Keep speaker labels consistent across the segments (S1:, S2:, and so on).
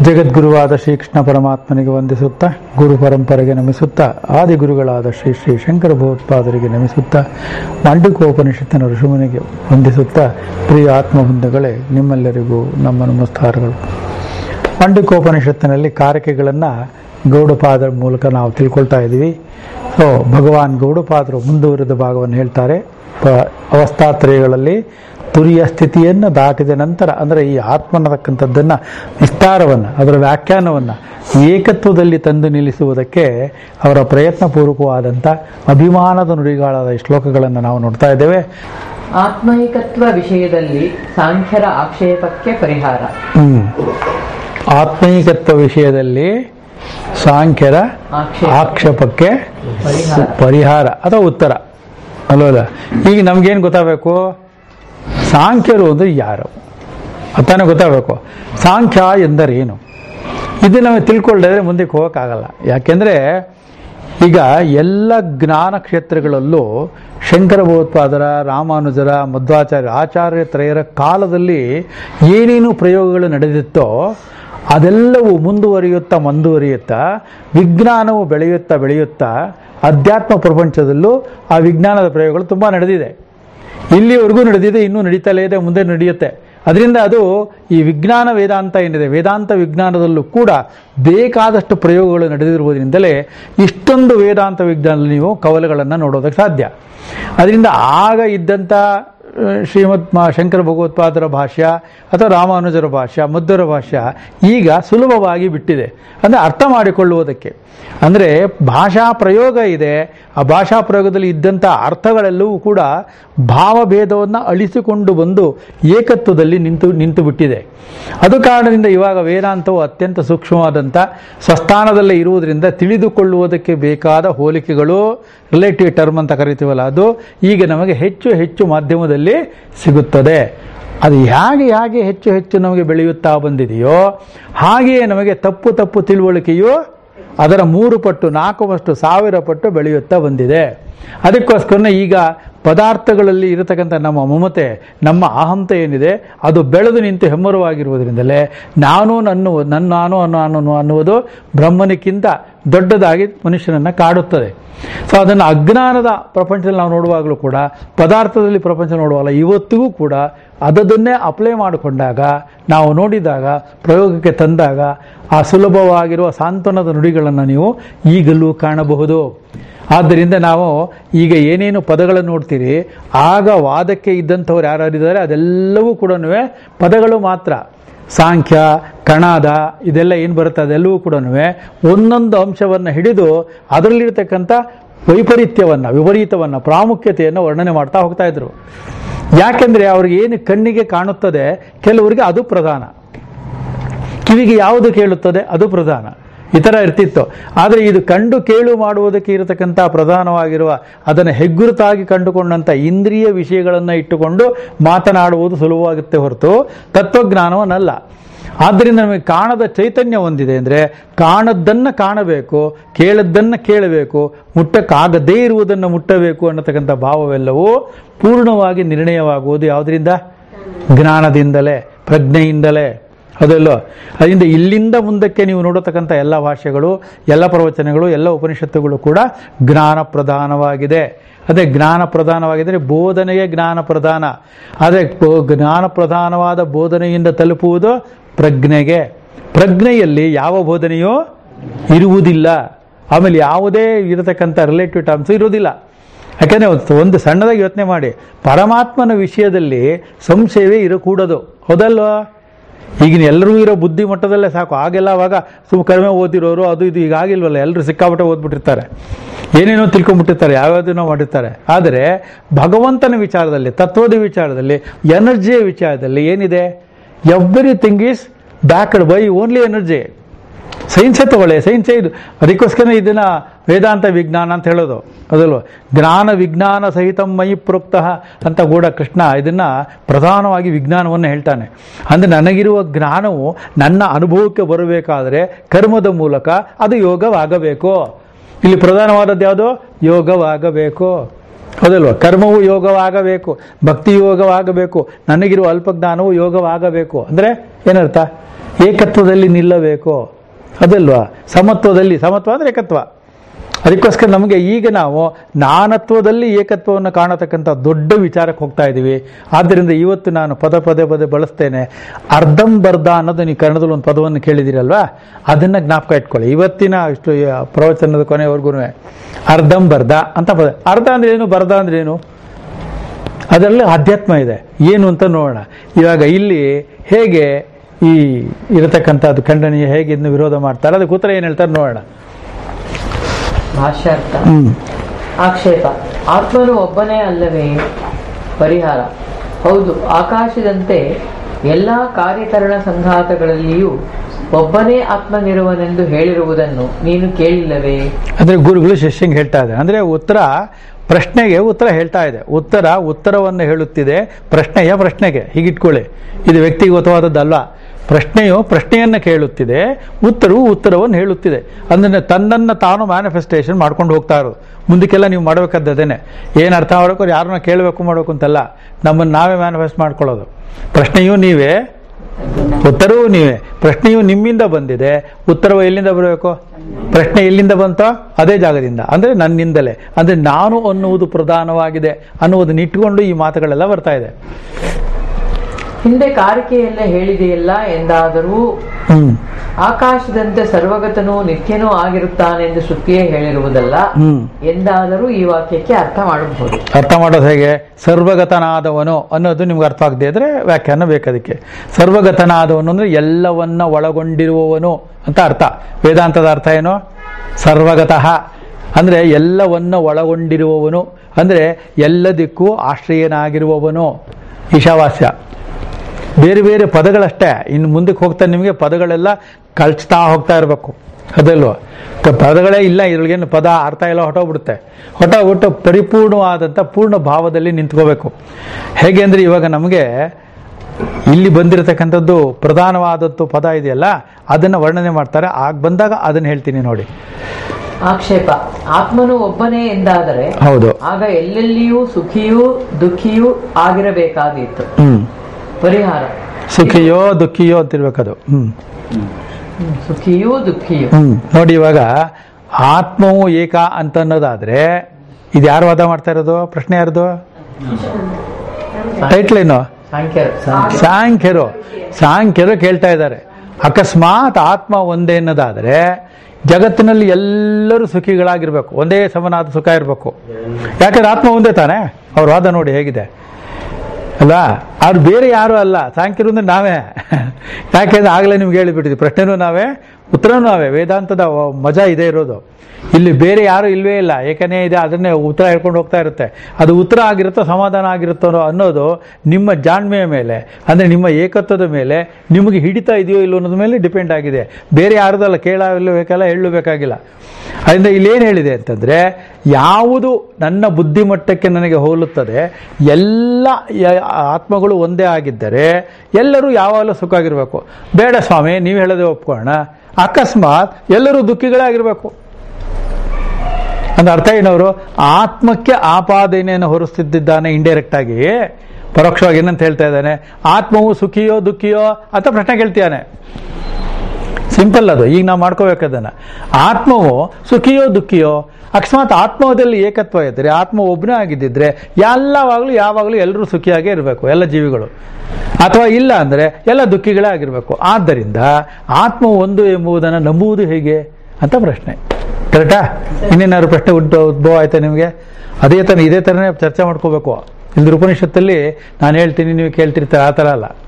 S1: ಜಗದ್ಗುರುವಾದ ಶ್ರೀಕೃಷ್ಣ ಪರಮಾತ್ಮನಿಗೆ ವಂದಿಸುತ್ತಾ ಗುರು ಪರಂಪರೆಗೆ ನಮಿಸುತ್ತಾ ಆದಿಗುರುಗಳಾದ ಶ್ರೀ ಶ್ರೀ ಶಂಕರ ಭಗವತ್ಪಾದರಿಗೆ ನಮಿಸುತ್ತಾ ಮಾಂಡಿಕೋಪನಿಷತ್ತಿನ ಋಷಿಮುನಿಗೆ ವಂದಿಸುತ್ತಾ ಪ್ರಿಯ ಆತ್ಮಬಂಧುಗಳೇ ನಿಮ್ಮೆಲ್ಲರಿಗೂ ನಮ್ಮ ನಮಸ್ಕಾರಗಳು ಮಾಂಡಿಕೋಪನಿಷತ್ತಿನಲ್ಲಿ ಕಾರಕೆಗಳನ್ನು ಗೌಡಪಾದರ ಮೂಲಕ ನಾವು ತಿಳ್ಕೊಳ್ತಾ ಇದ್ದೀವಿ ಸೊ ಭಗವಾನ್ ಗೌಡಪಾದರು ಮುಂದುವರಿದ ಭಾಗವನ್ನು ಹೇಳ್ತಾರೆ ಪ- ಅವಸ್ಥಾತ್ರಯಗಳಲ್ಲಿ ತುರಿಯ ಸ್ಥಿತಿಯನ್ನು ದಾಟಿದ ನಂತರ ಅಂದರೆ ಈ ಆತ್ಮನತಕ್ಕಂಥದ್ದನ್ನು ವಿಸ್ತಾರವನ್ನು ಅದರ ವ್ಯಾಖ್ಯಾನವನ್ನು ಏಕತ್ವದಲ್ಲಿ ತಂದು ನಿಲ್ಲಿಸುವುದಕ್ಕೆ ಅವರ ಪ್ರಯತ್ನಪೂರ್ವಕವಾದಂಥ ಅಭಿಮಾನದ ನುಡಿಗಳಾದ ಈ ಶ್ಲೋಕಗಳನ್ನು ನಾವು ನೋಡ್ತಾ ಇದ್ದೇವೆ
S2: ಆತ್ಮೈಕತ್ವ ವಿಷಯದಲ್ಲಿ ಸಾಂಖ್ಯರ ಆಕ್ಷೇಪಕ್ಕೆ ಪರಿಹಾರ
S1: ಹ್ಮ್. ಆತ್ಮೈಕತ್ವ ವಿಷಯದಲ್ಲಿ ಸಾಂಖ್ಯರ
S2: ಆಕ್ಷೇಪ
S1: ಆಕ್ಷೇಪಕ್ಕೆ
S2: ಪರಿಹಾರ
S1: ಪರಿಹಾರ ಅಥವಾ ಉತ್ತರ ಅಲ್ವಲ್ಲ ಈಗ ನಮ್ಗೇನು ಗೊತ್ತಾಗಬೇಕು ಸಾಂಖ್ಯರು ಅಂದ್ರೆ ಯಾರು ಅತ್ತಾನೆ ಗೊತ್ತಾಗಬೇಕು ಸಾಂಖ್ಯ ಎಂದರೇನು ಇದು ನಾವು ತಿಳ್ಕೊಳ್ಳದೆ ಮುಂದಕ್ಕೆ ಹೋಗೋಕ್ಕಾಗಲ್ಲ ಯಾಕೆಂದರೆ ಈಗ ಎಲ್ಲ ಜ್ಞಾನ ಕ್ಷೇತ್ರಗಳಲ್ಲೂ ಶಂಕರ ಭಗವತ್ಪಾದರ ರಾಮಾನುಜರ ಮಧ್ವಾಚಾರ್ಯ ಆಚಾರ್ಯ ತ್ರಯರ ಕಾಲದಲ್ಲಿ ಏನೇನು ಪ್ರಯೋಗಗಳು ನಡೆದಿತ್ತೋ ಅದೆಲ್ಲವೂ ಮುಂದುವರಿಯುತ್ತಾ ಮುಂದುವರಿಯುತ್ತಾ ವಿಜ್ಞಾನವು ಬೆಳೆಯುತ್ತಾ ಬೆಳೆಯುತ್ತಾ ಅಧ್ಯಾತ್ಮ ಪ್ರಪಂಚದಲ್ಲೂ ಆ ವಿಜ್ಞಾನದ ಪ್ರಯೋಗಗಳು ತುಂಬ ನಡೆದಿದೆ ಇಲ್ಲಿವರೆಗೂ ನಡೆದಿದೆ ಇನ್ನೂ ನಡೀತಲೇ ಇದೆ ಮುಂದೆ ನಡೆಯುತ್ತೆ ಅದರಿಂದ ಅದು ಈ ವಿಜ್ಞಾನ ವೇದಾಂತ ಏನಿದೆ ವೇದಾಂತ ವಿಜ್ಞಾನದಲ್ಲೂ ಕೂಡ ಬೇಕಾದಷ್ಟು ಪ್ರಯೋಗಗಳು ನಡೆದಿರುವುದರಿಂದಲೇ ಇಷ್ಟೊಂದು ವೇದಾಂತ ವಿಜ್ಞಾನದಲ್ಲಿ ನೀವು ಕವಲುಗಳನ್ನು ನೋಡೋದಕ್ಕೆ ಸಾಧ್ಯ ಅದರಿಂದ ಆಗ ಇದ್ದಂಥ ಆ, ಶ್ರೀಮದ್ ಮ- ಶಂಕರ ಭಗವತ್ಪಾದರ ಭಾಷ್ಯ ಅಥವಾ ರಾಮಾನುಜರ ಭಾಷ್ಯ ಮಧ್ವರ ಭಾಷ್ಯ ಈಗ ಸುಲಭವಾಗಿ ಬಿಟ್ಟಿದೆ ಅಂದರೆ ಅರ್ಥ ಮಾಡಿಕೊಳ್ಳುವುದಕ್ಕೆ ಅಂದರೆ ಭಾಷಾ ಪ್ರಯೋಗ ಇದೆ ಆ ಭಾಷಾ ಪ್ರಯೋಗದಲ್ಲಿ ಇದ್ದಂಥ ಅರ್ಥಗಳೆಲ್ಲವೂ ಕೂಡ ಭಾವಭೇದವನ್ನು ಅಳಿಸಿಕೊಂಡು ಬಂದು ಏಕತ್ವದಲ್ಲಿ ನಿಂತು ನಿಂತು ಬಿಟ್ಟಿದೆ ಅದು ಕಾರಣದಿಂದ ಇವಾಗ ವೇದಾಂತವು ಅತ್ಯಂತ ಸೂಕ್ಷ್ಮವಾದಂಥ ಸ್ವಸ್ಥಾನದಲ್ಲೇ ಇರುವುದರಿಂದ ತಿಳಿದುಕೊಳ್ಳುವುದಕ್ಕೆ ಬೇಕಾದ ಹೋಲಿಕೆಗಳು ರಿಲೇಟಿವ್ ಟರ್ಮ್ ಅಂತ ಕರಿತೀವಲ್ಲ ಅದು ಈಗ ನಮಗೆ ಹೆಚ್ಚು ಹೆಚ್ಚು ಮಾಧ್ಯಮದಲ್ಲಿ ಸಿಗುತ್ತದೆ ಅದು ಹೇಗೆ ಹೇಗೆ ಹೆಚ್ಚು ಹೆಚ್ಚು ನಮಗೆ ಬೆಳೆಯುತ್ತಾ ಬಂದಿದೆಯೋ ಹಾಗೆಯೇ ನಮಗೆ ತಪ್ಪು ತಪ್ಪು ತಿಳುವಳಿಕೆಯು ಅದರ ಮೂರು ಪಟ್ಟು ನಾಲ್ಕು ಸಾವಿರ ಪಟ್ಟು ಬೆಳೆಯುತ್ತಾ ಬಂದಿದೆ ಅದಕ್ಕೋಸ್ಕರ ಈಗ ಪದಾರ್ಥಗಳಲ್ಲಿ ಇರತಕ್ಕಂಥ ನಮ್ಮ ಮಮತೆ ನಮ್ಮ ಅಹಂತೆ ಏನಿದೆ ಅದು ಬೆಳೆದು ನಿಂತು ಹೆಮ್ಮರವಾಗಿರುವುದರಿಂದಲೇ ನಾನು ನನ್ನ ನನ್ನ ನಾನು ಅನ್ನೋ ಅನ್ನೋ ಅನ್ನುವುದು ಬ್ರಹ್ಮನಿಕ್ಕಿಂತ ದೊಡ್ಡದಾಗಿ ಮನುಷ್ಯನನ್ನು ಕಾಡುತ್ತದೆ ಸೊ ಅದನ್ನು ಅಜ್ಞಾನದ ಪ್ರಪಂಚದಲ್ಲಿ ನಾವು ನೋಡುವಾಗಲೂ ಕೂಡ ಪದಾರ್ಥದಲ್ಲಿ ಪ್ರಪಂಚ ನೋಡುವಾಗಲ್ಲ ಇವತ್ತಿಗೂ ಕೂಡ ಅದನ್ನೇ ಅಪ್ಲೈ ಮಾಡಿಕೊಂಡಾಗ ನಾವು ನೋಡಿದಾಗ ಪ್ರಯೋಗಕ್ಕೆ ತಂದಾಗ ಆ ಸುಲಭವಾಗಿರುವ ಸಾಂತ್ವನದ ನುಡಿಗಳನ್ನು ನೀವು ಈಗಲೂ ಕಾಣಬಹುದು ಆದ್ದರಿಂದ ನಾವು ಈಗ ಏನೇನು ಪದಗಳನ್ನು ನೋಡ್ತೀರಿ ಆಗ ವಾದಕ್ಕೆ ಇದ್ದಂಥವ್ರು ಯಾರ್ಯಾರಿದ್ದಾರೆ ಅದೆಲ್ಲವೂ ಕೂಡ ಪದಗಳು ಮಾತ್ರ ಸಾಂಖ್ಯ ಕಣಾದ ಇದೆಲ್ಲ ಏನು ಬರುತ್ತೆ ಅದೆಲ್ಲವೂ ಕೂಡ ಒಂದೊಂದು ಅಂಶವನ್ನು ಹಿಡಿದು ಅದರಲ್ಲಿರ್ತಕ್ಕಂಥ ವೈಪರೀತ್ಯವನ್ನು ವಿಪರೀತವನ್ನು ಪ್ರಾಮುಖ್ಯತೆಯನ್ನು ವರ್ಣನೆ ಮಾಡ್ತಾ ಹೋಗ್ತಾ ಇದ್ರು ಯಾಕೆಂದರೆ ಅವ್ರಿಗೆ ಏನು ಕಣ್ಣಿಗೆ ಕಾಣುತ್ತದೆ ಕೆಲವರಿಗೆ ಅದು ಪ್ರಧಾನ ಕಿವಿಗೆ ಯಾವುದು ಕೇಳುತ್ತದೆ ಅದು ಪ್ರಧಾನ ಈ ಥರ ಇರ್ತಿತ್ತು ಆದರೆ ಇದು ಕಂಡು ಕೇಳು ಮಾಡುವುದಕ್ಕೆ ಇರತಕ್ಕಂಥ ಪ್ರಧಾನವಾಗಿರುವ ಅದನ್ನು ಹೆಗ್ಗುರುತಾಗಿ ಕಂಡುಕೊಂಡಂಥ ಇಂದ್ರಿಯ ವಿಷಯಗಳನ್ನು ಇಟ್ಟುಕೊಂಡು ಮಾತನಾಡುವುದು ಸುಲಭವಾಗುತ್ತೆ ಹೊರತು ತತ್ವಜ್ಞಾನವನ್ನಲ್ಲ ಆದ್ದರಿಂದ ನಮಗೆ ಕಾಣದ ಚೈತನ್ಯ ಹೊಂದಿದೆ ಅಂದರೆ ಕಾಣದ್ದನ್ನು ಕಾಣಬೇಕು ಕೇಳದ್ದನ್ನು ಕೇಳಬೇಕು ಮುಟ್ಟಕ್ಕಾಗದೇ ಇರುವುದನ್ನು ಮುಟ್ಟಬೇಕು ಅನ್ನತಕ್ಕಂಥ ಭಾವವೆಲ್ಲವೂ ಪೂರ್ಣವಾಗಿ ನಿರ್ಣಯವಾಗುವುದು ಯಾವುದರಿಂದ ಜ್ಞಾನದಿಂದಲೇ ಪ್ರಜ್ಞೆಯಿಂದಲೇ ಅದಲ್ಲೋ ಅದರಿಂದ ಇಲ್ಲಿಂದ ಮುಂದಕ್ಕೆ ನೀವು ನೋಡತಕ್ಕಂಥ ಎಲ್ಲ ಭಾಷೆಗಳು ಎಲ್ಲ ಪ್ರವಚನಗಳು ಎಲ್ಲ ಉಪನಿಷತ್ತುಗಳು ಕೂಡ ಜ್ಞಾನ ಪ್ರಧಾನವಾಗಿದೆ ಅದೇ ಜ್ಞಾನ ಪ್ರಧಾನವಾಗಿದ್ದರೆ ಬೋಧನೆಗೆ ಜ್ಞಾನ ಪ್ರಧಾನ ಆದರೆ ಬೋ- ಜ್ಞಾನ ಪ್ರಧಾನವಾದ ಬೋಧನೆಯಿಂದ ತಲುಪುವುದು ಪ್ರಜ್ಞೆಗೆ ಪ್ರಜ್ಞೆಯಲ್ಲಿ ಯಾವ ಬೋಧನೆಯೂ ಇರುವುದಿಲ್ಲ ಆಮೇಲೆ ಯಾವುದೇ ಇರತಕ್ಕಂಥ ರಿಲೇಟಿವ್ ಟರ್ಮ್ಸ್ ಇರುವುದಿಲ್ಲ ಯಾಕೆಂದರೆ ಒಂದು- ಒಂದು ಸಣ್ಣದಾಗಿ ಯೋಚನೆ ಮಾಡಿ ಪರಮಾತ್ಮನ ವಿಷಯದಲ್ಲಿ ಸಂಶಯವೇ ಇರಕೂಡದು ಹೌದಲ್ವಾ ಈಗಿನ ಎಲ್ಲರೂ ಇರೋ ಬುದ್ಧಿ ಮಟ್ಟದಲ್ಲೇ ಸಾಕು ಆಗೆಲ್ಲ ಅವಾಗ ಸುಮ್ಮ ಕಡಿಮೆ ಓದಿರೋರು ಅದು ಇದು ಈಗ ಆಗಿಲ್ವಲ್ಲ ಎಲ್ಲರೂ ಸಿಕ್ಕಾಪಟ್ಟೆ ಓದ್ಬಿಟ್ಟಿರ್ತಾರೆ ಏನೇನೋ ತಿಳ್ಕೊಂಡ್ಬಿಟ್ಟಿರ್ತಾರೆ ಯಾವ್ಯಾವುದನ್ನೋ ಮಾಡಿರ್ತಾರೆ ಆದರೆ ಭಗವಂತನ ವಿಚಾರದಲ್ಲಿ ತತ್ವದ ವಿಚಾರದಲ್ಲಿ ಎನರ್ಜಿಯ ವಿಚಾರದಲ್ಲಿ ಏನಿದೆ everything is backed by only energy ಸೈನ್ಸೇ ತಗೊಳ್ಳಿ ಸೈನ್ಸೇ ಇದು ಅದಕ್ಕೋಸ್ಕರ ಇದನ್ನ ವೇದಾಂತ ವಿಜ್ಞಾನ ಅಂತ ಹೇಳೋದು ಅದಲ್ವ ಜ್ಞಾನ ವಿಜ್ಞಾನ ಸಹಿತ ಮೈ ಪ್ರೋಕ್ತಃ ಅಂತ ಕೂಡ ಕೃಷ್ಣ ಇದನ್ನ ಪ್ರಧಾನವಾಗಿ ವಿಜ್ಞಾನವನ್ನು ಹೇಳ್ತಾನೆ ಅಂದರೆ ನನಗಿರುವ ಜ್ಞಾನವು ನನ್ನ ಅನುಭವಕ್ಕೆ ಬರಬೇಕಾದರೆ ಕರ್ಮದ ಮೂಲಕ ಅದು ಯೋಗವಾಗಬೇಕು ಇಲ್ಲಿ ಪ್ರಧಾನವಾದದ್ದು ಯಾವುದು ಯೋಗವಾಗಬೇಕು ಹೌದಲ್ವಾ ಕರ್ಮವು ಯೋಗವಾಗಬೇಕು ಭಕ್ತಿ ಯೋಗವಾಗಬೇಕು ನನಗಿರುವ ಅಲ್ಪಜ್ಞಾನವು ಯೋಗವಾಗಬೇಕು ಅಂದರೆ ಏನರ್ಥ ಏಕತ್ವದಲ್ಲಿ ನಿಲ್ಲಬೇಕು ಅದಲ್ವಾ ಸಮತ್ವದಲ್ಲಿ ಸಮತ್ವ ಅಂದರೆ ಏಕತ್ವ ಅದಕ್ಕೋಸ್ಕರ ನಮಗೆ ಈಗ ನಾವು ನಾನತ್ವದಲ್ಲಿ ಏಕತ್ವವನ್ನು ಕಾಣತಕ್ಕಂಥ ದೊಡ್ಡ ವಿಚಾರಕ್ಕೆ ಹೋಗ್ತಾ ಇದ್ದೀವಿ ಆದ್ದರಿಂದ ಇವತ್ತು ನಾನು ಪದ ಪದೇ ಪದೇ ಬಳಸ್ತೇನೆ ಅರ್ಧಂಬರ್ಧ ಅನ್ನೋದು ನೀವು ಕನ್ನಡದಲ್ಲಿ ಒಂದು ಪದವನ್ನು ಕೇಳಿದಿರಲ್ವಾ ಅದನ್ನು ಜ್ಞಾಪಕ ಇಟ್ಕೊಳ್ಳಿ ಇವತ್ತಿನ ಇಷ್ಟು ಪ್ರವಚನದ ಕೊನೆವರೆಗೂ ಅರ್ಧಂಬರ್ಧ ಅಂತ ಪದ ಅರ್ಧ ಅಂದ್ರೆ ಏನು ಬರ್ಧ ಅಂದ್ರೆ ಏನು ಅದರಲ್ಲಿ ಅಧ್ಯಾತ್ಮ ಇದೆ ಏನು ಅಂತ ನೋಡೋಣ ಇವಾಗ ಇಲ್ಲಿ ಹೇಗೆ ಈ ಇರತಕ್ಕಂಥದ್ದು ಖಂಡನೀಯ ಹೇಗೆ ಇದನ್ನು ವಿರೋಧ ಮಾಡ್ತಾರೆ ಅದಕ್ಕೆ ಉತ್ತರ ಏನು ಹೇಳ್ತಾರೆ ನೋಡೋಣ
S2: ಭಾಷ್ಯಾರ್ಥ
S1: ಹ್ಮ್
S2: ಆಕ್ಷೇಪ ಆತ್ಮನು ಒಬ್ಬನೇ ಅಲ್ಲವೇ ಪರಿಹಾರ ಹೌದು ಆಕಾಶದಂತೆ ಎಲ್ಲ ಕಾರ್ಯಕರಣ ಸಂಘಾತಗಳಲ್ಲಿಯೂ ಒಬ್ಬನೇ ಆತ್ಮನಿರುವನೆಂದು ಹೇಳಿರುವುದನ್ನು ನೀನು ಕೇಳಿಲ್ಲವೇ
S1: ಅಂದ್ರೆ ಗುರುಗಳು ಶಿಷ್ಯಂಗೆ ಹೇಳ್ತಾ ಇದ್ದಾರೆ ಅಂದ್ರೆ ಉತ್ತರ ಪ್ರಶ್ನೆಗೆ ಉತ್ತರ ಹೇಳ್ತಾ ಇದೆ ಉತ್ತರ ಉತ್ತರವನ್ನು ಹೇಳುತ್ತಿದೆ ಪ್ರಶ್ನೆಯ ಪ್ರಶ್ನೆಗೆ ಹೀಗಿಟ್ಕೊಳ್ಳಿ ಇದು ವ್ಯಕ್ತಿಗತವಾದದ್ದಲ್ಲ ಪ್ರಶ್ನೆಯು ಪ್ರಶ್ನೆಯನ್ನು ಕೇಳುತ್ತಿದೆ ಉತ್ತರವು ಉತ್ತರವನ್ನು ಹೇಳುತ್ತಿದೆ ಅಂದ್ರೆ ತನ್ನನ್ನು ತಾನು ಮ್ಯಾನಿಫೆಸ್ಟೇಷನ್ ಮಾಡ್ಕೊಂಡು ಹೋಗ್ತಾ ಇರೋದು ಮುಂದಕ್ಕೆಲ್ಲ ನೀವು ಮಾಡಬೇಕಾದ್ದು ಅದೇನೆ ಏನು ಅರ್ಥ ಮಾಡಬೇಕು ಯಾರನ್ನ ಕೇಳಬೇಕು ಮಾಡಬೇಕು ಅಂತಲ್ಲ ನಮ್ಮನ್ನು ನಾವೇ ಮ್ಯಾನಿಫೆಸ್ಟ್ ಮಾಡ್ಕೊಳ್ಳೋದು ಪ್ರಶ್ನೆಯೂ ನೀವೇ ಉತ್ತರವೂ ನೀವೇ ಪ್ರಶ್ನೆಯು ನಿಮ್ಮಿಂದ ಬಂದಿದೆ ಉತ್ತರವು ಎಲ್ಲಿಂದ ಬರಬೇಕು ಪ್ರಶ್ನೆ ಎಲ್ಲಿಂದ ಬಂತೋ ಅದೇ ಜಾಗದಿಂದ ಅಂದ್ರೆ ನನ್ನಿಂದಲೇ ಅಂದ್ರೆ ನಾನು ಅನ್ನುವುದು ಪ್ರಧಾನವಾಗಿದೆ ಅನ್ನುವುದನ್ನ ಇಟ್ಟುಕೊಂಡು ಈ ಮಾತುಗಳೆಲ್ಲ ಬರ್ತಾ ಇದೆ
S2: ಹಿಂದೆ ಕಾರಿಕೆಯಲ್ಲೇ ಹೇಳಿದೆಯಲ್ಲ ಎಂದಾದರೂ
S1: ಹ್ಮ್
S2: ಆಕಾಶದಂತೆ ಸರ್ವಗತನೂ ನಿತ್ಯನೂ ಆಗಿರುತ್ತಾನೆಂದು ಶ್ರುತಿಯೇ ಹೇಳಿರುವುದಲ್ಲ
S1: ಹ್ಮ್
S2: ಎಂದಾದರೂ ಈ ವಾಕ್ಯಕ್ಕೆ ಅರ್ಥ ಮಾಡಬಹುದು
S1: ಅರ್ಥ ಮಾಡೋದು ಹೇಗೆ ಸರ್ವಗತನಾದವನು ಅನ್ನೋದು ನಿಮ್ಗೆ ಅರ್ಥ ಆಗದೆ ಇದ್ರೆ ವ್ಯಾಖ್ಯಾನ ಬೇಕದಕ್ಕೆ ಸರ್ವಗತನಾದವನು ಅಂದ್ರೆ ಎಲ್ಲವನ್ನ ಒಳಗೊಂಡಿರುವವನು ಅಂತ ಅರ್ಥ ವೇದಾಂತದ ಅರ್ಥ ಏನು ಸರ್ವಗತಃ ಅಂದ್ರೆ ಎಲ್ಲವನ್ನ ಒಳಗೊಂಡಿರುವವನು ಅಂದ್ರೆ ಎಲ್ಲದಕ್ಕೂ ಆಶ್ರಯನಾಗಿರುವವನು ಈಶಾವಾಸ್ಯ ಬೇರೆ ಬೇರೆ ಪದಗಳಷ್ಟೇ ಇನ್ನು ಮುಂದಕ್ಕೆ ಹೋಗ್ತಾ ನಿಮಗೆ ಪದಗಳೆಲ್ಲ ಕಳ್ಚ್ತಾ ಹೋಗ್ತಾ ಇರಬೇಕು ಅದಲ್ವ ಕ- ಪದಗಳೇ ಇಲ್ಲ ಇದ್ರೊಳಗೇನು ಪದ ಅರ್ಥ ಎಲ್ಲ ಹೊಟ್ಟೋಗ್ಬಿಡುತ್ತೆ ಹೊಟ್ಟೋಗ್ಬಿಟ್ಟು ಪರಿಪೂರ್ಣವಾದಂಥ ಪೂರ್ಣ ಭಾವದಲ್ಲಿ ನಿಂತ್ಕೋಬೇಕು ಹೇಗೆ ಅಂದರೆ ಇವಾಗ ನಮಗೆ ಇಲ್ಲಿ ಬಂದಿರತಕ್ಕಂಥದ್ದು ಪ್ರಧಾನವಾದದ್ದು ಪದ ಇದೆಯಲ್ಲ ಅದನ್ನು ವರ್ಣನೆ ಮಾಡ್ತಾರೆ ಆಗ ಬಂದಾಗ ಅದನ್ನು ಹೇಳ್ತೀನಿ ನೋಡಿ
S2: ಆಕ್ಷೇಪ ಆತ್ಮನು ಒಬ್ಬನೇ ಎಂದಾದರೆ
S1: ಹೌದು
S2: ಆಗ ಎಲ್ಲೆಲ್ಲಿಯೂ ಸುಖಿಯೂ ದುಃಖಿಯೂ ಆಗಿರಬೇಕಾದೀತು
S1: ಹ್ಮ್
S2: ಪರಿಹಾರ
S1: ಸುಖಿಯೋ ದುಃಖಿಯೋ ಅಂತಿರ್ಬೇಕದು ಹ್ಮ್
S2: ಹ್ಮ್, ಸುಖಿಯೂ ದುಃಖಿಯೂ
S1: ಹ್ಮ್ ನೋಡಿ ಇವಾಗ ಆತ್ಮವು ಏಕ ಅಂತ ಅನ್ನೋದಾದ್ರೆ ಇದು ಯಾರು ವಾದ ಮಾಡ್ತಾ ಇರೋದು ಪ್ರಶ್ನೆ ಯಾರ್ದು ಟೈಟ್ಲ್ ಏನು
S2: ಸಾಂಖ್ಯರು
S1: ಸಾಂಖ್ಯರು ಸಾಂಖ್ಯರು ಕೇಳ್ತಾ ಇದ್ದಾರೆ ಅಕಸ್ಮಾತ್ ಆತ್ಮ ಒಂದೇ ಅನ್ನೋದಾದ್ರೆ ಜಗತ್ತಿನಲ್ಲಿ ಎಲ್ಲರೂ ಸುಖಿಗಳಾಗಿರ್ಬೇಕು ಒಂದೇ ಸಮನಾದ ಸುಖ ಇರಬೇಕು ಯಾಕಂದ್ರೆ ಆತ್ಮ ಒಂದೇ ತಾನೆ ಅವ್ರ ವಾದ ನೋಡಿ ಹೇಗಿದೆ ಅಲ್ಲ ಅವ್ರು ಬೇರೆ ಯಾರು ಅಲ್ಲ ಸಾಂಖ್ಯರು ಅಂದ್ರೆ ನಾವೇ ಯಾಕೆಂದ್ರೆ ಆಗಲೇ ನಿಮ್ಗೆ ಹೇಳಿಬಿಟ್ಟಿದ್ವಿ ಪ್ರಶ್ನೆನೂ ನಾವೇ ಉತ್ತರನೂ ನಾವೇ ವೇದಾಂತದ ವ- ಮಜಾ ಇದೆ ಇರೋದು ಇಲ್ಲಿ ಬೇರೆ ಯಾರು ಇಲ್ವೇ ಇಲ್ಲ ಏಕನೇ ಇದೆ ಅದನ್ನೇ ಉತ್ತರ ಹೇಳ್ಕೊಂಡು ಹೋಗ್ತಾ ಇರುತ್ತೆ ಅದು ಉತ್ತರ ಆಗಿರುತ್ತೋ ಸಮಾಧಾನ ಆಗಿರುತ್ತೋ ಅನ್ನೋ- ಅನ್ನೋದು ನಿಮ್ಮ ಜಾಣ್ಮೆಯ ಮೇಲೆ ಅಂದರೆ ನಿಮ್ಮ ಏಕತ್ವದ ಮೇಲೆ ನಿಮಗೆ ಹಿಡಿತಾ ಇದೆಯೋ ಇಲ್ಲೋ ಅನ್ನೋದ್ರ ಮೇಲೆ ಡಿಪೆಂಡ್ ಆಗಿದೆ ಬೇರೆ ಯಾರ್ದಲ್ಲ ಕೇಳಬೇಕಲ್ಲ ಹೇಳಬೇಕಾಗಿಲ್ಲ ಅದರಿಂದ ಇಲ್ಲೇನು ಹೇಳಿದೆ ಅಂತಂದರೆ ಯಾವುದು ನನ್ನ ಬುದ್ಧಿಮಟ್ಟಕ್ಕೆ ನನಗೆ ಹೋಲುತ್ತದೆ ಎಲ್ಲ ಯ- ಆತ್ಮಗಳು ಒಂದೇ ಆಗಿದ್ದರೆ ಎಲ್ಲರೂ ಯಾವಾಗಲೂ ಸುಖ ಆಗಿರಬೇಕು ಬೇಡ ಸ್ವಾಮಿ ನೀವು ಹೇಳೋದೇ ಒಪ್ಕೊಳ್ಳೋಣ ಅಕಸ್ಮಾತ್ ಎಲ್ಲರೂ ದುಃಖಿಗಳೇ ಆಗಿರಬೇಕು ಅಂದ್ರೆ ಅರ್ಥ ಏನವರು ಆತ್ಮಕ್ಕೆ ಆಪಾದನೆಯನ್ನು ಹೊರಿಸ್ತಿದ್ದಾನೆ ಇಂಡೈರೆಕ್ಟ್ ಆಗಿ ಪರೋಕ್ಷವಾಗಿ ಏನಂತ ಹೇಳ್ತಾ ಇದ್ದಾನೆ ಆತ್ಮವು ಸುಖಿಯೋ ದುಃಖಿಯೋ ಅಂತ ಪ್ರಶ್ನೆ ಕೇಳ್ತಿದ್ದಾನೆ ಸಿಂಪಲ್ ಅದು ಈಗ ನಾವು ಮಾಡ್ಕೋಬೇಕದನ್ನ ಆತ್ಮವು ಸುಖಿಯೋ ದುಃಖಿಯೋ ಅಕಸ್ಮಾತ್ ಆತ್ಮದಲ್ಲಿ ಏಕತ್ವ ಇದ್ದರೆ ಆತ್ಮ ಒಬ್ಬನೇ ಆಗಿದ್ದಿದ್ರೆ ಎಲ್ಲವಾಗಲೂ ಯಾವಾಗಲೂ ಎಲ್ಲರೂ ಸುಖಿಯಾಗೇ ಇರಬೇಕು ಎಲ್ಲ ಜೀವಿಗಳು ಅಥವಾ ಇಲ್ಲ ಅಂದರೆ ಎಲ್ಲ ದುಃಖಿಗಳೇ ಆಗಿರಬೇಕು ಆದ್ದರಿಂದ ಆತ್ಮ ಒಂದು ಎಂಬುದನ್ನು ನಂಬುವುದು ಹೇಗೆ ಅಂತ ಪ್ರಶ್ನೆ ಕರೆಕ್ಟಾ ಇನ್ನೇನಾದ್ರು ಪ್ರಶ್ನೆ ಉಂಟು ಉದ್ಭವ ಆಯ್ತಾ ನಿಮಗೆ ಅದೇ ಥರ ಇದೇ ಥರನೇ ಚರ್ಚೆ ಮಾಡ್ಕೋಬೇಕು ಇಲ್ದ್ರ ಉಪನಿಷತ್ತಲ್ಲಿ ನಾನು ಹೇಳ್ತೀನಿ ನೀವು ಕೇಳ್ತಿರ್ತಾರೆ ಆ ಥರ ಅಲ್ಲ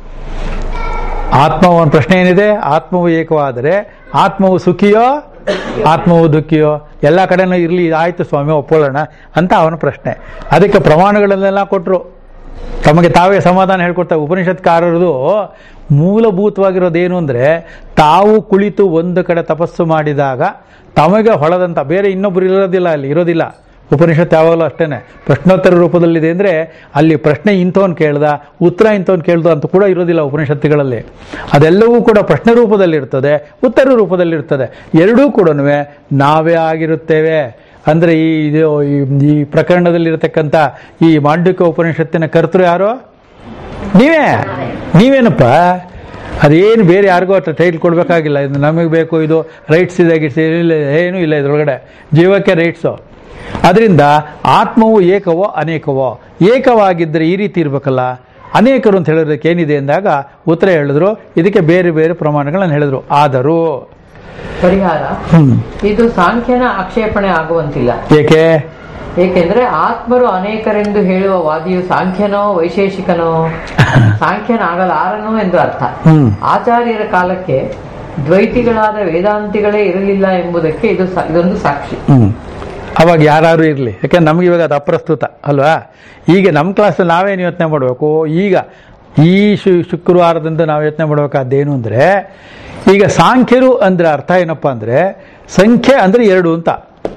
S1: ಆತ್ಮ ಒಂದು ಪ್ರಶ್ನೆ ಏನಿದೆ ಆತ್ಮವು ಏಕವಾದರೆ ಆತ್ಮವು ಸುಖಿಯೋ ಆತ್ಮವು ದುಃಖಿಯೋ ಎಲ್ಲ ಕಡೆನೂ ಇರಲಿ ಆಯ್ತು ಸ್ವಾಮಿ ಒಪ್ಕೊಳ್ಳೋಣ ಅಂತ ಅವನ ಪ್ರಶ್ನೆ ಅದಕ್ಕೆ ಪ್ರಮಾಣಗಳನ್ನೆಲ್ಲ ಕೊಟ್ಟರು ತಮಗೆ ತಾವೇ ಸಮಾಧಾನ ಹೇಳ್ಕೊಡ್ತಾರೆ ಉಪನಿಷತ್ಕಾರರದು ಮೂಲಭೂತವಾಗಿರೋದೇನು ಅಂದರೆ ತಾವು ಕುಳಿತು ಒಂದು ಕಡೆ ತಪಸ್ಸು ಮಾಡಿದಾಗ ತಮಗೆ ಹೊಳದಂತ ಬೇರೆ ಇನ್ನೊಬ್ರು ಇರೋದಿಲ್ಲ ಅಲ್ಲಿ ಇರೋದಿಲ್ಲ ಉಪನಿಷತ್ ಯಾವಾಗಲೂ ಅಷ್ಟೇನೆ ಪ್ರಶ್ನೋತ್ತರ ರೂಪದಲ್ಲಿದೆ ಅಂದರೆ ಅಲ್ಲಿ ಪ್ರಶ್ನೆ ಇಂಥವನ್ ಕೇಳ್ದ ಉತ್ತರ ಇಂಥವನ್ ಕೇಳ್ದ ಅಂತ ಕೂಡ ಇರೋದಿಲ್ಲ ಉಪನಿಷತ್ತುಗಳಲ್ಲಿ ಅದೆಲ್ಲವೂ ಕೂಡ ಪ್ರಶ್ನೆ ರೂಪದಲ್ಲಿರ್ತದೆ ಉತ್ತರ ರೂಪದಲ್ಲಿರ್ತದೆ ಎರಡೂ ಕೂಡ ನಾವೇ ಆಗಿರುತ್ತೇವೆ ಅಂದ್ರೆ ಈ ಇದು ಈ- ಈ ಪ್ರಕರಣದಲ್ಲಿರತಕ್ಕಂಥ ಈ ಮಾಂಡವಿಕ ಉಪನಿಷತ್ತಿನ ಕರ್ತೃ ಯಾರು ನೀವೇ ನೀವೇನಪ್ಪ ಅದೇನು ಬೇರೆ ಯಾರಿಗೂ ಅಷ್ಟು ಟೈಟ್ಲ್ ಕೊಡಬೇಕಾಗಿಲ್ಲ ಇದು ನಮಗೆ ಬೇಕು ಇದು ರೈಟ್ಸ್ ಇದೆ ಗಿಟ್ಸ್ ಇಲ್ಲ ಏನೂ ಇಲ್ಲ ಇದ್ರೊಳಗಡೆ ಜೀವಕ್ಕೆ ರೈಟ್ಸು ಅದರಿಂದ ಆತ್ಮವು ಏಕವೋ ಅನೇಕವೋ ಏಕವಾಗಿದ್ದರೆ ಈ ರೀತಿ ಇರಬೇಕಲ್ಲ ಅನೇಕರು ಅಂತ ಹೇಳೋದಕ್ಕೆ ಏನಿದೆ ಅಂದಾಗ ಉತ್ತರ ಹೇಳಿದ್ರು ಇದಕ್ಕೆ ಬೇರೆ ಬೇರೆ ಪ್ರಮಾಣಗಳನ್ನು ಹೇಳಿದ್ರು ಆದರೂ
S2: ಪರಿಹಾರ
S1: ಹ್ಮ್
S2: ಇದು ಸಾಂಖ್ಯನ ಆಕ್ಷೇಪಣೆ ಆಗುವಂತಿಲ್ಲ
S1: ಏಕೆ
S2: ಏಕೆಂದ್ರೆ ಆತ್ಮರು ಅನೇಕರೆಂದು ಹೇಳುವ ವಾದಿಯು ಸಾಂಖ್ಯನೋ ವೈಶೇಷಿಕನೋ ಸಾಂಖ್ಯನಾಗಲಾರನು ಎಂದು ಅರ್ಥ
S1: ಹ್ಮ್
S2: ಆಚಾರ್ಯರ ಕಾಲಕ್ಕೆ ದ್ವೈತಿಗಳಾದ ವೇದಾಂತಿಗಳೇ ಇರಲಿಲ್ಲ ಎಂಬುದಕ್ಕೆ ಇದು ಸ- ಇದೊಂದು ಸಾಕ್ಷಿ
S1: ಹ್ಮ್ ಅವಾಗ ಯಾರು ಇರಲಿ ಯಾಕೆಂದ್ರೆ ನಮ್ಗೆ ಇವಾಗ ಅದು ಅಪ್ರಸ್ತುತ ಅಲ್ವಾ ಈಗ ನಮ್ಮ ಕ್ಲಾಸಲ್ಲಿ ನಾವೇನು ಯೋಚನೆ ಮಾಡಬೇಕು ಈಗ ಈ ಶು ಶುಕ್ರವಾರದಿಂದ ನಾವು ಯೋಚನೆ ಮಾಡಬೇಕಾದ್ದೇನು ಅಂದರೆ ಈಗ ಸಾಂಖ್ಯರು ಅಂದ್ರೆ ಅರ್ಥ ಏನಪ್ಪ ಅಂದರೆ ಸಂಖ್ಯೆ ಅಂದರೆ ಎರಡು ಅಂತ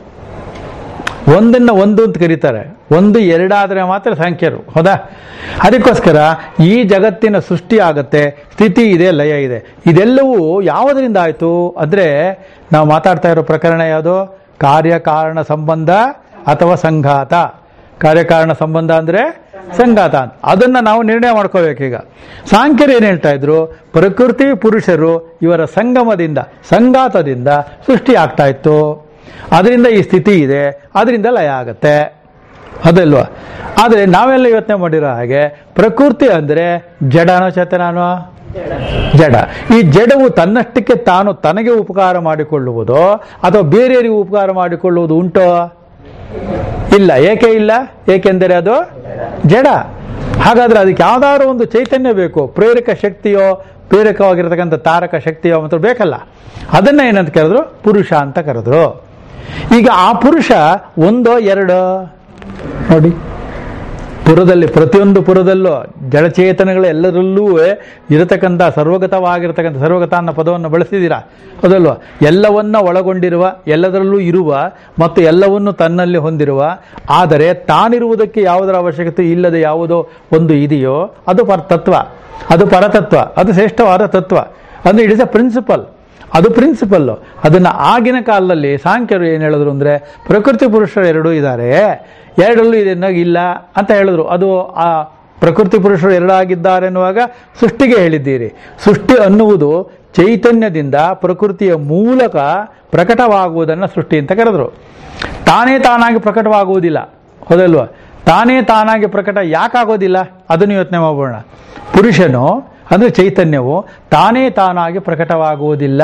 S1: ಒಂದನ್ನು ಒಂದು ಅಂತ ಕರೀತಾರೆ ಒಂದು ಎರಡಾದರೆ ಮಾತ್ರ ಸಂಖ್ಯರು ಹೌದಾ ಅದಕ್ಕೋಸ್ಕರ ಈ ಜಗತ್ತಿನ ಸೃಷ್ಟಿ ಆಗತ್ತೆ ಸ್ಥಿತಿ ಇದೆ ಲಯ ಇದೆ ಇದೆಲ್ಲವೂ ಯಾವುದರಿಂದ ಆಯಿತು ಅಂದರೆ ನಾವು ಮಾತಾಡ್ತಾ ಇರೋ ಪ್ರಕರಣ ಯಾವುದು ಕಾರ್ಯಕಾರಣ ಸಂಬಂಧ ಅಥವಾ ಸಂಘಾತ ಕಾರ್ಯಕಾರಣ ಸಂಬಂಧ ಅಂದರೆ ಸಂಘಾತ ಅಂತ ಅದನ್ನು ನಾವು ನಿರ್ಣಯ ಮಾಡ್ಕೋಬೇಕೀಗ ಸಾಂಖ್ಯರು ಏನು ಹೇಳ್ತಾ ಇದ್ರು ಪ್ರಕೃತಿ ಪುರುಷರು ಇವರ ಸಂಗಮದಿಂದ ಸಂಘಾತದಿಂದ ಸೃಷ್ಟಿ ಆಗ್ತಾ ಇತ್ತು ಅದರಿಂದ ಈ ಸ್ಥಿತಿ ಇದೆ ಅದರಿಂದ ಲಯ ಆಗತ್ತೆ ಅದಲ್ವಾ ಆದರೆ ನಾವೆಲ್ಲ ಯೋಚನೆ ಮಾಡಿರೋ ಹಾಗೆ ಪ್ರಕೃತಿ ಅಂದರೆ ಜಡನೋ ಚೇತನನೋ ಜಡ ಈ ಜಡವು ತನ್ನಷ್ಟಕ್ಕೆ ತಾನು ತನಗೆ ಉಪಕಾರ ಮಾಡಿಕೊಳ್ಳುವುದೋ ಅಥವಾ ಬೇರೆಯವರಿಗೆ ಉಪಕಾರ ಮಾಡಿಕೊಳ್ಳುವುದು ಉಂಟೋ ಇಲ್ಲ ಏಕೆ ಇಲ್ಲ ಏಕೆಂದರೆ ಅದು ಜಡ ಹಾಗಾದ್ರೆ ಅದಕ್ಕೆ ಯಾವ್ದಾದ್ರು ಒಂದು ಚೈತನ್ಯ ಬೇಕು ಪ್ರೇರಕ ಶಕ್ತಿಯೋ ಪ್ರೇರಕವಾಗಿರತಕ್ಕಂಥ ತಾರಕ ಶಕ್ತಿಯೋ ಮಾತ್ರ ಬೇಕಲ್ಲ ಅದನ್ನ ಏನಂತ ಕರೆದ್ರು ಪುರುಷ ಅಂತ ಕರೆದ್ರು ಈಗ ಆ ಪುರುಷ ಒಂದೋ ಎರಡೋ ನೋಡಿ ಪುರದಲ್ಲಿ ಪ್ರತಿಯೊಂದು ಪುರದಲ್ಲೂ ಜಡಚೇತನಗಳ ಎಲ್ಲರಲ್ಲೂ ಇರತಕ್ಕಂಥ ಸರ್ವಗತವಾಗಿರತಕ್ಕಂಥ ಸರ್ವಗತ ಅನ್ನೋ ಪದವನ್ನು ಬಳಸಿದ್ದೀರಾ ಅದಲ್ವ ಎಲ್ಲವನ್ನ ಒಳಗೊಂಡಿರುವ ಎಲ್ಲದರಲ್ಲೂ ಇರುವ ಮತ್ತು ಎಲ್ಲವನ್ನು ತನ್ನಲ್ಲಿ ಹೊಂದಿರುವ ಆದರೆ ತಾನಿರುವುದಕ್ಕೆ ಯಾವುದರ ಅವಶ್ಯಕತೆ ಇಲ್ಲದೆ ಯಾವುದೋ ಒಂದು ಇದೆಯೋ ಅದು ಪರ ತತ್ವ ಅದು ಪರತತ್ವ ಅದು ಶ್ರೇಷ್ಠವಾದ ತತ್ವ ಅಂದರೆ ಇಟ್ ಇಸ್ ಅ ಪ್ರಿನ್ಸಿಪಲ್ ಅದು ಪ್ರಿನ್ಸಿಪಲ್ಲು ಅದನ್ನ ಆಗಿನ ಕಾಲದಲ್ಲಿ ಸಾಂಖ್ಯರು ಏನು ಹೇಳಿದ್ರು ಅಂದರೆ ಪ್ರಕೃತಿ ಪುರುಷರು ಎರಡೂ ಇದ್ದಾರೆ ಎರಡಲ್ಲೂ ಇದೆ ಇಲ್ಲ ಅಂತ ಹೇಳಿದ್ರು ಅದು ಆ ಪ್ರಕೃತಿ ಪುರುಷರು ಎರಡಾಗಿದ್ದಾರೆ ಎನ್ನುವಾಗ ಸೃಷ್ಟಿಗೆ ಹೇಳಿದ್ದೀರಿ ಸೃಷ್ಟಿ ಅನ್ನುವುದು ಚೈತನ್ಯದಿಂದ ಪ್ರಕೃತಿಯ ಮೂಲಕ ಪ್ರಕಟವಾಗುವುದನ್ನು ಸೃಷ್ಟಿ ಅಂತ ಕರೆದ್ರು ತಾನೇ ತಾನಾಗಿ ಪ್ರಕಟವಾಗುವುದಿಲ್ಲ ಹೌದಲ್ವಾ ತಾನೇ ತಾನಾಗಿ ಪ್ರಕಟ ಯಾಕಾಗೋದಿಲ್ಲ ಅದನ್ನು ಯೋಚನೆ ಮಾಡೋಣ ಪುರುಷನು ಅಂದರೆ ಚೈತನ್ಯವು ತಾನೇ ತಾನಾಗಿ ಪ್ರಕಟವಾಗುವುದಿಲ್ಲ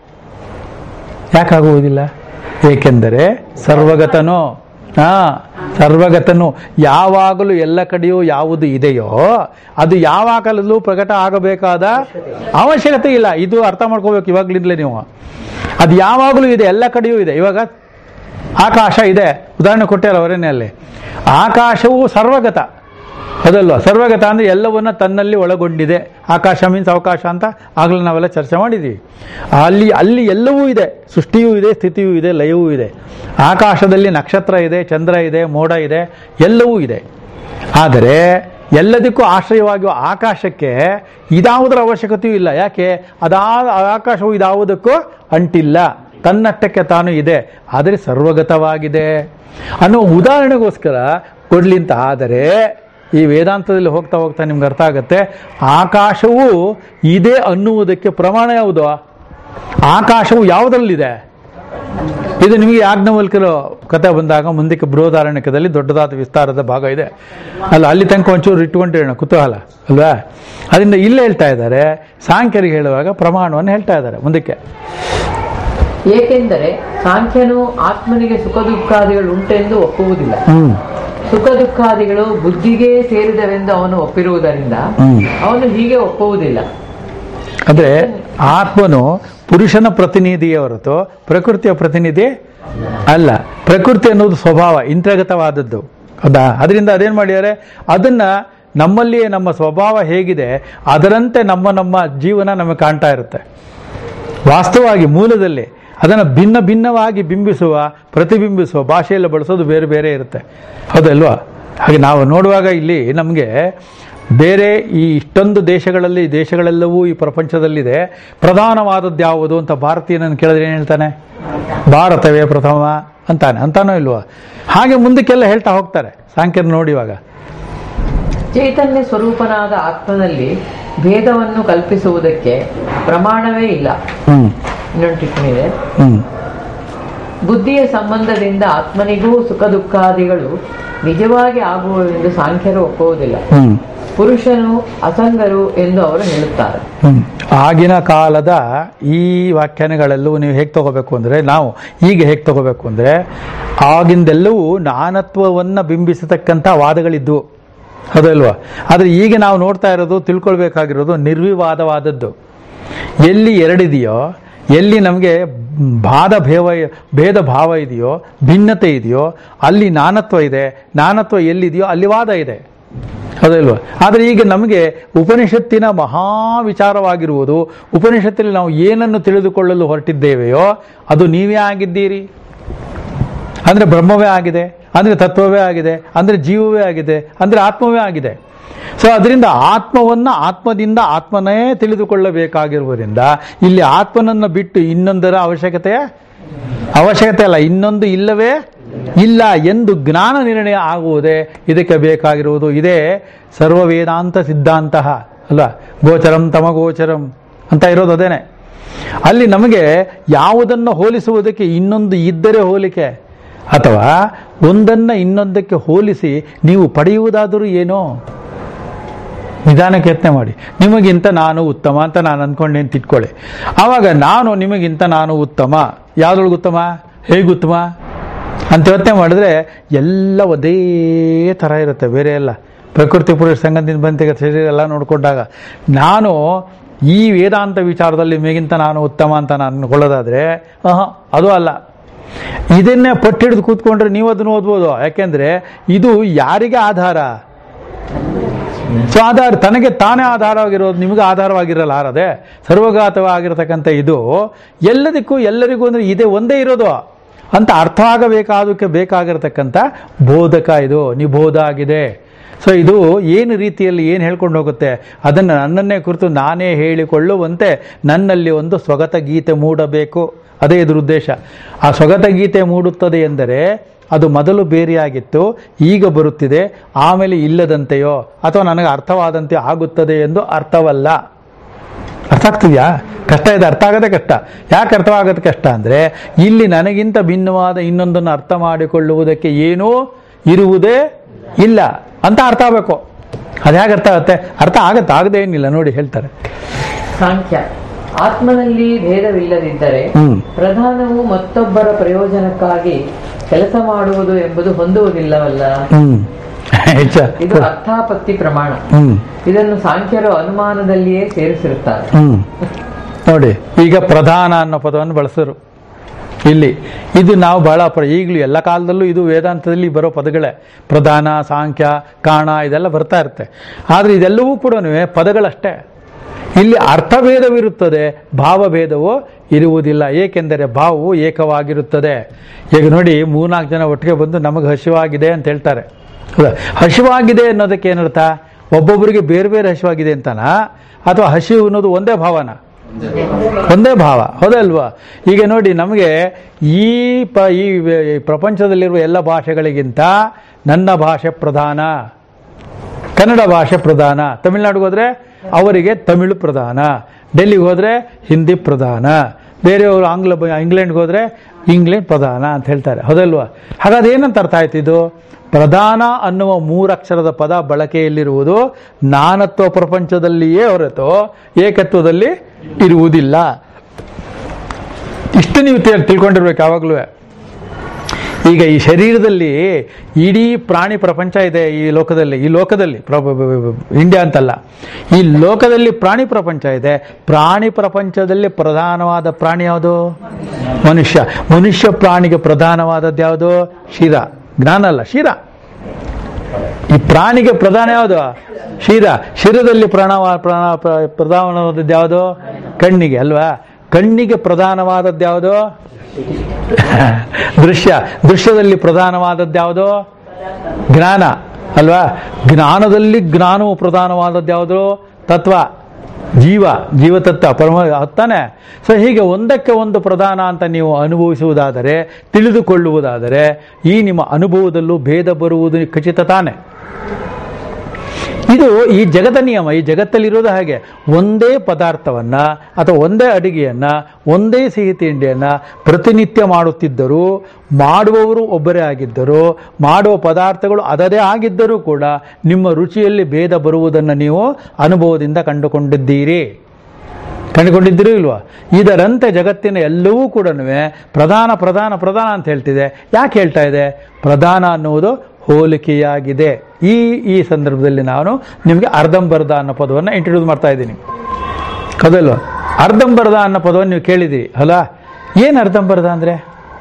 S1: ಯಾಕಾಗುವುದಿಲ್ಲ ಏಕೆಂದರೆ ಸರ್ವಗತನು ಹಾ ಸರ್ವಗತನು ಯಾವಾಗಲೂ ಎಲ್ಲ ಕಡೆಯೂ ಯಾವುದು ಇದೆಯೋ ಅದು ಯಾವಾಗಲೂ ಪ್ರಕಟ ಆಗಬೇಕಾದ ಅವಶ್ಯಕತೆ ಇಲ್ಲ ಇದು ಅರ್ಥ ಮಾಡ್ಕೋಬೇಕು ಇವಾಗ್ಲಿಂದಲೇ ನೀವು ಅದು ಯಾವಾಗಲೂ ಇದೆ ಎಲ್ಲ ಕಡೆಯೂ ಇದೆ ಇವಾಗ ಆಕಾಶ ಇದೆ ಉದಾಹರಣೆ ಕೊಟ್ಟಾರ ಅವರೇನೆ ಅಲ್ಲಿ ಆಕಾಶವು ಸರ್ವಗತ ಅದಲ್ವಾ ಸರ್ವಗತ ಅಂದರೆ ಎಲ್ಲವನ್ನ ತನ್ನಲ್ಲಿ ಒಳಗೊಂಡಿದೆ ಆಕಾಶ ಮೀನ್ಸ್ ಅವಕಾಶ ಅಂತ ಆಗಲೇ ನಾವೆಲ್ಲ ಚರ್ಚೆ ಮಾಡಿದ್ದೀವಿ ಅಲ್ಲಿ ಅಲ್ಲಿ ಎಲ್ಲವೂ ಇದೆ ಸೃಷ್ಟಿಯೂ ಇದೆ ಸ್ಥಿತಿಯೂ ಇದೆ ಲಯವೂ ಇದೆ ಆಕಾಶದಲ್ಲಿ ನಕ್ಷತ್ರ ಇದೆ ಚಂದ್ರ ಇದೆ ಮೋಡ ಇದೆ ಎಲ್ಲವೂ ಇದೆ ಆದರೆ ಎಲ್ಲದಕ್ಕೂ ಆಶ್ರಯವಾಗಿರುವ ಆಕಾಶಕ್ಕೆ ಇದಾವುದರ ಅವಶ್ಯಕತೆಯೂ ಇಲ್ಲ ಯಾಕೆ ಅದಾ ಆಕಾಶವು ಇದಾವುದಕ್ಕೂ ಅಂಟಿಲ್ಲ ತನ್ನಷ್ಟಕ್ಕೆ ತಾನು ಇದೆ ಆದರೆ ಸರ್ವಗತವಾಗಿದೆ ಅನ್ನೋ ಉದಾಹರಣೆಗೋಸ್ಕರ ಕೊಡ್ಲಿ ಅಂತ ಆದರೆ ಈ ವೇದಾಂತದಲ್ಲಿ ಹೋಗ್ತಾ ಹೋಗ್ತಾ ನಿಮ್ಗೆ ಅರ್ಥ ಆಗುತ್ತೆ ಆಕಾಶವು ಇದೆ ಅನ್ನುವುದಕ್ಕೆ ಪ್ರಮಾಣ ಯಾವುದು ಆಕಾಶವು ಯಾವುದರಲ್ಲಿದೆ ಇದು ನಿಮಗೆ ಯಾಜ್ಞವಲ್ಕರ ಕಥೆ ಬಂದಾಗ ಮುಂದಕ್ಕೆ ಬೃಹದಾರಣ್ಯಕದಲ್ಲಿ ದೊಡ್ಡದಾದ ವಿಸ್ತಾರದ ಭಾಗ ಇದೆ ಅಲ್ಲ ಅಲ್ಲಿ ತನಕ ಒಂಚೂರು ಇಟ್ಕೊಂಡಿರೋಣ ಕುತೂಹಲ ಅಲ್ವಾ ಅದರಿಂದ ಇಲ್ಲಿ ಹೇಳ್ತಾ ಇದ್ದಾರೆ ಸಾಂಖ್ಯರಿಗೆ ಹೇಳುವಾಗ ಪ್ರಮಾಣವನ್ನು ಹೇಳ್ತಾ ಇದ್ದಾರೆ ಮುಂದಕ್ಕೆ
S2: ಏಕೆಂದರೆ ಸಾಂಖ್ಯನು ಆತ್ಮನಿಗೆ ಸುಖ ದುಃಖಾದಿಗಳು ಉಂಟೆಂದು ಒಪ್ಪುವುದಿಲ್ಲ
S1: ಹ್ಮ್
S2: ಸುಖ ದುಃಖಾದಿಗಳು ಬುದ್ಧಿಗೆ ಸೇರಿದವೆಂದು ಅವನು ಒಪ್ಪಿರುವುದರಿಂದ
S1: ಹ್ಮ್.
S2: ಅವನು ಹೀಗೆ ಒಪ್ಪುವುದಿಲ್ಲ
S1: ಅಂದ್ರೆ ಆತ್ಮನು ಪುರುಷನ ಪ್ರತಿನಿಧಿಯೇ ಹೊರತು ಪ್ರಕೃತಿಯ ಪ್ರತಿನಿಧಿ ಅಲ್ಲ ಪ್ರಕೃತಿ ಅನ್ನೋದು ಸ್ವಭಾವ ಇಂತ್ರಗತವಾದದ್ದು ಹೌದಾ ಅದರಿಂದ ಅದೇನ್ ಮಾಡಿದ್ದಾರೆ ಅದನ್ನ ನಮ್ಮಲ್ಲಿಯೇ ನಮ್ಮ ಸ್ವಭಾವ ಹೇಗಿದೆ ಅದರಂತೆ ನಮ್ಮ ನಮ್ಮ ಜೀವನ ನಮಗೆ ಕಾಣ್ತಾ ಇರುತ್ತೆ ವಾಸ್ತವವಾಗಿ ಮೂಲದಲ್ಲಿ ಅದನ್ನು ಭಿನ್ನ ಭಿನ್ನವಾಗಿ ಬಿಂಬಿಸುವ ಪ್ರತಿಬಿಂಬಿಸುವ ಭಾಷೆಯಲ್ಲಿ ಬಳಸೋದು ಬೇರೆ ಬೇರೆ ಇರುತ್ತೆ ಹೌದಲ್ವಾ ಹಾಗೆ ನಾವು ನೋಡುವಾಗ ಇಲ್ಲಿ ನಮಗೆ ಬೇರೆ ಈ ಇಷ್ಟೊಂದು ದೇಶಗಳಲ್ಲಿ ದೇಶಗಳೆಲ್ಲವೂ ಈ ಪ್ರಪಂಚದಲ್ಲಿದೆ ಪ್ರಧಾನವಾದದ್ದು ಯಾವುದು ಅಂತ ಭಾರತೀಯನನ್ನು ಕೇಳಿದ್ರೆ ಏನು ಹೇಳ್ತಾನೆ ಭಾರತವೇ ಪ್ರಥಮ ಅಂತಾನೆ ಅಂತಾನೋ ಇಲ್ವಾ ಹಾಗೆ ಮುಂದಕ್ಕೆಲ್ಲ ಹೇಳ್ತಾ ಹೋಗ್ತಾರೆ ಸಾಂಖ್ಯರು ನೋಡಿ ಇವಾಗ
S2: ಚೈತನ್ಯ ಸ್ವರೂಪನಾದ ಆತ್ಮನಲ್ಲಿ ಭೇದವನ್ನು ಕಲ್ಪಿಸುವುದಕ್ಕೆ ಪ್ರಮಾಣವೇ ಇಲ್ಲ
S1: ಹ್ಮ್
S2: ಇನ್ನೊಂದು ಟಿಪ್ಪಣಿ ಇದೆ
S1: ಹ್ಮ್
S2: ಬುದ್ಧಿಯ ಸಂಬಂಧದಿಂದ ಆತ್ಮನಿಗೂ ಸುಖ ದುಃಖಾದಿಗಳು ನಿಜವಾಗಿ ಆಗುವುವೆಂದು ಸಾಂಖ್ಯರು ಒಪ್ಪುವುದಿಲ್ಲ
S1: ಹ್ಮ್
S2: ಪುರುಷನು ಅಸಂಗರು ಎಂದು ಅವರು ಹೇಳುತ್ತಾರೆ
S1: ಹ್ಮ್. ಆಗಿನ ಕಾಲದ ಈ ವ್ಯಾಖ್ಯಾನಗಳೆಲ್ಲವೂ ನೀವು ಹೇಗೆ ತಗೋಬೇಕು ಅಂದ್ರೆ ನಾವು ಈಗ ಹೇಗೆ ತಗೋಬೇಕು ಅಂದ್ರೆ ಆಗಿಂದೆಲ್ಲವೂ ನಾನತ್ವವನ್ನ ಬಿಂಬಿಸತಕ್ಕಂಥ ವಾದಗಳಿದ್ವು ಹೌದಲ್ವಾ ಆದ್ರೆ ಈಗ ನಾವು ನೋಡ್ತಾ ಇರೋದು ತಿಳ್ಕೊಳ್ಬೇಕಾಗಿರೋದು ನಿರ್ವಿವಾದವಾದದ್ದು ಎಲ್ಲಿ ಎರಡಿದೆಯೋ ಎಲ್ಲಿ ನಮಗೆ ಬಾಧ ಭೇವ ಭೇದ ಭಾವ ಇದೆಯೋ ಭಿನ್ನತೆ ಇದೆಯೋ ಅಲ್ಲಿ ನಾನತ್ವ ಇದೆ ನಾನತ್ವ ಎಲ್ಲಿದೆಯೋ ಅಲ್ಲಿ ವಾದ ಇದೆ ಹೌದಲ್ವಾ ಆದರೆ ಈಗ ನಮಗೆ ಉಪನಿಷತ್ತಿನ ಮಹಾ ವಿಚಾರವಾಗಿರುವುದು ಉಪನಿಷತ್ತಲ್ಲಿ ನಾವು ಏನನ್ನು ತಿಳಿದುಕೊಳ್ಳಲು ಹೊರಟಿದ್ದೇವೆಯೋ ಅದು ನೀವೇ ಆಗಿದ್ದೀರಿ ಅಂದ್ರೆ ಬ್ರಹ್ಮವೇ ಆಗಿದೆ ಅಂದ್ರೆ ತತ್ವವೇ ಆಗಿದೆ ಅಂದ್ರೆ ಜೀವವೇ ಆಗಿದೆ ಅಂದ್ರೆ ಆತ್ಮವೇ ಆಗಿದೆ ಸೊ ಅದರಿಂದ ಆತ್ಮವನ್ನ ಆತ್ಮದಿಂದ ಆತ್ಮನೇ ತಿಳಿದುಕೊಳ್ಳಬೇಕಾಗಿರುವುದರಿಂದ ಇಲ್ಲಿ ಆತ್ಮನನ್ನ ಬಿಟ್ಟು ಇನ್ನೊಂದರ ಅವಶ್ಯಕತೆ ಅವಶ್ಯಕತೆ ಅಲ್ಲ ಇನ್ನೊಂದು ಇಲ್ಲವೇ ಇಲ್ಲ ಎಂದು ಜ್ಞಾನ ನಿರ್ಣಯ ಆಗುವುದೇ ಇದಕ್ಕೆ ಬೇಕಾಗಿರುವುದು ಇದೇ ಸರ್ವ ವೇದಾಂತ ಸಿದ್ಧಾಂತ ಅಲ್ಲ ಗೋಚರಂ ತಮ ಗೋಚರಂ ಅಂತ ಇರೋದು ಅದೇನೆ ಅಲ್ಲಿ ನಮಗೆ ಯಾವುದನ್ನು ಹೋಲಿಸುವುದಕ್ಕೆ ಇನ್ನೊಂದು ಇದ್ದರೆ ಹೋಲಿಕೆ ಅಥವಾ ಒಂದನ್ನ ಇನ್ನೊಂದಕ್ಕೆ ಹೋಲಿಸಿ ನೀವು ಪಡೆಯುವುದಾದರೂ ಏನೋ ನಿಧಾನಕ್ಕೆ ಯತ್ನ ಮಾಡಿ ನಿಮಗಿಂತ ನಾನು ಉತ್ತಮ ಅಂತ ನಾನು ಅಂದ್ಕೊಂಡೆ ಅಂತ ಇಟ್ಕೊಳ್ಳಿ ಆವಾಗ ನಾನು ನಿಮಗಿಂತ ನಾನು ಉತ್ತಮ ಯಾವ್ದ್ರೊಳಗೆ ಉತ್ತಮ ಹೇಗೆ ಉತ್ತಮ ಅಂತ ಯೋಚನೆ ಮಾಡಿದ್ರೆ ಎಲ್ಲ ಒಂದೇ ಥರ ಇರುತ್ತೆ ಬೇರೆ ಎಲ್ಲ ಪ್ರಕೃತಿ ಪುರುಷ ಸಂಗದಿಂದ ಬಂತಿಗೆ ಶರೀರ ಎಲ್ಲ ನೋಡಿಕೊಂಡಾಗ ನಾನು ಈ ವೇದಾಂತ ವಿಚಾರದಲ್ಲಿ ನಿಮಗಿಂತ ನಾನು ಉತ್ತಮ ಅಂತ ನಾನು ಅನ್ಕೊಳ್ಳೋದಾದ್ರೆ ಆಹಾ ಅದು ಅಲ್ಲ ಇದನ್ನೇ ಪಟ್ಟಿಡಿದು ಕೂತ್ಕೊಂಡ್ರೆ ನೀವು ಅದನ್ನು ಓದ್ಬೋದು ಯಾಕೆಂದ್ರೆ ಇದು ಯಾರಿಗೆ ಆಧಾರ ಸೊ ಆಧಾರ ತನಗೆ ತಾನೇ ಆಧಾರವಾಗಿರೋದು ನಿಮಗೆ ಆಧಾರವಾಗಿರಲ್ಲ ಆರದೆ ಸರ್ವಘಾತವಾಗಿರತಕ್ಕಂಥ ಇದು ಎಲ್ಲದಕ್ಕೂ ಎಲ್ಲರಿಗೂ ಅಂದ್ರೆ ಇದೆ ಒಂದೇ ಇರೋದು ಅಂತ ಅರ್ಥ ಆಗಬೇಕಾದಕ್ಕೆ ಬೇಕಾಗಿರತಕ್ಕಂಥ ಬೋಧಕ ಇದು ನಿಬೋಧ ಆಗಿದೆ ಸೊ ಇದು ಏನು ರೀತಿಯಲ್ಲಿ ಏನು ಹೇಳ್ಕೊಂಡು ಹೋಗುತ್ತೆ ಅದನ್ನು ನನ್ನನ್ನೇ ಕುರಿತು ನಾನೇ ಹೇಳಿಕೊಳ್ಳುವಂತೆ ನನ್ನಲ್ಲಿ ಒಂದು ಸ್ವಗತ ಗೀತೆ ಮೂಡಬೇಕು ಅದೇ ಇದ್ರ ಉದ್ದೇಶ ಆ ಸ್ವಗತ ಗೀತೆ ಮೂಡುತ್ತದೆ ಎಂದರೆ ಅದು ಮೊದಲು ಬೇರೆಯಾಗಿತ್ತು ಈಗ ಬರುತ್ತಿದೆ ಆಮೇಲೆ ಇಲ್ಲದಂತೆಯೋ ಅಥವಾ ನನಗೆ ಅರ್ಥವಾದಂತೆ ಆಗುತ್ತದೆ ಎಂದು ಅರ್ಥವಲ್ಲ ಅರ್ಥ ಆಗ್ತಿದ್ಯಾ ಕಷ್ಟ ಇದೆ ಅರ್ಥ ಆಗೋದೇ ಕಷ್ಟ ಯಾಕೆ ಅರ್ಥವಾಗೋದು ಕಷ್ಟ ಅಂದರೆ ಇಲ್ಲಿ ನನಗಿಂತ ಭಿನ್ನವಾದ ಇನ್ನೊಂದನ್ನು ಅರ್ಥ ಮಾಡಿಕೊಳ್ಳುವುದಕ್ಕೆ ಏನೂ ಇರುವುದೇ ಇಲ್ಲ ಅಂತ ಅರ್ಥ ಆಗಬೇಕು ಅದು ಹೇಗೆ ಅರ್ಥ ಆಗುತ್ತೆ ಅರ್ಥ ಆಗತ್ತೆ ಆಗದೇ ಏನಿಲ್ಲ ನೋಡಿ ಹೇಳ್ತಾರೆ
S2: ಸಾಂಖ್ಯ ಆತ್ಮನಲ್ಲಿ ಭೇದವಿಲ್ಲದಿದ್ದರೆ
S1: ಹ್ಮ್.
S2: ಪ್ರಧಾನವು ಮತ್ತೊಬ್ಬರ ಪ್ರಯೋಜನಕ್ಕಾಗಿ ಕೆಲಸ ಮಾಡುವುದು ಎಂಬುದು ಹೊಂದುವುದಿಲ್ಲವಲ್ಲ
S1: ಹ್ಮ್ ಹೆಚ್ಚ
S2: ಇದು ಅರ್ಥಾಪತ್ತಿ ಪ್ರಮಾಣ
S1: ಹ್ಮ್
S2: ಇದನ್ನು ಸಾಂಖ್ಯರು ಅನುಮಾನದಲ್ಲಿಯೇ ಸೇರಿಸಿರುತ್ತಾರೆ
S1: ಹ್ಮ್ ನೋಡಿ ಈಗ ಪ್ರಧಾನ ಅನ್ನೋ ಪದವನ್ನು ಬಳಸರು ಇಲ್ಲಿ ಇದು ನಾವು ಬಹಳ ಪ್ರ ಈಗಲೂ ಎಲ್ಲ ಕಾಲದಲ್ಲೂ ಇದು ವೇದಾಂತದಲ್ಲಿ ಬರೋ ಪದಗಳೇ ಪ್ರಧಾನ ಸಾಂಖ್ಯ ಕಾಣ ಇದೆಲ್ಲ ಬರ್ತಾ ಇರುತ್ತೆ ಆದರೆ ಇದೆಲ್ಲವೂ ಕೂಡ ಪದಗಳಷ್ಟೇ ಇಲ್ಲಿ ಅರ್ಥಭೇದವಿರುತ್ತದೆ ಭಾವಭೇದವು ಇರುವುದಿಲ್ಲ ಏಕೆಂದರೆ ಭಾವವು ಏಕವಾಗಿರುತ್ತದೆ ಈಗ ನೋಡಿ ಮೂರ್ನಾಲ್ಕು ಜನ ಒಟ್ಟಿಗೆ ಬಂದು ನಮಗೆ ಹಸಿವಾಗಿದೆ ಅಂತ ಹೇಳ್ತಾರೆ ಹೌದಾ? ಹಸಿವಾಗಿದೆ ಅನ್ನೋದಕ್ಕೆ ಏನರ್ಥ ಒಬ್ಬೊಬ್ಬರಿಗೆ ಬೇರೆ ಬೇರೆ ಹಸಿವಾಗಿದೆ ಅಂತನಾ ಅಥವಾ ಹಸಿವು ಅನ್ನೋದು ಒಂದೇ ಭಾವನ ಒಂದೇ ಭಾವ ಹೌದಲ್ವಾ ಈಗ ನೋಡಿ ನಮಗೆ ಈ ಪ ಈ ವೆ- ಈ ಪ್ರಪಂಚದಲ್ಲಿರುವ ಎಲ್ಲ ಭಾಷೆಗಳಿಗಿಂತ ನನ್ನ ಭಾಷೆ ಪ್ರಧಾನ ಕನ್ನಡ ಭಾಷೆ ಪ್ರಧಾನ ತಮಿಳ್ನಾಡಿಗೆ ಹೋದ್ರೆ ಅವರಿಗೆ ತಮಿಳು ಪ್ರಧಾನ ಡೆಲ್ಲಿಗೆ ಹೋದ್ರೆ ಹಿಂದಿ ಪ್ರಧಾನ ಬೇರೆಯವರು ಆಂಗ್ಲ ಇಂಗ್ಲೆಂಡ್ಗೆ ಹೋದ್ರೆ ಇಂಗ್ಲೆಂಡ್ ಪ್ರಧಾನ ಅಂತ ಹೇಳ್ತಾರೆ ಹೌದಲ್ವಾ ಹಾಗಾದ್ರೆ ಏನಂತ ಅರ್ಥ ಆಯ್ತು ಇದು ಪ್ರಧಾನ ಅನ್ನುವ ಮೂರಕ್ಷರದ ಪದ ಬಳಕೆಯಲ್ಲಿರುವುದು ನಾನತ್ವ ಪ್ರಪಂಚದಲ್ಲಿಯೇ ಹೊರತು ಏಕತ್ವದಲ್ಲಿ ಇರುವುದಿಲ್ಲ ಇಷ್ಟು ನೀವು ತಿಳ್- ತಿಳ್ಕೊಂಡಿರ್ಬೇಕು ಯಾವಾಗಲೂ ಈಗ ಈ ಶರೀರದಲ್ಲಿ ಇಡೀ ಪ್ರಾಣಿ ಪ್ರಪಂಚ ಇದೆ ಈ ಲೋಕದಲ್ಲಿ ಈ ಲೋಕದಲ್ಲಿ ಪ್ರ- ಬ- ಬ- ಬ- ಇಂಡಿಯಾ ಅಂತಲ್ಲ ಈ ಲೋಕದಲ್ಲಿ ಪ್ರಾಣಿ ಪ್ರಪಂಚ ಇದೆ ಪ್ರಾಣಿ ಪ್ರಪಂಚದಲ್ಲಿ ಪ್ರಧಾನವಾದ ಪ್ರಾಣಿ ಯಾವುದು ಮನುಷ್ಯ ಮನುಷ್ಯ ಪ್ರಾಣಿಗೆ ಪ್ರಧಾನವಾದದ್ದು ಯಾವುದು ಶಿರ ಜ್ಞಾನ ಅಲ್ಲ ಶಿರ ಈ ಪ್ರಾಣಿಗೆ ಪ್ರಧಾನ ಯಾವುದು ಶಿರ ಶಿರದಲ್ಲಿ ಪ್ರಾಣವ ಪ್ರಾಣ ಪ್ರ- ಪ್ರಧಾನವಾದದ್ದು ಯಾವುದು ಕಣ್ಣಿಗೆ ಅಲ್ವಾ ಕಣ್ಣಿಗೆ ಪ್ರಧಾನವಾದದ್ದು ಯಾವುದು ದೃಶ್ಯ ದೃಶ್ಯದಲ್ಲಿ ಪ್ರಧಾನವಾದದ್ದು ಯಾವುದು ಜ್ಞಾನ ಅಲ್ವಾ ಜ್ಞಾನದಲ್ಲಿ ಜ್ಞಾನವು ಪ್ರಧಾನವಾದದ್ದು ಯಾವುದು ತತ್ವ ಜೀವ ಜೀವತತ್ವ ಪರಮ ತಾನೆ ಸೊ ಹೀಗೆ ಒಂದಕ್ಕೆ ಒಂದು ಪ್ರಧಾನ ಅಂತ ನೀವು ಅನುಭವಿಸುವುದಾದರೆ ತಿಳಿದುಕೊಳ್ಳುವುದಾದರೆ ಈ ನಿಮ್ಮ ಅನುಭವದಲ್ಲೂ ಭೇದ ಬರುವುದು ಖಚಿತ ತಾನೆ ಇದು ಈ ಜಗದ ನಿಯಮ ಈ ಜಗತ್ತಲ್ಲಿರೋದು ಹಾಗೆ ಒಂದೇ ಪದಾರ್ಥವನ್ನ ಅಥವಾ ಒಂದೇ ಅಡಿಗೆಯನ್ನ ಒಂದೇ ಸಿಹಿ ತಿಂಡಿಯನ್ನ ಪ್ರತಿನಿತ್ಯ ಮಾಡುತ್ತಿದ್ದರೂ ಮಾಡುವವರು ಒಬ್ಬರೇ ಆಗಿದ್ದರು ಮಾಡುವ ಪದಾರ್ಥಗಳು ಅದದೇ ಆಗಿದ್ದರೂ ಕೂಡ ನಿಮ್ಮ ರುಚಿಯಲ್ಲಿ ಭೇದ ಬರುವುದನ್ನು ನೀವು ಅನುಭವದಿಂದ ಕಂಡುಕೊಂಡಿದ್ದೀರಿ ಕಂಡುಕೊಂಡಿದ್ದೀರೋ ಇಲ್ವಾ ಇದರಂತೆ ಜಗತ್ತಿನ ಎಲ್ಲವೂ ಕೂಡ ಪ್ರಧಾನ ಪ್ರಧಾನ ಪ್ರಧಾನ ಅಂತ ಹೇಳ್ತಿದೆ ಯಾಕೆ ಹೇಳ್ತಾ ಇದೆ ಪ್ರಧಾನ ಅನ್ನುವುದು ಹೋಲಿಕೆಯಾಗಿದೆ ಈ ಈ ಸಂದರ್ಭದಲ್ಲಿ ನಾನು ನಿಮಗೆ ಅರ್ಧಂಬರ್ಧ ಅನ್ನೋ ಪದವನ್ನು ಇಂಟ್ರೊಡ್ಯೂಸ್ ಮಾಡ್ತಾ ಇದ್ದೀನಿ ಹೌದಲ್ವ ಅರ್ಧಂಬರ್ಧ ಅನ್ನೋ ಪದವನ್ನು ನೀವು ಕೇಳಿದಿರಿ ಅಲ್ಲ ಏನು ಅರ್ಧಂಬರ್ಧ ಅಂದರೆ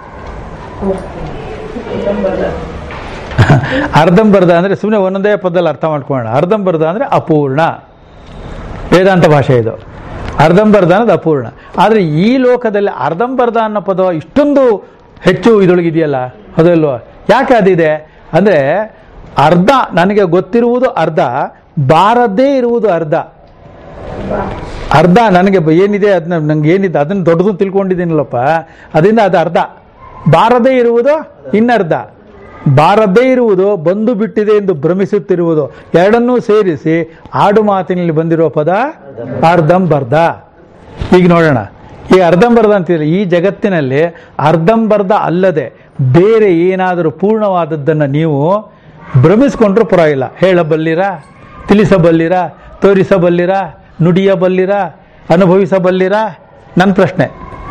S1: ಅರ್ಧಂಬರ್ಧ ಅಂದರೆ ಸುಮ್ಮನೆ ಒಂದೊಂದೇ ಪದದಲ್ಲಿ ಅರ್ಥ ಮಾಡ್ಕೊಳ್ಳೋಣ ಅರ್ಧಂಬರ್ಧ ಅಂದರೆ ಅಪೂರ್ಣ ವೇದಾಂತ ಭಾಷೆ ಇದು ಅರ್ಧಂಬರ್ಧ ಅನ್ನೋದು ಅಪೂರ್ಣ ಆದರೆ ಈ ಲೋಕದಲ್ಲಿ ಅರ್ಧಂಬರ್ಧ ಅನ್ನೋ ಪದ ಇಷ್ಟೊಂದು ಹೆಚ್ಚು ಇದರೊಳಗೆ ಇದೆಯಲ್ಲ ಅದಲ್ವ ಯಾಕೆ ಅದಿದೆ ಅಂದರೆ ಅರ್ಧ ನನಗೆ ಗೊತ್ತಿರುವುದು ಅರ್ಧ ಬಾರದೇ ಇರುವುದು ಅರ್ಧ ಅರ್ಧ ನನಗೆ ಬ- ಏನಿದೆ ಅದನ್ನ ನಂಗೆ ಏನಿದೆ ಅದನ್ನು ದೊಡ್ಡದು ತಿಳ್ಕೊಂಡಿದ್ದೀನಲ್ಲಪ್ಪ ಅದರಿಂದ ಅದು ಅರ್ಧ ಬಾರದೇ ಇರುವುದು ಇನ್ನರ್ಧ ಬಾರದೇ ಇರುವುದು ಬಂದು ಬಿಟ್ಟಿದೆ ಎಂದು ಭ್ರಮಿಸುತ್ತಿರುವುದು ಎರಡನ್ನೂ ಸೇರಿಸಿ ಆಡು ಮಾತಿನಲ್ಲಿ ಬಂದಿರುವ ಪದ ಅರ್ಧಂಬರ್ಧ ಈಗ ನೋಡೋಣ ಈ ಅರ್ಧಂಬರ್ಧ ಅಂತಿದ್ರೆ ಈ ಜಗತ್ತಿನಲ್ಲಿ ಅರ್ಧಂಬರ್ಧ ಅಲ್ಲದೆ ಬೇರೆ ಏನಾದರೂ ಪೂರ್ಣವಾದದ್ದನ್ನು ನೀವು ಭ್ರಮಿಸ್ಕೊಂಡ್ರೂ ಪರವಾಗಿಲ್ಲ ಹೇಳಬಲ್ಲಿರಾ ತಿಳಿಸಬಲ್ಲಿರಾ ತೋರಿಸಬಲ್ಲಿರಾ ನುಡಿಯಬಲ್ಲಿರಾ ಅನುಭವಿಸಬಲ್ಲಿರಾ ನನ್ನ ಪ್ರಶ್ನೆ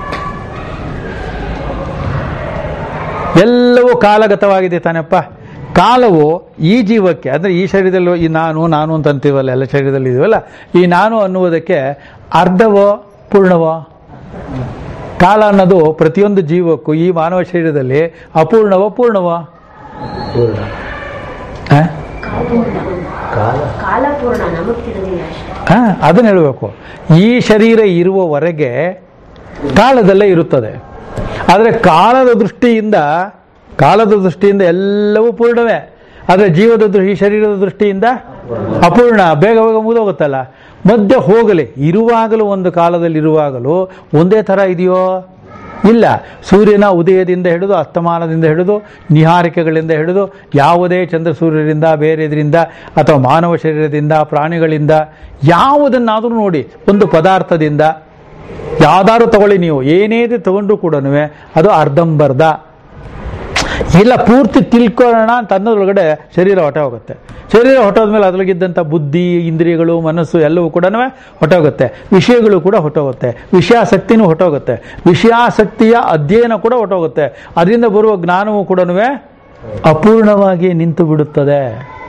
S1: ಎಲ್ಲವೂ ಕಾಲಗತವಾಗಿದೆ ತಾನಪ್ಪ ಕಾಲವು ಈ ಜೀವಕ್ಕೆ ಅಂದರೆ ಈ ಶರೀರದಲ್ಲಿ ಈ ನಾನು ನಾನು ಅಂತ ಅಂತೀವಲ್ಲ ಎಲ್ಲ ಶರೀರದಲ್ಲಿ ಇದೀವಲ್ಲ ಈ ನಾನು ಅನ್ನುವುದಕ್ಕೆ ಅರ್ಧವೋ ಪೂರ್ಣವೋ ಕಾಲ ಅನ್ನೋದು ಪ್ರತಿಯೊಂದು ಜೀವಕ್ಕೂ ಈ ಮಾನವ ಶರೀರದಲ್ಲಿ ಅಪೂರ್ಣವೋ ಪೂರ್ಣವೋ
S3: ಪೂರ್ಣ
S1: ಆ?
S3: ಕಾಲ
S4: ಕಾಲಪೂರ್ಣ ನಮಗ್ ತಿಳಿದಿಲ್ಲ ಅಷ್ಟೇ
S1: ಆ, ಅದನ್ನ ಹೇಳಬೇಕು ಈ ಶರೀರ ಇರುವವರೆಗೆ ಕಾಲದಲ್ಲೇ ಇರುತ್ತದೆ ಆದರೆ ಕಾಲದ ದೃಷ್ಟಿಯಿಂದ ಕಾಲದ ದೃಷ್ಟಿಯಿಂದ ಎಲ್ಲವೂ ಪೂರ್ಣವೇ ಆದರೆ ಜೀವದ ದೃಷ್ಟಿ ಈ ಶರೀರದ ದೃಷ್ಟಿಯಿಂದ ಅಪೂರ್ಣ ಬೇಗ ಬೇಗ ಮುಗಿದೋಗುತ್ತಲ್ಲ ಮಧ್ಯ ಹೋಗಲಿ ಇರುವಾಗಲೂ ಒಂದು ಕಾಲದಲ್ಲಿ ಇರುವಾಗಲೂ ಒಂದೇ ಥರ ಇದೆಯೋ ಇಲ್ಲ ಸೂರ್ಯನ ಉದಯದಿಂದ ಹಿಡಿದು ಅಸ್ತಮಾನದಿಂದ ಹಿಡಿದು ನಿಹಾರಿಕೆಗಳಿಂದ ಹಿಡಿದು ಯಾವುದೇ ಚಂದ್ರ ಸೂರ್ಯರಿಂದ ಬೇರೆ ಇದರಿಂದ ಅಥವಾ ಮಾನವ ಶರೀರದಿಂದ ಪ್ರಾಣಿಗಳಿಂದ ಯಾವುದನ್ನಾದರೂ ನೋಡಿ ಒಂದು ಪದಾರ್ಥದಿಂದ ಯಾವ್ದಾದ್ರು ತಗೊಳ್ಳಿ ನೀವು ಏನೇದು ತಗೊಂಡ್ರು ಕೂಡ ಅದು ಅರ್ಧಂಬರ್ಧ ಇಲ್ಲ ಪೂರ್ತಿ ತಿಳ್ಕೊಳ್ಳೋಣ ಅಂತ ಅನ್ನೋದ್ರೊಳಗಡೆ ಶರೀರ ಹೊಟ್ಟೆ ಹೋಗುತ್ತೆ ಶರೀರ ಹೊಟ್ಟೋದ್ಮೇಲೆ ಅದ್ರೊಳಗಿದ್ದಂಥ ಬುದ್ಧಿ ಇಂದ್ರಿಯಗಳು ಮನಸ್ಸು ಎಲ್ಲವೂ ಕೂಡ ಹೊಟ್ಟೋಗುತ್ತೆ ವಿಷಯಗಳು ಕೂಡ ಹೊಟ್ಟೋಗುತ್ತೆ ವಿಷಯಾಸಕ್ತಿನೂ ಹೊಟ್ಟೋಗುತ್ತೆ ವಿಷಯಾಸಕ್ತಿಯ ಅಧ್ಯಯನ ಕೂಡ ಹೊಟ್ಟೋಗುತ್ತೆ ಅದರಿಂದ ಬರುವ ಜ್ಞಾನವೂ ಕೂಡ ಅಪೂರ್ಣವಾಗಿ ನಿಂತು ಬಿಡುತ್ತದೆ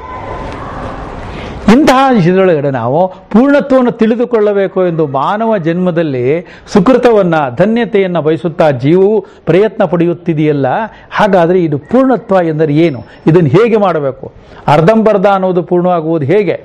S1: ಇಂತಹ ಇದರೊಳಗಡೆ ನಾವು ಪೂರ್ಣತ್ವವನ್ನು ತಿಳಿದುಕೊಳ್ಳಬೇಕು ಎಂದು ಮಾನವ ಜನ್ಮದಲ್ಲಿ ಸುಕೃತವನ್ನ ಧನ್ಯತೆಯನ್ನು ಬಯಸುತ್ತಾ ಜೀವವು ಪ್ರಯತ್ನ ಪಡೆಯುತ್ತಿದೆಯಲ್ಲ ಹಾಗಾದರೆ ಇದು ಪೂರ್ಣತ್ವ ಎಂದರೆ ಏನು ಇದನ್ನು ಹೇಗೆ ಮಾಡಬೇಕು ಅರ್ಧಂಬರ್ಧ ಅನ್ನೋದು ಪೂರ್ಣವಾಗುವುದು ಹೇಗೆ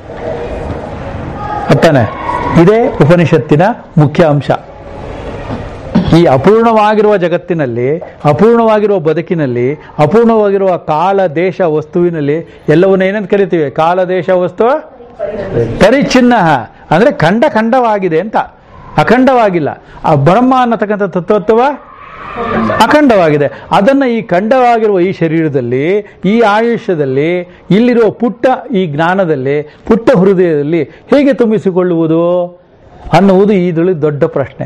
S1: ಅತ್ತಾನೆ ಇದೇ ಉಪನಿಷತ್ತಿನ ಮುಖ್ಯ ಅಂಶ ಈ ಅಪೂರ್ಣವಾಗಿರುವ ಜಗತ್ತಿನಲ್ಲಿ ಅಪೂರ್ಣವಾಗಿರುವ ಬದುಕಿನಲ್ಲಿ ಅಪೂರ್ಣವಾಗಿರುವ ಕಾಲ ದೇಶ ವಸ್ತುವಿನಲ್ಲಿ ಎಲ್ಲವನ್ನ ಏನಂತ ಕರಿತೀವಿ ಕಾಲ ದೇಶ ವಸ್ತು ಪರಿಚ್ಛಿನ್ನ ಅಂದ್ರೆ ಖಂಡ ಖಂಡವಾಗಿದೆ ಅಂತ ಅಖಂಡವಾಗಿಲ್ಲ ಆ ಬ್ರಹ್ಮ ಅನ್ನತಕ್ಕಂಥ ತತ್ವತ್ವ ಅಖಂಡವಾಗಿದೆ ಅದನ್ನ ಈ ಖಂಡವಾಗಿರುವ ಈ ಶರೀರದಲ್ಲಿ ಈ ಆಯುಷ್ಯದಲ್ಲಿ ಇಲ್ಲಿರುವ ಪುಟ್ಟ ಈ ಜ್ಞಾನದಲ್ಲಿ ಪುಟ್ಟ ಹೃದಯದಲ್ಲಿ ಹೇಗೆ ತುಂಬಿಸಿಕೊಳ್ಳುವುದು ಅನ್ನುವುದು ಇದರಲ್ಲಿ ದೊಡ್ಡ ಪ್ರಶ್ನೆ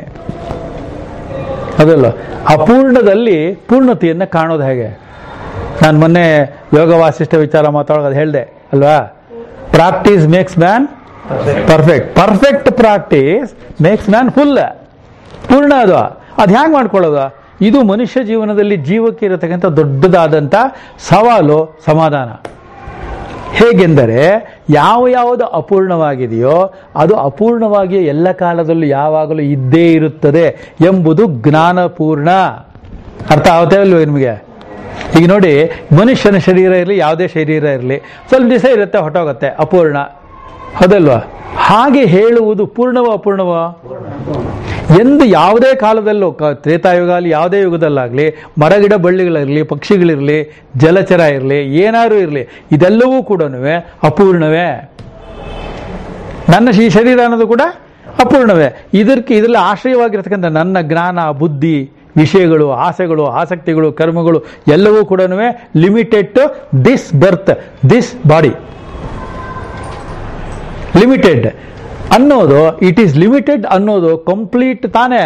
S1: ಅದಲ್ಲ ಅಪೂರ್ಣದಲ್ಲಿ ಪೂರ್ಣತೆಯನ್ನು ಕಾಣೋದು ಹೇಗೆ ನಾನು ಮೊನ್ನೆ ಯೋಗ ವಾಸಿಷ್ಠ ವಿಚಾರ ಮಾತಾಡೋದು ಹೇಳಿದೆ ಅಲ್ವಾ practice makes man perfect perfect practice makes man full ಪೂರ್ಣ ಅದು ಅದು ಹ್ಯಾಂಗೆ ಮಾಡ್ಕೊಳ್ಳೋದು ಇದು ಮನುಷ್ಯ ಜೀವನದಲ್ಲಿ ಜೀವಕ್ಕೆ ಇರತಕ್ಕಂಥ ದೊಡ್ಡದಾದಂಥ ಸವಾಲು ಸಮಾಧಾನ ಹೇಗೆಂದರೆ ಯಾವ ಯಾವುದು ಅಪೂರ್ಣವಾಗಿದೆಯೋ ಅದು ಅಪೂರ್ಣವಾಗಿ ಎಲ್ಲ ಕಾಲದಲ್ಲೂ ಯಾವಾಗಲೂ ಇದ್ದೇ ಇರುತ್ತದೆ ಎಂಬುದು ಜ್ಞಾನಪೂರ್ಣ ಅರ್ಥ ಆಗುತ್ತೆ ಅಲ್ವೋ ನಿಮಗೆ ಈಗ ನೋಡಿ ಮನುಷ್ಯನ ಶರೀರ ಇರಲಿ ಯಾವುದೇ ಶರೀರ ಇರಲಿ ಸ್ವಲ್ಪ ದಿವಸ ಇರುತ್ತೆ ಹೊಟ್ಟೋಗುತ್ತೆ ಅಪೂರ್ಣ ಹೌದಲ್ವಾ ಹಾಗೆ ಹೇಳುವುದು ಪೂರ್ಣವೋ ಅಪೂರ್ಣವೋ ಎಂದು ಯಾವುದೇ ಕಾಲದಲ್ಲೂ ಕ- ತ್ರೇತಾಯುಗ ಆಗಲಿ ಯಾವುದೇ ಯುಗದಲ್ಲಾಗಲಿ ಮರಗಿಡ ಬಳ್ಳಿಗಳಿರಲಿ ಪಕ್ಷಿಗಳಿರಲಿ ಜಲಚರ ಇರಲಿ ಏನಾದರೂ ಇರಲಿ ಇದೆಲ್ಲವೂ ಕೂಡ ಅಪೂರ್ಣವೇ ನನ್ನ ಈ ಶರೀರ ಅನ್ನೋದು ಕೂಡ ಅಪೂರ್ಣವೇ ಇದಕ್ಕೆ ಇದರಲ್ಲಿ ಆಶ್ರಯವಾಗಿರ್ತಕ್ಕಂಥ ನನ್ನ ಜ್ಞಾನ ಬುದ್ಧಿ ವಿಷಯಗಳು ಆಸೆಗಳು ಆಸಕ್ತಿಗಳು ಕರ್ಮಗಳು ಎಲ್ಲವೂ ಕೂಡ limited to this birth this body limited ಅನ್ನೋದು ಇಟ್ ಈಸ್ ಲಿಮಿಟೆಡ್ ಅನ್ನೋದು ಕಂಪ್ಲೀಟ್ ತಾನೇ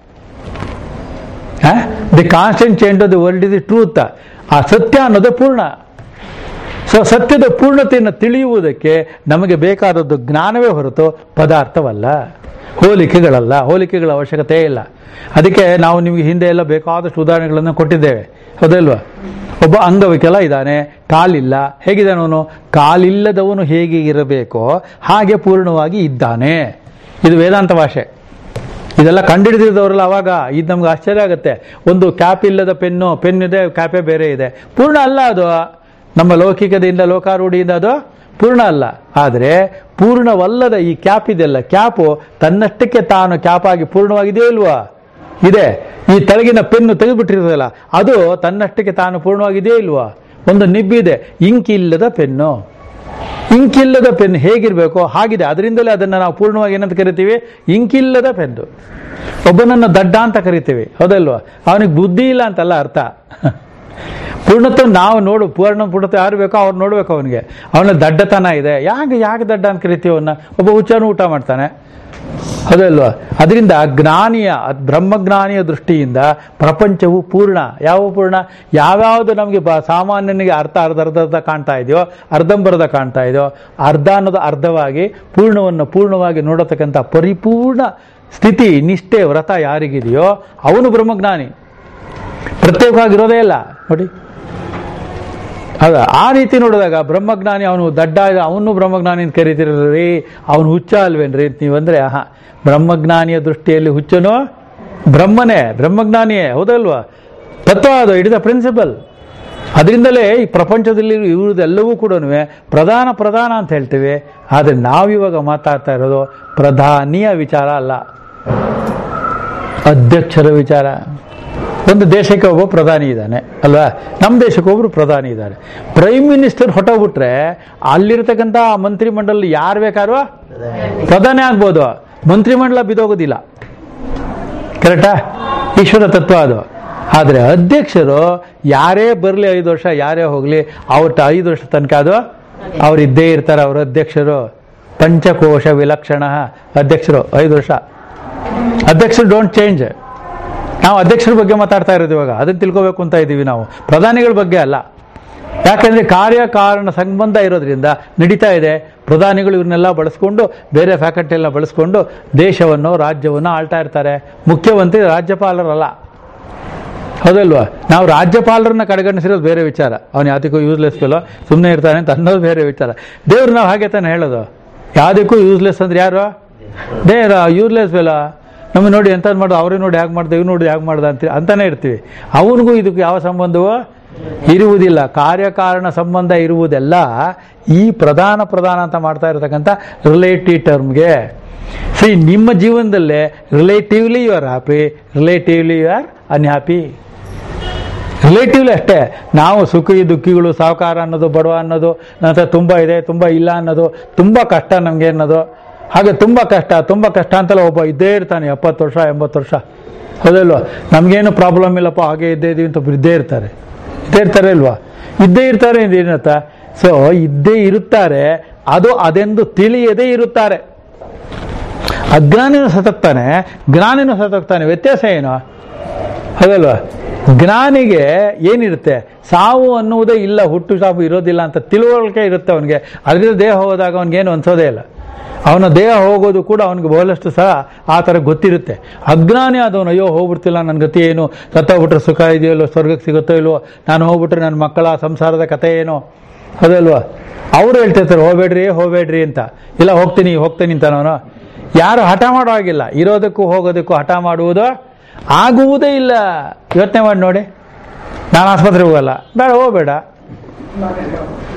S1: the constant change of the world is the truth ಆ ಸತ್ಯ ಅನ್ನೋದು ಪೂರ್ಣ ಸೊ ಸತ್ಯದ ಪೂರ್ಣತೆಯನ್ನು ತಿಳಿಯುವುದಕ್ಕೆ ನಮಗೆ ಬೇಕಾದದ್ದು ಜ್ಞಾನವೇ ಹೊರತು ಪದಾರ್ಥವಲ್ಲ ಹೋಲಿಕೆಗಳಲ್ಲ ಹೋಲಿಕೆಗಳ ಅವಶ್ಯಕತೆ ಇಲ್ಲ ಅದಕ್ಕೆ ನಾವು ನಿಮಗೆ ಹಿಂದೆ ಎಲ್ಲ ಬೇಕಾದಷ್ಟು ಉದಾಹರಣೆಗಳನ್ನು ಕೊಟ್ಟಿದ್ದೇವೆ ಹೌದಲ್ವಾ ಒಬ್ಬ ಅಂಗವಿಕಲ ಇದ್ದಾನೆ ಕಾಲಿಲ್ಲ ಹೇಗಿದ್ದಾನೆ ಅವನು ಕಾಲಿಲ್ಲದವನು ಹೇಗೆ ಇರಬೇಕೋ ಹಾಗೆ ಪೂರ್ಣವಾಗಿ ಇದ್ದಾನೆ ಇದು ವೇದಾಂತ ಭಾಷೆ ಇದೆಲ್ಲ ಕಂಡುಹಿಡಿದಿದ್ದವರಲ್ಲ ಅವಾಗ ಇದು ನಮ್ಗೆ ಆಶ್ಚರ್ಯ ಆಗುತ್ತೆ ಒಂದು ಕ್ಯಾಪ್ ಇಲ್ಲದ ಪೆನ್ನು ಪೆನ್ ಇದೆ ಕ್ಯಾಪೇ ಬೇರೆ ಇದೆ ಪೂರ್ಣ ಅಲ್ಲ ಅದು ನಮ್ಮ ಲೌಕಿಕದಿಂದ ಲೋಕಾರೂಢಿಯಿಂದ ಅದು ಪೂರ್ಣ ಅಲ್ಲ ಆದರೆ ಪೂರ್ಣವಲ್ಲದ ಈ ಕ್ಯಾಪ್ ಇದೆಯಲ್ಲ ಕ್ಯಾಪು ತನ್ನಷ್ಟಕ್ಕೆ ತಾನು ಕ್ಯಾಪ್ ಆಗಿ ಪೂರ್ಣವಾಗಿದೆಯೋ ಇಲ್ವಾ ಇದೆ ಈ ತೆಳಗಿನ ಪೆನ್ನು ತೆಗೆದುಬಿಟ್ಟಿರೋದಲ್ಲ ಅದು ತನ್ನಷ್ಟಕ್ಕೆ ತಾನು ಪೂರ್ಣವಾಗಿದೆಯೋ ಇಲ್ವಾ ಒಂದು ನಿಬ್ಬಿದೆ ಇಂಕ್ ಇಲ್ಲದ ಪೆನ್ನು ಇಂಕಿಲ್ಲದ ಪೆನ್ ಹೇಗಿರಬೇಕು ಹಾಗಿದೆ ಅದರಿಂದಲೇ ಅದನ್ನು ನಾವು ಪೂರ್ಣವಾಗಿ ಏನಂತ ಕರಿತೀವಿ ಇಂಕಿಲ್ಲದ ಪೆನ್ನು ಒಬ್ಬನನ್ನು ದಡ್ಡ ಅಂತ ಕರಿತೀವಿ ಹೌದಲ್ವಾ ಅವನಿಗೆ ಬುದ್ಧಿ ಇಲ್ಲ ಅಂತಲ್ಲ ಅರ್ಥ ಪೂರ್ಣತ್ವ ನಾವು ನೋಡು ಪೂರ್ಣ ಪೂರ್ಣತ್ವ ಯಾರು ಬೇಕೋ ಅವ್ರು ನೋಡ್ಬೇಕು ಅವನಿಗೆ ಅವನ ದಡ್ಡತನ ಇದೆ ಯಾಕೆ ಯಾಕೆ ದಡ್ಡ ಅಂತ ಕರಿತೀವಿ ಅವನ್ನ ಒಬ್ಬ ಹುಚ್ಚನು ಊಟ ಮಾಡ್ತಾನೆ ಹೌದಲ್ವಾ ಅದರಿಂದ ಜ್ಞಾನಿಯ ಅದ್ ಬ್ರಹ್ಮಜ್ಞಾನಿಯ ದೃಷ್ಟಿಯಿಂದ ಪ್ರಪಂಚವು ಪೂರ್ಣ ಯಾವ ಪೂರ್ಣ ಯಾವ್ಯಾವುದು ನಮಗೆ ಬ ಸಾಮಾನ್ಯನಿಗೆ ಅರ್ಥ ಅರ್ಧ ಅರ್ಧ ಅರ್ಧ ಕಾಣ್ತಾ ಇದೆಯೋ ಅರ್ಧಂಬರ್ಧ ಕಾಣ್ತಾ ಇದೆಯೋ ಅರ್ಧ ಅನ್ನೋದು ಅರ್ಧವಾಗಿ ಪೂರ್ಣವನ್ನು ಪೂರ್ಣವಾಗಿ ನೋಡತಕ್ಕಂಥ ಪರಿಪೂರ್ಣ ಸ್ಥಿತಿ ನಿಷ್ಠೆ ವ್ರತ ಯಾರಿಗಿದೆಯೋ ಅವನು ಬ್ರಹ್ಮಜ್ಞಾನಿ ಪ್ರತ್ಯೇಕವಾಗಿರೋದೇ ಇಲ್ಲ ನೋಡಿ ಹೌದಾ ಆ ರೀತಿ ನೋಡಿದಾಗ ಬ್ರಹ್ಮಜ್ಞಾನಿ ಅವನು ದಡ್ಡ ಅವನು ಬ್ರಹ್ಮಜ್ಞಾನಿ ಅಂತ ಕರಿತಿರ್ರಿ ಅವನು ಹುಚ್ಚ ಅಲ್ವೇನ್ರಿ ಅಂತ ನೀವಂದ್ರೆ ಆಹಾ ಬ್ರಹ್ಮಜ್ಞಾನಿಯ ದೃಷ್ಟಿಯಲ್ಲಿ ಹುಚ್ಚನು ಬ್ರಹ್ಮನೇ ಬ್ರಹ್ಮಜ್ಞಾನಿಯೇ ಹೌದಲ್ವಾ ತತ್ವ ಅದು ಇಟ್ ಇಸ್ ದ ಪ್ರಿನ್ಸಿಪಲ್ ಅದರಿಂದಲೇ ಈ ಪ್ರಪಂಚದಲ್ಲಿ ಇರುವುದೆಲ್ಲವೂ ಕೂಡ ಪ್ರಧಾನ ಪ್ರಧಾನ ಅಂತ ಹೇಳ್ತೀವಿ ಆದರೆ ನಾವಿವಾಗ ಮಾತಾಡ್ತಾ ಇರೋದು ಪ್ರಧಾನಿಯ ವಿಚಾರ ಅಲ್ಲ ಅಧ್ಯಕ್ಷರ ವಿಚಾರ ಒಂದು ದೇಶಕ್ಕೆ ಒಬ್ಬ ಪ್ರಧಾನಿ ಇದ್ದಾನೆ ಅಲ್ವಾ ನಮ್ಮ ದೇಶಕ್ಕೆ ಒಬ್ರು ಪ್ರಧಾನಿ ಇದ್ದಾರೆ ಪ್ರೈಮ್ ಮಿನಿಸ್ಟರ್ ಹೊಟ್ಟೋಗ್ಬಿಟ್ರೆ ಅಲ್ಲಿರ್ತಕ್ಕಂಥ ಮಂತ್ರಿಮಂಡಲ ಯಾರು ಬೇಕಾದ್ರೂ ಪ್ರಧಾನಿ ಆಗ್ಬೋದು ಮಂತ್ರಿಮಂಡಲ ಬಿದೋಗೋದಿಲ್ಲ ಕರೆಕ್ಟಾ ಈಶ್ವರ ತತ್ವ ಅದು ಆದರೆ ಅಧ್ಯಕ್ಷರು ಯಾರೇ ಬರಲಿ ಐದು ವರ್ಷ ಯಾರೇ ಹೋಗಲಿ ಅವ್ರ ಐದು ವರ್ಷ ತನಕ ಅದು ಅವ್ರು ಇದ್ದೇ ಇರ್ತಾರೆ ಅವ್ರ ಅಧ್ಯಕ್ಷರು ಪಂಚಕೋಶ ವಿಲಕ್ಷಣ ಅಧ್ಯಕ್ಷರು ಐದು ವರ್ಷ ಅಧ್ಯಕ್ಷರು ಡೋಂಟ್ ಚೇಂಜ್ ನಾವು ಅಧ್ಯಕ್ಷರ ಬಗ್ಗೆ ಮಾತಾಡ್ತಾ ಇರೋದು ಇವಾಗ ಅದನ್ನ ತಿಳ್ಕೋಬೇಕು ಅಂತ ಇದ್ದೀವಿ ನಾವು ಪ್ರಧಾನಿಗಳ ಬಗ್ಗೆ ಅಲ್ಲ ಯಾಕಂದ್ರೆ ಕಾರ್ಯಕಾರಣ ಸಂಬಂಧ ಇರೋದ್ರಿಂದ ನಡೀತಾ ಇದೆ ಪ್ರಧಾನಿಗಳು ಇವನ್ನೆಲ್ಲ ಬಳಸ್ಕೊಂಡು ಬೇರೆ ಫ್ಯಾಕಲ್ಟಿ ಎಲ್ಲ ಬಳಸ್ಕೊಂಡು ದೇಶವನ್ನು ರಾಜ್ಯವನ್ನು ಆಳ್ತಾ ಇರ್ತಾರೆ ಮುಖ್ಯಮಂತ್ರಿ ರಾಜ್ಯಪಾಲರಲ್ಲ ಹೌದಲ್ವಾ ನಾವು ರಾಜ್ಯಪಾಲರನ್ನ ಕಡೆಗಣಿಸಿರೋದು ಬೇರೆ ವಿಚಾರ ಅವನು ಯಾವುದಕ್ಕೂ ಯೂಸ್ಲೆಸ್ ಫೆಲೋ ಸುಮ್ಮನೆ ಇರ್ತಾನೆ ಅಂತ ಅನ್ನೋದು ಬೇರೆ ವಿಚಾರ ದೇವ್ರು ನಾವು ಹಾಗೆ ತಾನೆ ಹೇಳೋದು ಯಾವುದಕ್ಕೂ ಯೂಸ್ಲೆಸ್ ಅಂದ್ರೆ ಯಾರು ದೇವ್ರ ಯೂಸ್ಲೆಸ್ ಫೆಲೋ ನಮ್ಮ ನೋಡಿ ಎಂತ ಮಾಡೋದು ಅವ್ರಿಗೆ ನೋಡಿ ಹೇಗೆ ಮಾಡ್ದೆ ಇವ್ ನೋಡಿ ಹೇಗೆ ಮಾಡ್ದ ಅಂತ ಅಂತಾನೆ ಇರ್ತೀವಿ ಅವನಿಗೂ ಇದಕ್ಕೆ ಯಾವ ಸಂಬಂಧವೋ ಇರುವುದಿಲ್ಲ ಕಾರ್ಯಕಾರಣ ಸಂಬಂಧ ಇರುವುದೆಲ್ಲ ಈ ಪ್ರಧಾನ ಪ್ರಧಾನ ಅಂತ ಮಾಡ್ತಾ ಇರತಕ್ಕಂಥ ರಿಲೇಟಿವ್ ಟರ್ಮ್ಗೆ ಸಿ ನಿಮ್ಮ ಜೀವನದಲ್ಲೇ relatively you are happy relatively you are unhappy relatively ಅಷ್ಟೇ ನಾವು ಸುಖಿ ದುಃಖಿಗಳು ಸಾಹುಕಾರ ಅನ್ನೋದು ಬಡವ ಅನ್ನೋದು ನಂತರ ತುಂಬ ಇದೆ ತುಂಬ ಇಲ್ಲ ಅನ್ನೋದು ತುಂಬ ಕಷ್ಟ ನಮಗೆ ಅನ್ನೋದು ಹಾಗೆ ತುಂಬ ಕಷ್ಟ ತುಂಬ ಕಷ್ಟ ಅಂತೆಲ್ಲ ಒಬ್ಬ ಇದ್ದೇ ಇರ್ತಾನೆ ಎಪ್ಪತ್ತು ವರ್ಷ ಎಂಬತ್ತು ವರ್ಷ ಹೌದಲ್ವಾ ನಮಗೇನು ಪ್ರಾಬ್ಲಮ್ ಇಲ್ಲಪ್ಪ ಹಾಗೆ ಇದ್ದೇ ಇದೀವಿ ಅಂತ ಒಬ್ರು ಇದ್ದೇ ಇರ್ತಾರೆ ಇದ್ದೇ ಇರ್ತಾರೆ ಅಲ್ವಾ ಇದ್ದೇ ಇರ್ತಾರೆ ಏನತ್ತ ಸೊ ಇದ್ದೇ ಇರುತ್ತಾರೆ ಅದು ಅದೆಂದು ತಿಳಿಯದೇ ಇರುತ್ತಾರೆ ಅಜ್ಞಾನಿನೂ ಸತಕ್ತಾನೆ ಜ್ಞಾನಿನೂ ಸತಕ್ತಾನೆ ವ್ಯತ್ಯಾಸ ಏನು ಹೌದಲ್ವಾ ಜ್ಞಾನಿಗೆ ಏನಿರುತ್ತೆ ಸಾವು ಅನ್ನುವುದೇ ಇಲ್ಲ ಹುಟ್ಟು ಸಾವು ಇರೋದಿಲ್ಲ ಅಂತ ತಿಳುವಳಿಕೆ ಇರುತ್ತೆ ಅವನಿಗೆ ಅದರಿಂದ ದೇಹ ಹೋದಾಗ ಅವನಿಗೇನು ಅನ್ಸೋದೇ ಇಲ್ಲ ಅವನ ದೇಹ ಹೋಗೋದು ಕೂಡ ಅವನಿಗೆ ಬಹಳಷ್ಟು ಸಹ ಆ ಥರ ಗೊತ್ತಿರುತ್ತೆ ಅಜ್ಞಾನಿ ಆದವನು ಅಯ್ಯೋ ಹೋಗ್ಬಿಡ್ತಿಲ್ಲ ನನ್ನ ಗತಿ ಏನು ಸತ್ತೋಗ್ಬಿಟ್ರೆ ಸುಖ ಇದೆಯೋ ಇಲ್ವೋ ಸ್ವರ್ಗಕ್ಕೆ ಸಿಗುತ್ತೋ ಇಲ್ವೋ ನಾನು ಹೋಗ್ಬಿಟ್ರೆ ನನ್ನ ಮಕ್ಕಳ ಸಂಸಾರದ ಕಥೆ ಏನು ಹೌದಲ್ವಾ ಅವ್ರು ಹೇಳ್ತಿರ್ತಾರೆ ಹೋಗ್ಬೇಡ್ರಿ ಹೋಗ್ಬೇಡ್ರಿ ಅಂತ ಇಲ್ಲ ಹೋಗ್ತೀನಿ ಹೋಗ್ತೀನಿ ಅಂತ ನಾನು ಯಾರು ಹಠ ಮಾಡೋ ಹಾಗಿಲ್ಲ ಇರೋದಕ್ಕೂ ಹೋಗೋದಕ್ಕೂ ಹಠ ಮಾಡುವುದು ಆಗುವುದೇ ಇಲ್ಲ ಯೋಚನೆ ಮಾಡಿ ನೋಡಿ ನಾನು ಆಸ್ಪತ್ರೆಗೆ ಹೋಗಲ್ಲ ಬೇಡ ಹೋಗಬೇಡ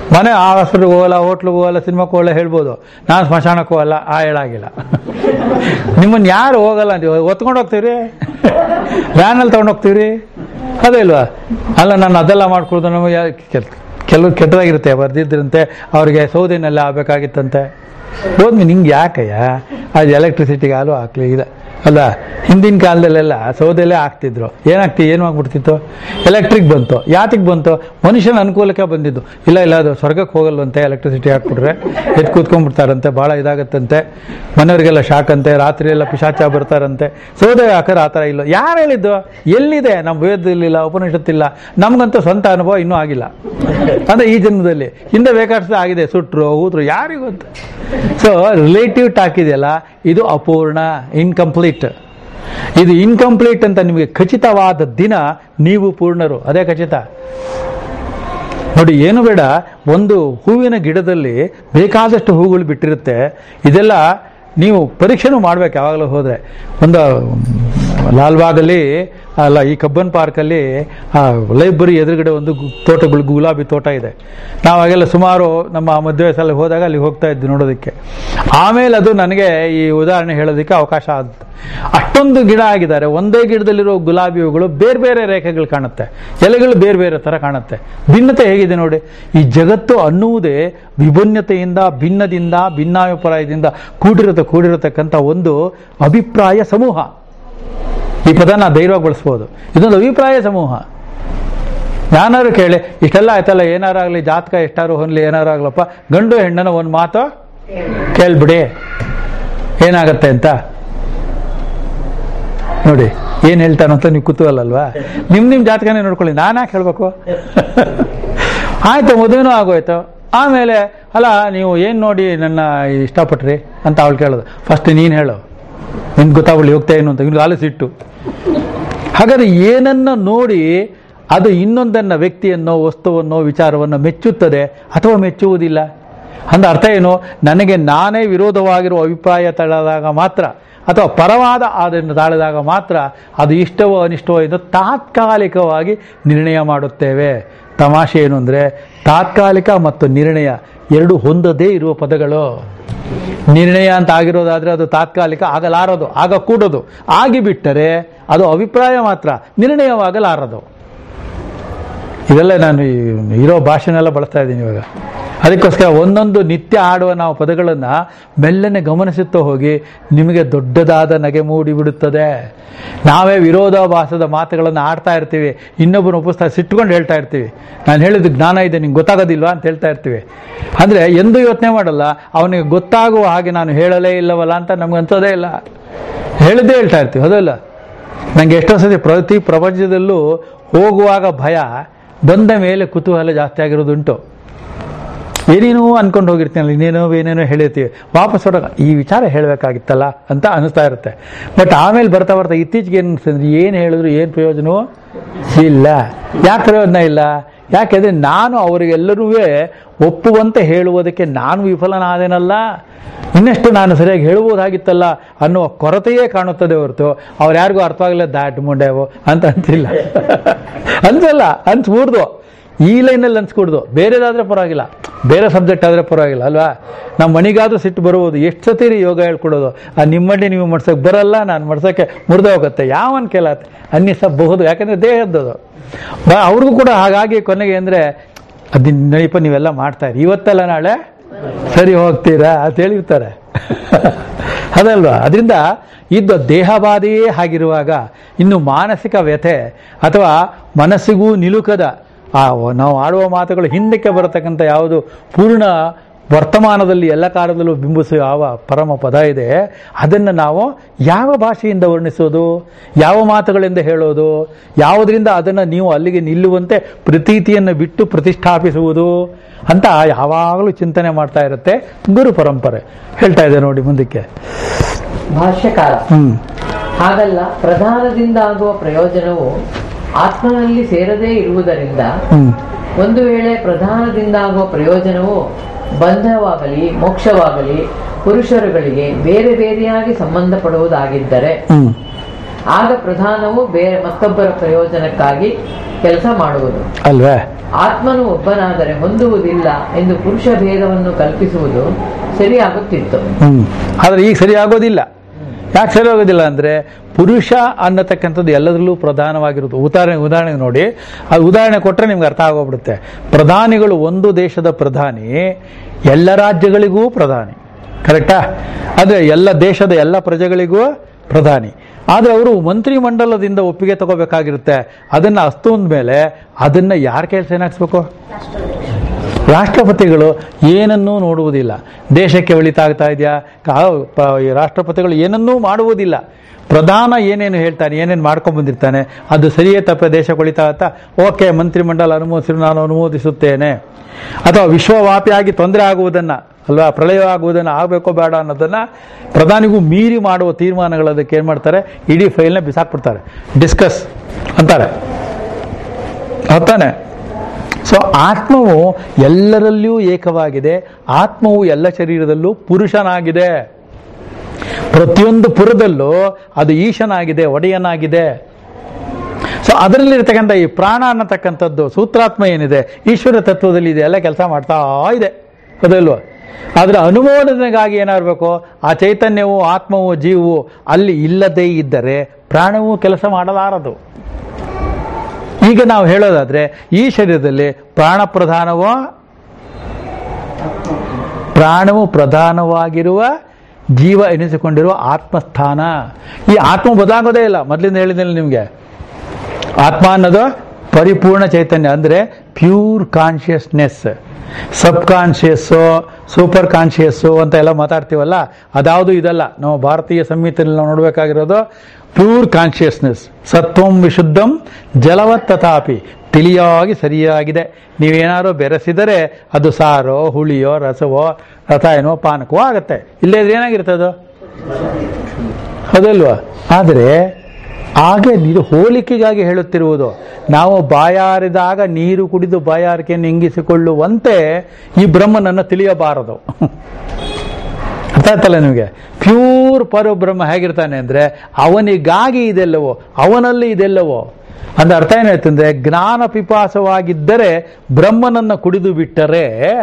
S1: ಮನೆ ಆಸ್ಪತ್ರೆಗೆ ಹೋಗಲ್ಲ ಹೋಟ್ಲಿಗೆ ಹೋಗಲ್ಲ ಸಿನಿಮಾಕ್ಕೆ ಹೋಗಲ್ಲ ಹೇಳ್ಬೋದು ನಾನು ಸ್ಮಶಾನಕ್ಕೆ ಹೋಗಲ್ಲ ಆ ಹೇಳಾಗಿಲ್ಲ ನಿಮ್ಮನ್ನು ಯಾರು ಹೋಗಲ್ಲ ನೀವು ಒತ್ಕೊಂಡು ಹೋಗ್ತೀರಿ ವ್ಯಾನಲ್ಲಿ ತೊಗೊಂಡು ಹೋಗ್ತೀರಿ ಅದೇ ಇಲ್ವಾ ಅಲ್ಲ ನಾನು ಅದೆಲ್ಲ ಮಾಡ್ಕೊಳ್ದು ನಮಗೆ ಕೆಲ್ ಕೆಲವು ಕೆಟ್ಟದಾಗಿರುತ್ತೆ ಬರ್ದಿದ್ರಂತೆ ಅವ್ರಿಗೆ ಸೌದೆನೆಲ್ಲ ಆಗಬೇಕಾಗಿತ್ತಂತೆ ಹೋದ್ಮಿ ನಿಂಗೆ ಯಾಕಯ್ಯ ಅದು ಎಲೆಕ್ಟ್ರಿಸಿಟಿಗೆ ಹಾಲು ಹಾಕ್ಲಿ ಇದೆ ಅಲ್ಲ ಹಿಂದಿನ ಕಾಲದಲ್ಲೆಲ್ಲ ಸೌದೆಲ್ಲೇ ಹಾಕ್ತಿದ್ರು ಏನಾಗ್ತಿ ಏನು ಆಗ್ಬಿಡ್ತಿತ್ತು ಎಲೆಕ್ಟ್ರಿಕ್ ಬಂತು ಯಾತಿಗೆ ಬಂತು ಮನುಷ್ಯನ ಅನುಕೂಲಕ್ಕೆ ಬಂದಿದ್ದು ಇಲ್ಲ ಇಲ್ಲ ಅದು ಸ್ವರ್ಗಕ್ಕೆ ಹೋಗಲ್ವಂತೆ ಎಲೆಕ್ಟ್ರಿಸಿಟಿ ಹಾಕ್ಬಿಟ್ರೆ ಎದ್ದು ಕೂತ್ಕೊಂಡ್ಬಿಡ್ತಾರಂತೆ ಭಾಳ ಇದಾಗತ್ತಂತೆ ಮನೆಯವರಿಗೆಲ್ಲ ಶಾಕ್ ಅಂತೆ ರಾತ್ರಿ ಎಲ್ಲ ಪಿಶಾಚ ಬರ್ತಾರಂತೆ ಸೌದೆ ಹಾಕರೆ ಆ ಥರ ಇಲ್ಲ ಯಾರು ಹೇಳಿದ್ದು ಎಲ್ಲಿದೆ ನಮ್ಮ ವೇದದಲ್ಲಿಲ್ಲ ಉಪನಿಷತ್ತಿಲ್ಲ ನಮಗಂತೂ ಸ್ವಂತ ಅನುಭವ ಇನ್ನೂ ಆಗಿಲ್ಲ ಅಂದ್ರೆ ಈ ಜನ್ಮದಲ್ಲಿ ಹಿಂದೆ ಬೇಕಾದಷ್ಟು ಆಗಿದೆ ಸುಟ್ರು ಊದ್ರು ಯಾರಿಗೂ ಗೊತ್ತು ಸೊ ರಿಲೇಟಿವ್ ಟಾಕ್ ಇದೆಯಲ್ಲ ಇದು ಅಪೂರ್ಣ ಇನ್ಕಂಪ್ಲೀಟ್ ಇದು ಇನ್ಕಂಪ್ಲೀಟ್ ಅಂತ ನಿಮಗೆ ಖಚಿತವಾದ ದಿನ ನೀವು ಪೂರ್ಣರು ಅದೇ ಖಚಿತ ನೋಡಿ ಏನು ಬೇಡ ಒಂದು ಹೂವಿನ ಗಿಡದಲ್ಲಿ ಬೇಕಾದಷ್ಟು ಹೂಗಳು ಬಿಟ್ಟಿರುತ್ತೆ ಇದೆಲ್ಲ ನೀವು ಪರೀಕ್ಷೆನೂ ಮಾಡ್ಬೇಕು ಯಾವಾಗಲೂ ಹೋದರೆ ಒಂದು ಲಾಲ್ಬಾಗಲ್ಲಿ ಅಲ್ಲ ಈ ಕಬ್ಬನ್ ಪಾರ್ಕಲ್ಲಿ ಆ ಲೈಬ್ರರಿ ಎದುರುಗಡೆ ಒಂದು ಗು- ತೋಟಗಳು ಗುಲಾಬಿ ತೋಟ ಇದೆ ನಾವಾಗೆಲ್ಲ ಸುಮಾರು ನಮ್ಮ ಮದುವೆ ಸಲ ಹೋದಾಗ ಅಲ್ಲಿ ಹೋಗ್ತಾ ಇದ್ವಿ ನೋಡೋದಕ್ಕೆ ಆಮೇಲೆ ಅದು ನನಗೆ ಈ ಉದಾಹರಣೆ ಹೇಳೋದಕ್ಕೆ ಅವಕಾಶ ಆಗುತ್ತೆ ಅಷ್ಟೊಂದು ಗಿಡ ಆಗಿದ್ದಾರೆ ಒಂದೇ ಗಿಡದಲ್ಲಿರೋ ಗುಲಾಬಿ ಹೂಗಳು ಬೇರೆ ಬೇರೆ ರೇಖೆಗಳು ಕಾಣುತ್ತೆ ಎಲೆಗಳು ಬೇರೆ ಬೇರೆ ಥರ ಕಾಣುತ್ತೆ ಭಿನ್ನತೆ ಹೇಗಿದೆ ನೋಡಿ ಈ ಜಗತ್ತು ಅನ್ನುವುದೇ ವಿಭಿನ್ನತೆಯಿಂದ ಭಿನ್ನದಿಂದ ಭಿನ್ನಾಭಿಪ್ರಾಯದಿಂದ ಕೂಡಿರತ ಕೂಡಿರತಕ್ಕಂಥ ಒಂದು ಅಭಿಪ್ರಾಯ ಸಮೂಹ ಈ ಪದನ ಧೈರ್ಯವಾಗಿ ಬಳಸ್ಬೋದು ಇದೊಂದು ಅಭಿಪ್ರಾಯ ಸಮೂಹ ಯಾನಾರು ಕೇಳಿ ಇಷ್ಟೆಲ್ಲ ಆಯ್ತಲ್ಲ ಏನಾರಾಗಲಿ ಜಾತಕ ಎಷ್ಟಾರು ಹೊನ್ಲಿ ಏನಾರು ಆಗ್ಲಪ್ಪ ಗಂಡು ಹೆಣ್ಣನ ಒಂದು ಮಾತು ಕೇಳ್ಬಿಡಿ ಏನಾಗತ್ತೆ ಅಂತ ನೋಡಿ ಏನ್ ಹೇಳ್ತಾನೋ ಅಂತ ನೀವು ಕುತೂಹಲ ಅಲ್ವಾ ನಿಮ್ ನಿಮ್ ಜಾತಕನೇ ನೋಡ್ಕೊಳ್ಳಿ ನಾನು ಯಾಕೆ ಹೇಳ್ಬೇಕು ಆಯ್ತು ಮದುವೆನೂ ಆಗೋಯ್ತು ಆಮೇಲೆ ಅಲ್ಲ ನೀವು ಏನ್ ನೋಡಿ ನನ್ನ ಇಷ್ಟಪಟ್ರಿ ಅಂತ ಅವಳು ಕೇಳೋದು ಫಸ್ಟ್ ನೀನ್ ಹೇಳು ನಿನ್ ಗೊತ್ತಾಗ್ಲಿ ಹೋಗ್ತಾ ಏನು ಅಂತ ಇವ್ನಿಗೆ ಆಲಸಿಟ್ಟು ಹಾಗಾದ್ರೆ ಏನನ್ನ ನೋಡಿ ಅದು ಇನ್ನೊಂದನ್ನ ವ್ಯಕ್ತಿಯನ್ನೋ ವಸ್ತುವನ್ನೋ ವಿಚಾರವನ್ನು ಮೆಚ್ಚುತ್ತದೆ ಅಥವಾ ಮೆಚ್ಚುವುದಿಲ್ಲ ಅಂದ ಅರ್ಥ ಏನು ನನಗೆ ನಾನೇ ವಿರೋಧವಾಗಿರುವ ಅಭಿಪ್ರಾಯ ತಳೆದಾಗ ಮಾತ್ರ ಅಥವಾ ಪರವಾದ ಅದನ್ನು ತಾಳಿದಾಗ ಮಾತ್ರ ಅದು ಇಷ್ಟವೋ ಅನಿಷ್ಟವೋ ಎಂದು ತಾತ್ಕಾಲಿಕವಾಗಿ ನಿರ್ಣಯ ಮಾಡುತ್ತೇವೆ ತಮಾಷೆ ಏನು ಅಂದರೆ ತಾತ್ಕಾಲಿಕ ಮತ್ತು ನಿರ್ಣಯ ಎರಡು ಹೊಂದದೇ ಇರುವ ಪದಗಳು ನಿರ್ಣಯ ಅಂತ ಆಗಿರೋದಾದ್ರೆ ಅದು ತಾತ್ಕಾಲಿಕ ಆಗಲಾರದು ಆಗ ಕೂಡದು ಆಗಿಬಿಟ್ಟರೆ ಅದು ಅಭಿಪ್ರಾಯ ಮಾತ್ರ ನಿರ್ಣಯವಾಗಲಾರದು ಇದೆಲ್ಲ ನಾನು ಈ ಇರೋ ಭಾಷೆನೆಲ್ಲ ಬಳಸ್ತಾ ಇದ್ದೀನಿ ಇವಾಗ ಅದಕ್ಕೋಸ್ಕರ ಒಂದೊಂದು ನಿತ್ಯ ಆಡುವ ನಾವು ಪದಗಳನ್ನು ಮೆಲ್ಲನೆ ಗಮನಿಸುತ್ತಾ ಹೋಗಿ ನಿಮಗೆ ದೊಡ್ಡದಾದ ನಗೆ ಮೂಡಿ ಬಿಡುತ್ತದೆ ನಾವೇ ವಿರೋಧಾಭಾಸದ ಮಾತುಗಳನ್ನು ಆಡ್ತಾ ಇರ್ತೀವಿ ಇನ್ನೊಬ್ಬನ ಉಪಸ್ಥಿತ ಸಿಟ್ಕೊಂಡು ಹೇಳ್ತಾ ಇರ್ತೀವಿ ನಾನು ಹೇಳಿದ್ದು ಜ್ಞಾನ ಇದೆ ನಿಂಗೆ ಗೊತ್ತಾಗೋದಿಲ್ವಾ ಅಂತ ಹೇಳ್ತಾ ಇರ್ತೀವಿ ಅಂದರೆ ಎಂದೂ ಯೋಚನೆ ಮಾಡಲ್ಲ ಅವನಿಗೆ ಗೊತ್ತಾಗುವ ಹಾಗೆ ನಾನು ಹೇಳಲೇ ಇಲ್ಲವಲ್ಲ ಅಂತ ನಮ್ಗೆ ಅನ್ಸೋದೇ ಇಲ್ಲ ಹೇಳಿದ್ದೇ ಹೇಳ್ತಾ ಇರ್ತೀವಿ ಅದಲ್ಲ ನನಗೆ ಎಷ್ಟೋ ಸತಿ ಪ್ರತಿ ಪ್ರಪಂಚದಲ್ಲೂ ಹೋಗುವಾಗ ಭಯ ಬಂದ ಮೇಲೆ ಕುತೂಹಲ ಜಾಸ್ತಿ ಆಗಿರೋದುಂಟು ಏನೇನೋ ಅನ್ಕೊಂಡು ಹೋಗಿರ್ತೀನಲ್ಲ ಇನ್ನೇನೋ ಏನೇನೋ ಹೇಳಿರ್ತೀವಿ ವಾಪಸ್ ಹೊರಗ ಈ ವಿಚಾರ ಹೇಳಬೇಕಾಗಿತ್ತಲ್ಲ ಅಂತ ಅನಿಸ್ತಾ ಇರುತ್ತೆ ಬಟ್ ಆಮೇಲೆ ಬರ್ತಾ ಬರ್ತಾ ಇತ್ತೀಚೆಗೆ ಏನು ಅನಿಸ್ತಂದ್ರೆ ಏನು ಹೇಳಿದ್ರು ಏನು ಪ್ರಯೋಜನವೂ ಇಲ್ಲ ಯಾಕೆ ಪ್ರಯೋಜನ ಇಲ್ಲ ಯಾಕೆಂದರೆ ನಾನು ಅವರಿಗೆಲ್ಲರೂ ಒಪ್ಪುವಂತೆ ಹೇಳುವುದಕ್ಕೆ ನಾನು ವಿಫಲನಾದೇನಲ್ಲ ಇನ್ನಷ್ಟು ನಾನು ಸರಿಯಾಗಿ ಹೇಳ್ಬೋದಾಗಿತ್ತಲ್ಲ ಅನ್ನುವ ಕೊರತೆಯೇ ಕಾಣುತ್ತದೆ ಹೊರತು ಅವ್ರು ಯಾರಿಗೂ ಅರ್ಥವಾಗಲಿಲ್ಲ ದಾಟ್ ಮುಂಡೆವು ಅಂತ ಅಂತಿಲ್ಲ ಅನ್ಸಲ್ಲ ಅನ್ಸ್ಬಿಡ್ದು ಈ ಲೈನಲ್ಲಿ ಅನ್ಸ್ಕೊಡ್ದು ಬೇರೆದಾದ್ರೆ ಪರವಾಗಿಲ್ಲ ಬೇರೆ ಸಬ್ಜೆಕ್ಟ್ ಆದರೆ ಪರವಾಗಿಲ್ಲ ಅಲ್ವಾ ನಮ್ಮ ಮಣಿಗಾದ್ರೂ ಸಿಟ್ಟು ಬರ್ಬೋದು ಎಷ್ಟು ಸತಿ ರೀ ಯೋಗ ಹೇಳ್ಕೊಡೋದು ಆ ನಿಮ್ಮಂಡಿ ನೀವು ಮಾಡ್ಸೋಕೆ ಬರಲ್ಲ ನಾನು ಮಾಡ್ಸೋಕ್ಕೆ ಮುರಿದು ಹೋಗುತ್ತೆ ಯಾವನ್ ಕೇಳತ್ತೆ ಅನ್ನಿಸಬಹುದು ಯಾಕಂದರೆ ದೇಹದ್ದದು ಬ ಅವ್ರಿಗೂ ಕೂಡ ಹಾಗಾಗಿ ಕೊನೆಗೆ ಅಂದರೆ ಅದು ನಡಿಪ ನೀವೆಲ್ಲ ಮಾಡ್ತಾ ಇರಿ ಇವತ್ತಲ್ಲ ನಾಳೆ ಸರಿ ಹೋಗ್ತೀರಾ ಅಂತ ಹೇಳಿರ್ತಾರೆ ಅದಲ್ವಾ ಅದರಿಂದ ಇದ್ದ ದೇಹಬಾಧೆಯೇ ಹಾಗಿರುವಾಗ ಇನ್ನು ಮಾನಸಿಕ ವ್ಯಥೆ ಅಥವಾ ಮನಸ್ಸಿಗೂ ನಿಲುಕದ ಆ ನಾವು ಆಡುವ ಮಾತುಗಳು ಹಿಂದಕ್ಕೆ ಬರತಕ್ಕಂಥ ಯಾವುದು ಪೂರ್ಣ ವರ್ತಮಾನದಲ್ಲಿ ಎಲ್ಲ ಕಾಲದಲ್ಲೂ ಬಿಂಬಿಸುವ ಯಾವ ಪರಮ ಪದ ಇದೆ ಅದನ್ನು ನಾವು ಯಾವ ಭಾಷೆಯಿಂದ ವರ್ಣಿಸೋದು ಯಾವ ಮಾತುಗಳಿಂದ ಹೇಳೋದು ಯಾವುದರಿಂದ ಅದನ್ನು ನೀವು ಅಲ್ಲಿಗೆ ನಿಲ್ಲುವಂತೆ ಪ್ರತೀತಿಯನ್ನು ಬಿಟ್ಟು ಪ್ರತಿಷ್ಠಾಪಿಸುವುದು ಅಂತ ಯಾವಾಗಲೂ ಚಿಂತನೆ ಮಾಡ್ತಾ ಇರುತ್ತೆ ಗುರು ಪರಂಪರೆ ಹೇಳ್ತಾ ಇದೆ ನೋಡಿ ಮುಂದಕ್ಕೆ
S2: ಭಾಷ್ಯಕಾರ
S1: ಹ್ಮ್
S2: ಹಾಗಲ್ಲ ಪ್ರಧಾನದಿಂದ ಆಗುವ ಪ್ರಯೋಜನವು ಆತ್ಮನಲ್ಲಿ ಸೇರದೇ ಇರುವುದರಿಂದ
S1: ಹ್ಮ್
S2: ಒಂದು ವೇಳೆ ಪ್ರಧಾನದಿಂದ ಆಗುವ ಪ್ರಯೋಜನವು ಬಂಧವಾಗಲಿ ಮೋಕ್ಷವಾಗಲಿ ಪುರುಷರುಗಳಿಗೆ ಬೇರೆ ಬೇರೆಯಾಗಿ ಸಂಬಂಧಪಡುವುದಾಗಿದ್ದರೆ
S1: ಹ್ಮ್
S2: ಆಗ ಪ್ರಧಾನವು ಬೇರೆ ಮತ್ತೊಬ್ಬರ ಪ್ರಯೋಜನಕ್ಕಾಗಿ ಕೆಲಸ ಮಾಡುವುದು
S1: ಅಲ್ವೇ
S2: ಆತ್ಮನು ಒಬ್ಬನಾದರೆ ಹೊಂದುವುದಿಲ್ಲ ಎಂದು ಪುರುಷ ಭೇದವನ್ನು ಕಲ್ಪಿಸುವುದು ಸರಿಯಾಗುತ್ತಿತ್ತು
S1: ಹ್ಮ್ ಆದ್ರೆ ಈಗ ಸರಿ ಆಗೋದಿಲ್ಲ ಯಾಕೆ ಸರಿ ಆಗೋದಿಲ್ಲ ಅಂದ್ರೆ ಪುರುಷ ಅನ್ನತಕ್ಕಂಥದ್ದು ಎಲ್ಲದರಲ್ಲೂ ಪ್ರಧಾನವಾಗಿರುತ್ತೆ ಉದಾಹರಣೆ ಉದಾಹರಣೆ ನೋಡಿ ಅದು ಉದಾಹರಣೆ ಕೊಟ್ಟರೆ ನಿಮ್ಗೆ ಅರ್ಥ ಆಗೋಗ್ಬಿಡುತ್ತೆ ಪ್ರಧಾನಿಗಳು ಒಂದು ದೇಶದ ಪ್ರಧಾನಿ ಎಲ್ಲ ರಾಜ್ಯಗಳಿಗೂ ಪ್ರಧಾನಿ ಕರೆಕ್ಟಾ ಆದರೆ ಎಲ್ಲ ದೇಶದ ಎಲ್ಲ ಪ್ರಜೆಗಳಿಗೂ ಪ್ರಧಾನಿ ಆದರೆ ಅವರು ಮಂತ್ರಿಮಂಡಲದಿಂದ ಒಪ್ಪಿಗೆ ತಗೋಬೇಕಾಗಿರುತ್ತೆ ಅದನ್ನ ಅಸ್ತು ಮೇಲೆ ಅದನ್ನ ಯಾರ ಕೆಲಸ ಏನಾಗಿಸ್ಬೇಕು ರಾಷ್ಟ್ರಪತಿಗಳು ಏನನ್ನೂ ನೋಡುವುದಿಲ್ಲ ದೇಶಕ್ಕೆ ಒಳಿತಾಗ್ತಾ ಇದೆಯಾ ಕಾ- ಪ- ಈ ರಾಷ್ಟ್ರಪತಿಗಳು ಏನನ್ನೂ ಮಾಡುವುದಿಲ್ಲ ಪ್ರಧಾನ ಏನೇನು ಹೇಳ್ತಾನೆ ಏನೇನು ಮಾಡ್ಕೊಂಡ್ ಬಂದಿರ್ತಾನೆ ಅದು ಸರಿಯೇ ತಪ್ಪ ದೇಶಕ್ಕೆ ಒಳಿತಾಗತ್ತಾ ಓಕೆ ಮಂತ್ರಿಮಂಡಲ ಅನುಮೋದಿಸಿ ನಾನು ಅನುಮೋದಿಸುತ್ತೇನೆ ಅಥವಾ ವಿಶ್ವವ್ಯಾಪಿಯಾಗಿ ತೊಂದರೆ ಆಗುವುದನ್ನ ಅಲ್ವಾ ಪ್ರಳಯ ಆಗುವುದನ್ನು ಆಗಬೇಕೋ ಬೇಡ ಅನ್ನೋದನ್ನ ಪ್ರಧಾನಿಗೂ ಮೀರಿ ಮಾಡುವ ತೀರ್ಮಾನಗಳು ಅದಕ್ಕೆ ಏನು ಮಾಡ್ತಾರೆ ಇಡೀ ಫೈಲ್ನ ಬಿಸಾಕ್ಬಿಡ್ತಾರೆ ಡಿಸ್ಕಸ್ ಅಂತಾರೆ ಹೌದಾನೆ ಸೊ ಆತ್ಮವು ಎಲ್ಲರಲ್ಲಿಯೂ ಏಕವಾಗಿದೆ ಆತ್ಮವು ಎಲ್ಲ ಶರೀರದಲ್ಲೂ ಪುರುಷನಾಗಿದೆ ಪ್ರತಿಯೊಂದು ಪುರದಲ್ಲೂ ಅದು ಈಶನಾಗಿದೆ ಒಡೆಯನಾಗಿದೆ ಸೊ ಅದರಲ್ಲಿರ್ತಕ್ಕಂಥ ಈ ಪ್ರಾಣ ಅನ್ನತಕ್ಕಂಥದ್ದು ಸೂತ್ರಾತ್ಮ ಏನಿದೆ ಈಶ್ವರ ತತ್ವದಲ್ಲಿ ಇದೆ ಎಲ್ಲ ಕೆಲಸ ಮಾಡ್ತಾ ಇದೆ ಅದಲ್ವ ಅದರ ಅನುಮೋದನೆಗಾಗಿ ಏನಾಗಬೇಕು ಆ ಚೈತನ್ಯವು ಆತ್ಮವು ಜೀವವು ಅಲ್ಲಿ ಇಲ್ಲದೇ ಇದ್ದರೆ ಪ್ರಾಣವು ಕೆಲಸ ಮಾಡಲಾರದು ಈಗ ನಾವು ಹೇಳೋದಾದ್ರೆ ಈ ಶರೀರದಲ್ಲಿ ಪ್ರಾಣ ಪ್ರಧಾನವೋ ಪ್ರಾಣವು ಪ್ರಧಾನವಾಗಿರುವ ಜೀವ ಎನಿಸಿಕೊಂಡಿರುವ ಆತ್ಮಸ್ಥಾನ ಈ ಆತ್ಮ ಬದಲಾಗೋದೇ ಇಲ್ಲ ಮೊದಲಿಂದ ಹೇಳಿದ್ದಿಲ್ಲ ನಿಮಗೆ ಆತ್ಮ ಅನ್ನೋದು ಪರಿಪೂರ್ಣ ಚೈತನ್ಯ ಅಂದ್ರೆ pure consciousness subconscious superconscious ಅಂತ ಎಲ್ಲ ಮಾತಾಡ್ತೀವಲ್ಲ ಅದಾವುದು ಇದಲ್ಲ ನಾವು ಭಾರತೀಯ ಸಂಹಿತೆಯಲ್ಲಿ ನಾವು ನೋಡಬೇಕಾಗಿರೋದು ಪ್ಯೂರ್ ಕಾನ್ಶಿಯಸ್ನೆಸ್ ಸತ್ವಂ ವಿಶುದ್ಧಂ ಜಲವತ್ ತಥಾಪಿ ತಿಳಿಯಾಗಿ ಸರಿಯಾಗಿದೆ ನೀವೇನಾದ್ರು ಬೆರೆಸಿದರೆ ಅದು ಸಾರೋ ಹುಳಿಯೋ ರಸವೋ ರಸಾಯನೋ ಪಾನಕವೋ ಆಗತ್ತೆ ಇಲ್ಲೇ ಇದ್ರೆ ಏನಾಗಿರುತ್ತೆ ಅದು ಹೌದಲ್ವಾ ಆದರೆ ಹಾಗೆ ಇದು ಹೋಲಿಕೆಗಾಗಿ ಹೇಳುತ್ತಿರುವುದು ನಾವು ಬಾಯಾರಿದಾಗ ನೀರು ಕುಡಿದು ಬಾಯಾರಿಕೆಯನ್ನು ಇಂಗಿಸಿಕೊಳ್ಳುವಂತೆ ಈ ಬ್ರಹ್ಮನನ್ನು ತಿಳಿಯಬಾರದು ಅರ್ಥ ಆಯ್ತಲ್ಲ ನಿಮಗೆ ಪ್ಯೂರ್ ಪರಬ್ರಹ್ಮ ಹೇಗಿರ್ತಾನೆ ಅಂದ್ರೆ ಅವನಿಗಾಗಿ ಇದೆಲ್ಲವೋ ಅವನಲ್ಲಿ ಇದೆಲ್ಲವೋ ಅಂದ್ರೆ ಅರ್ಥ ಏನಾಯ್ತಂದ್ರೆ ಜ್ಞಾನ ಪಿಪಾಸವಾಗಿದ್ದರೆ ಬ್ರಹ್ಮನನ್ನ ಕುಡಿದು ಬಿಟ್ಟರೆ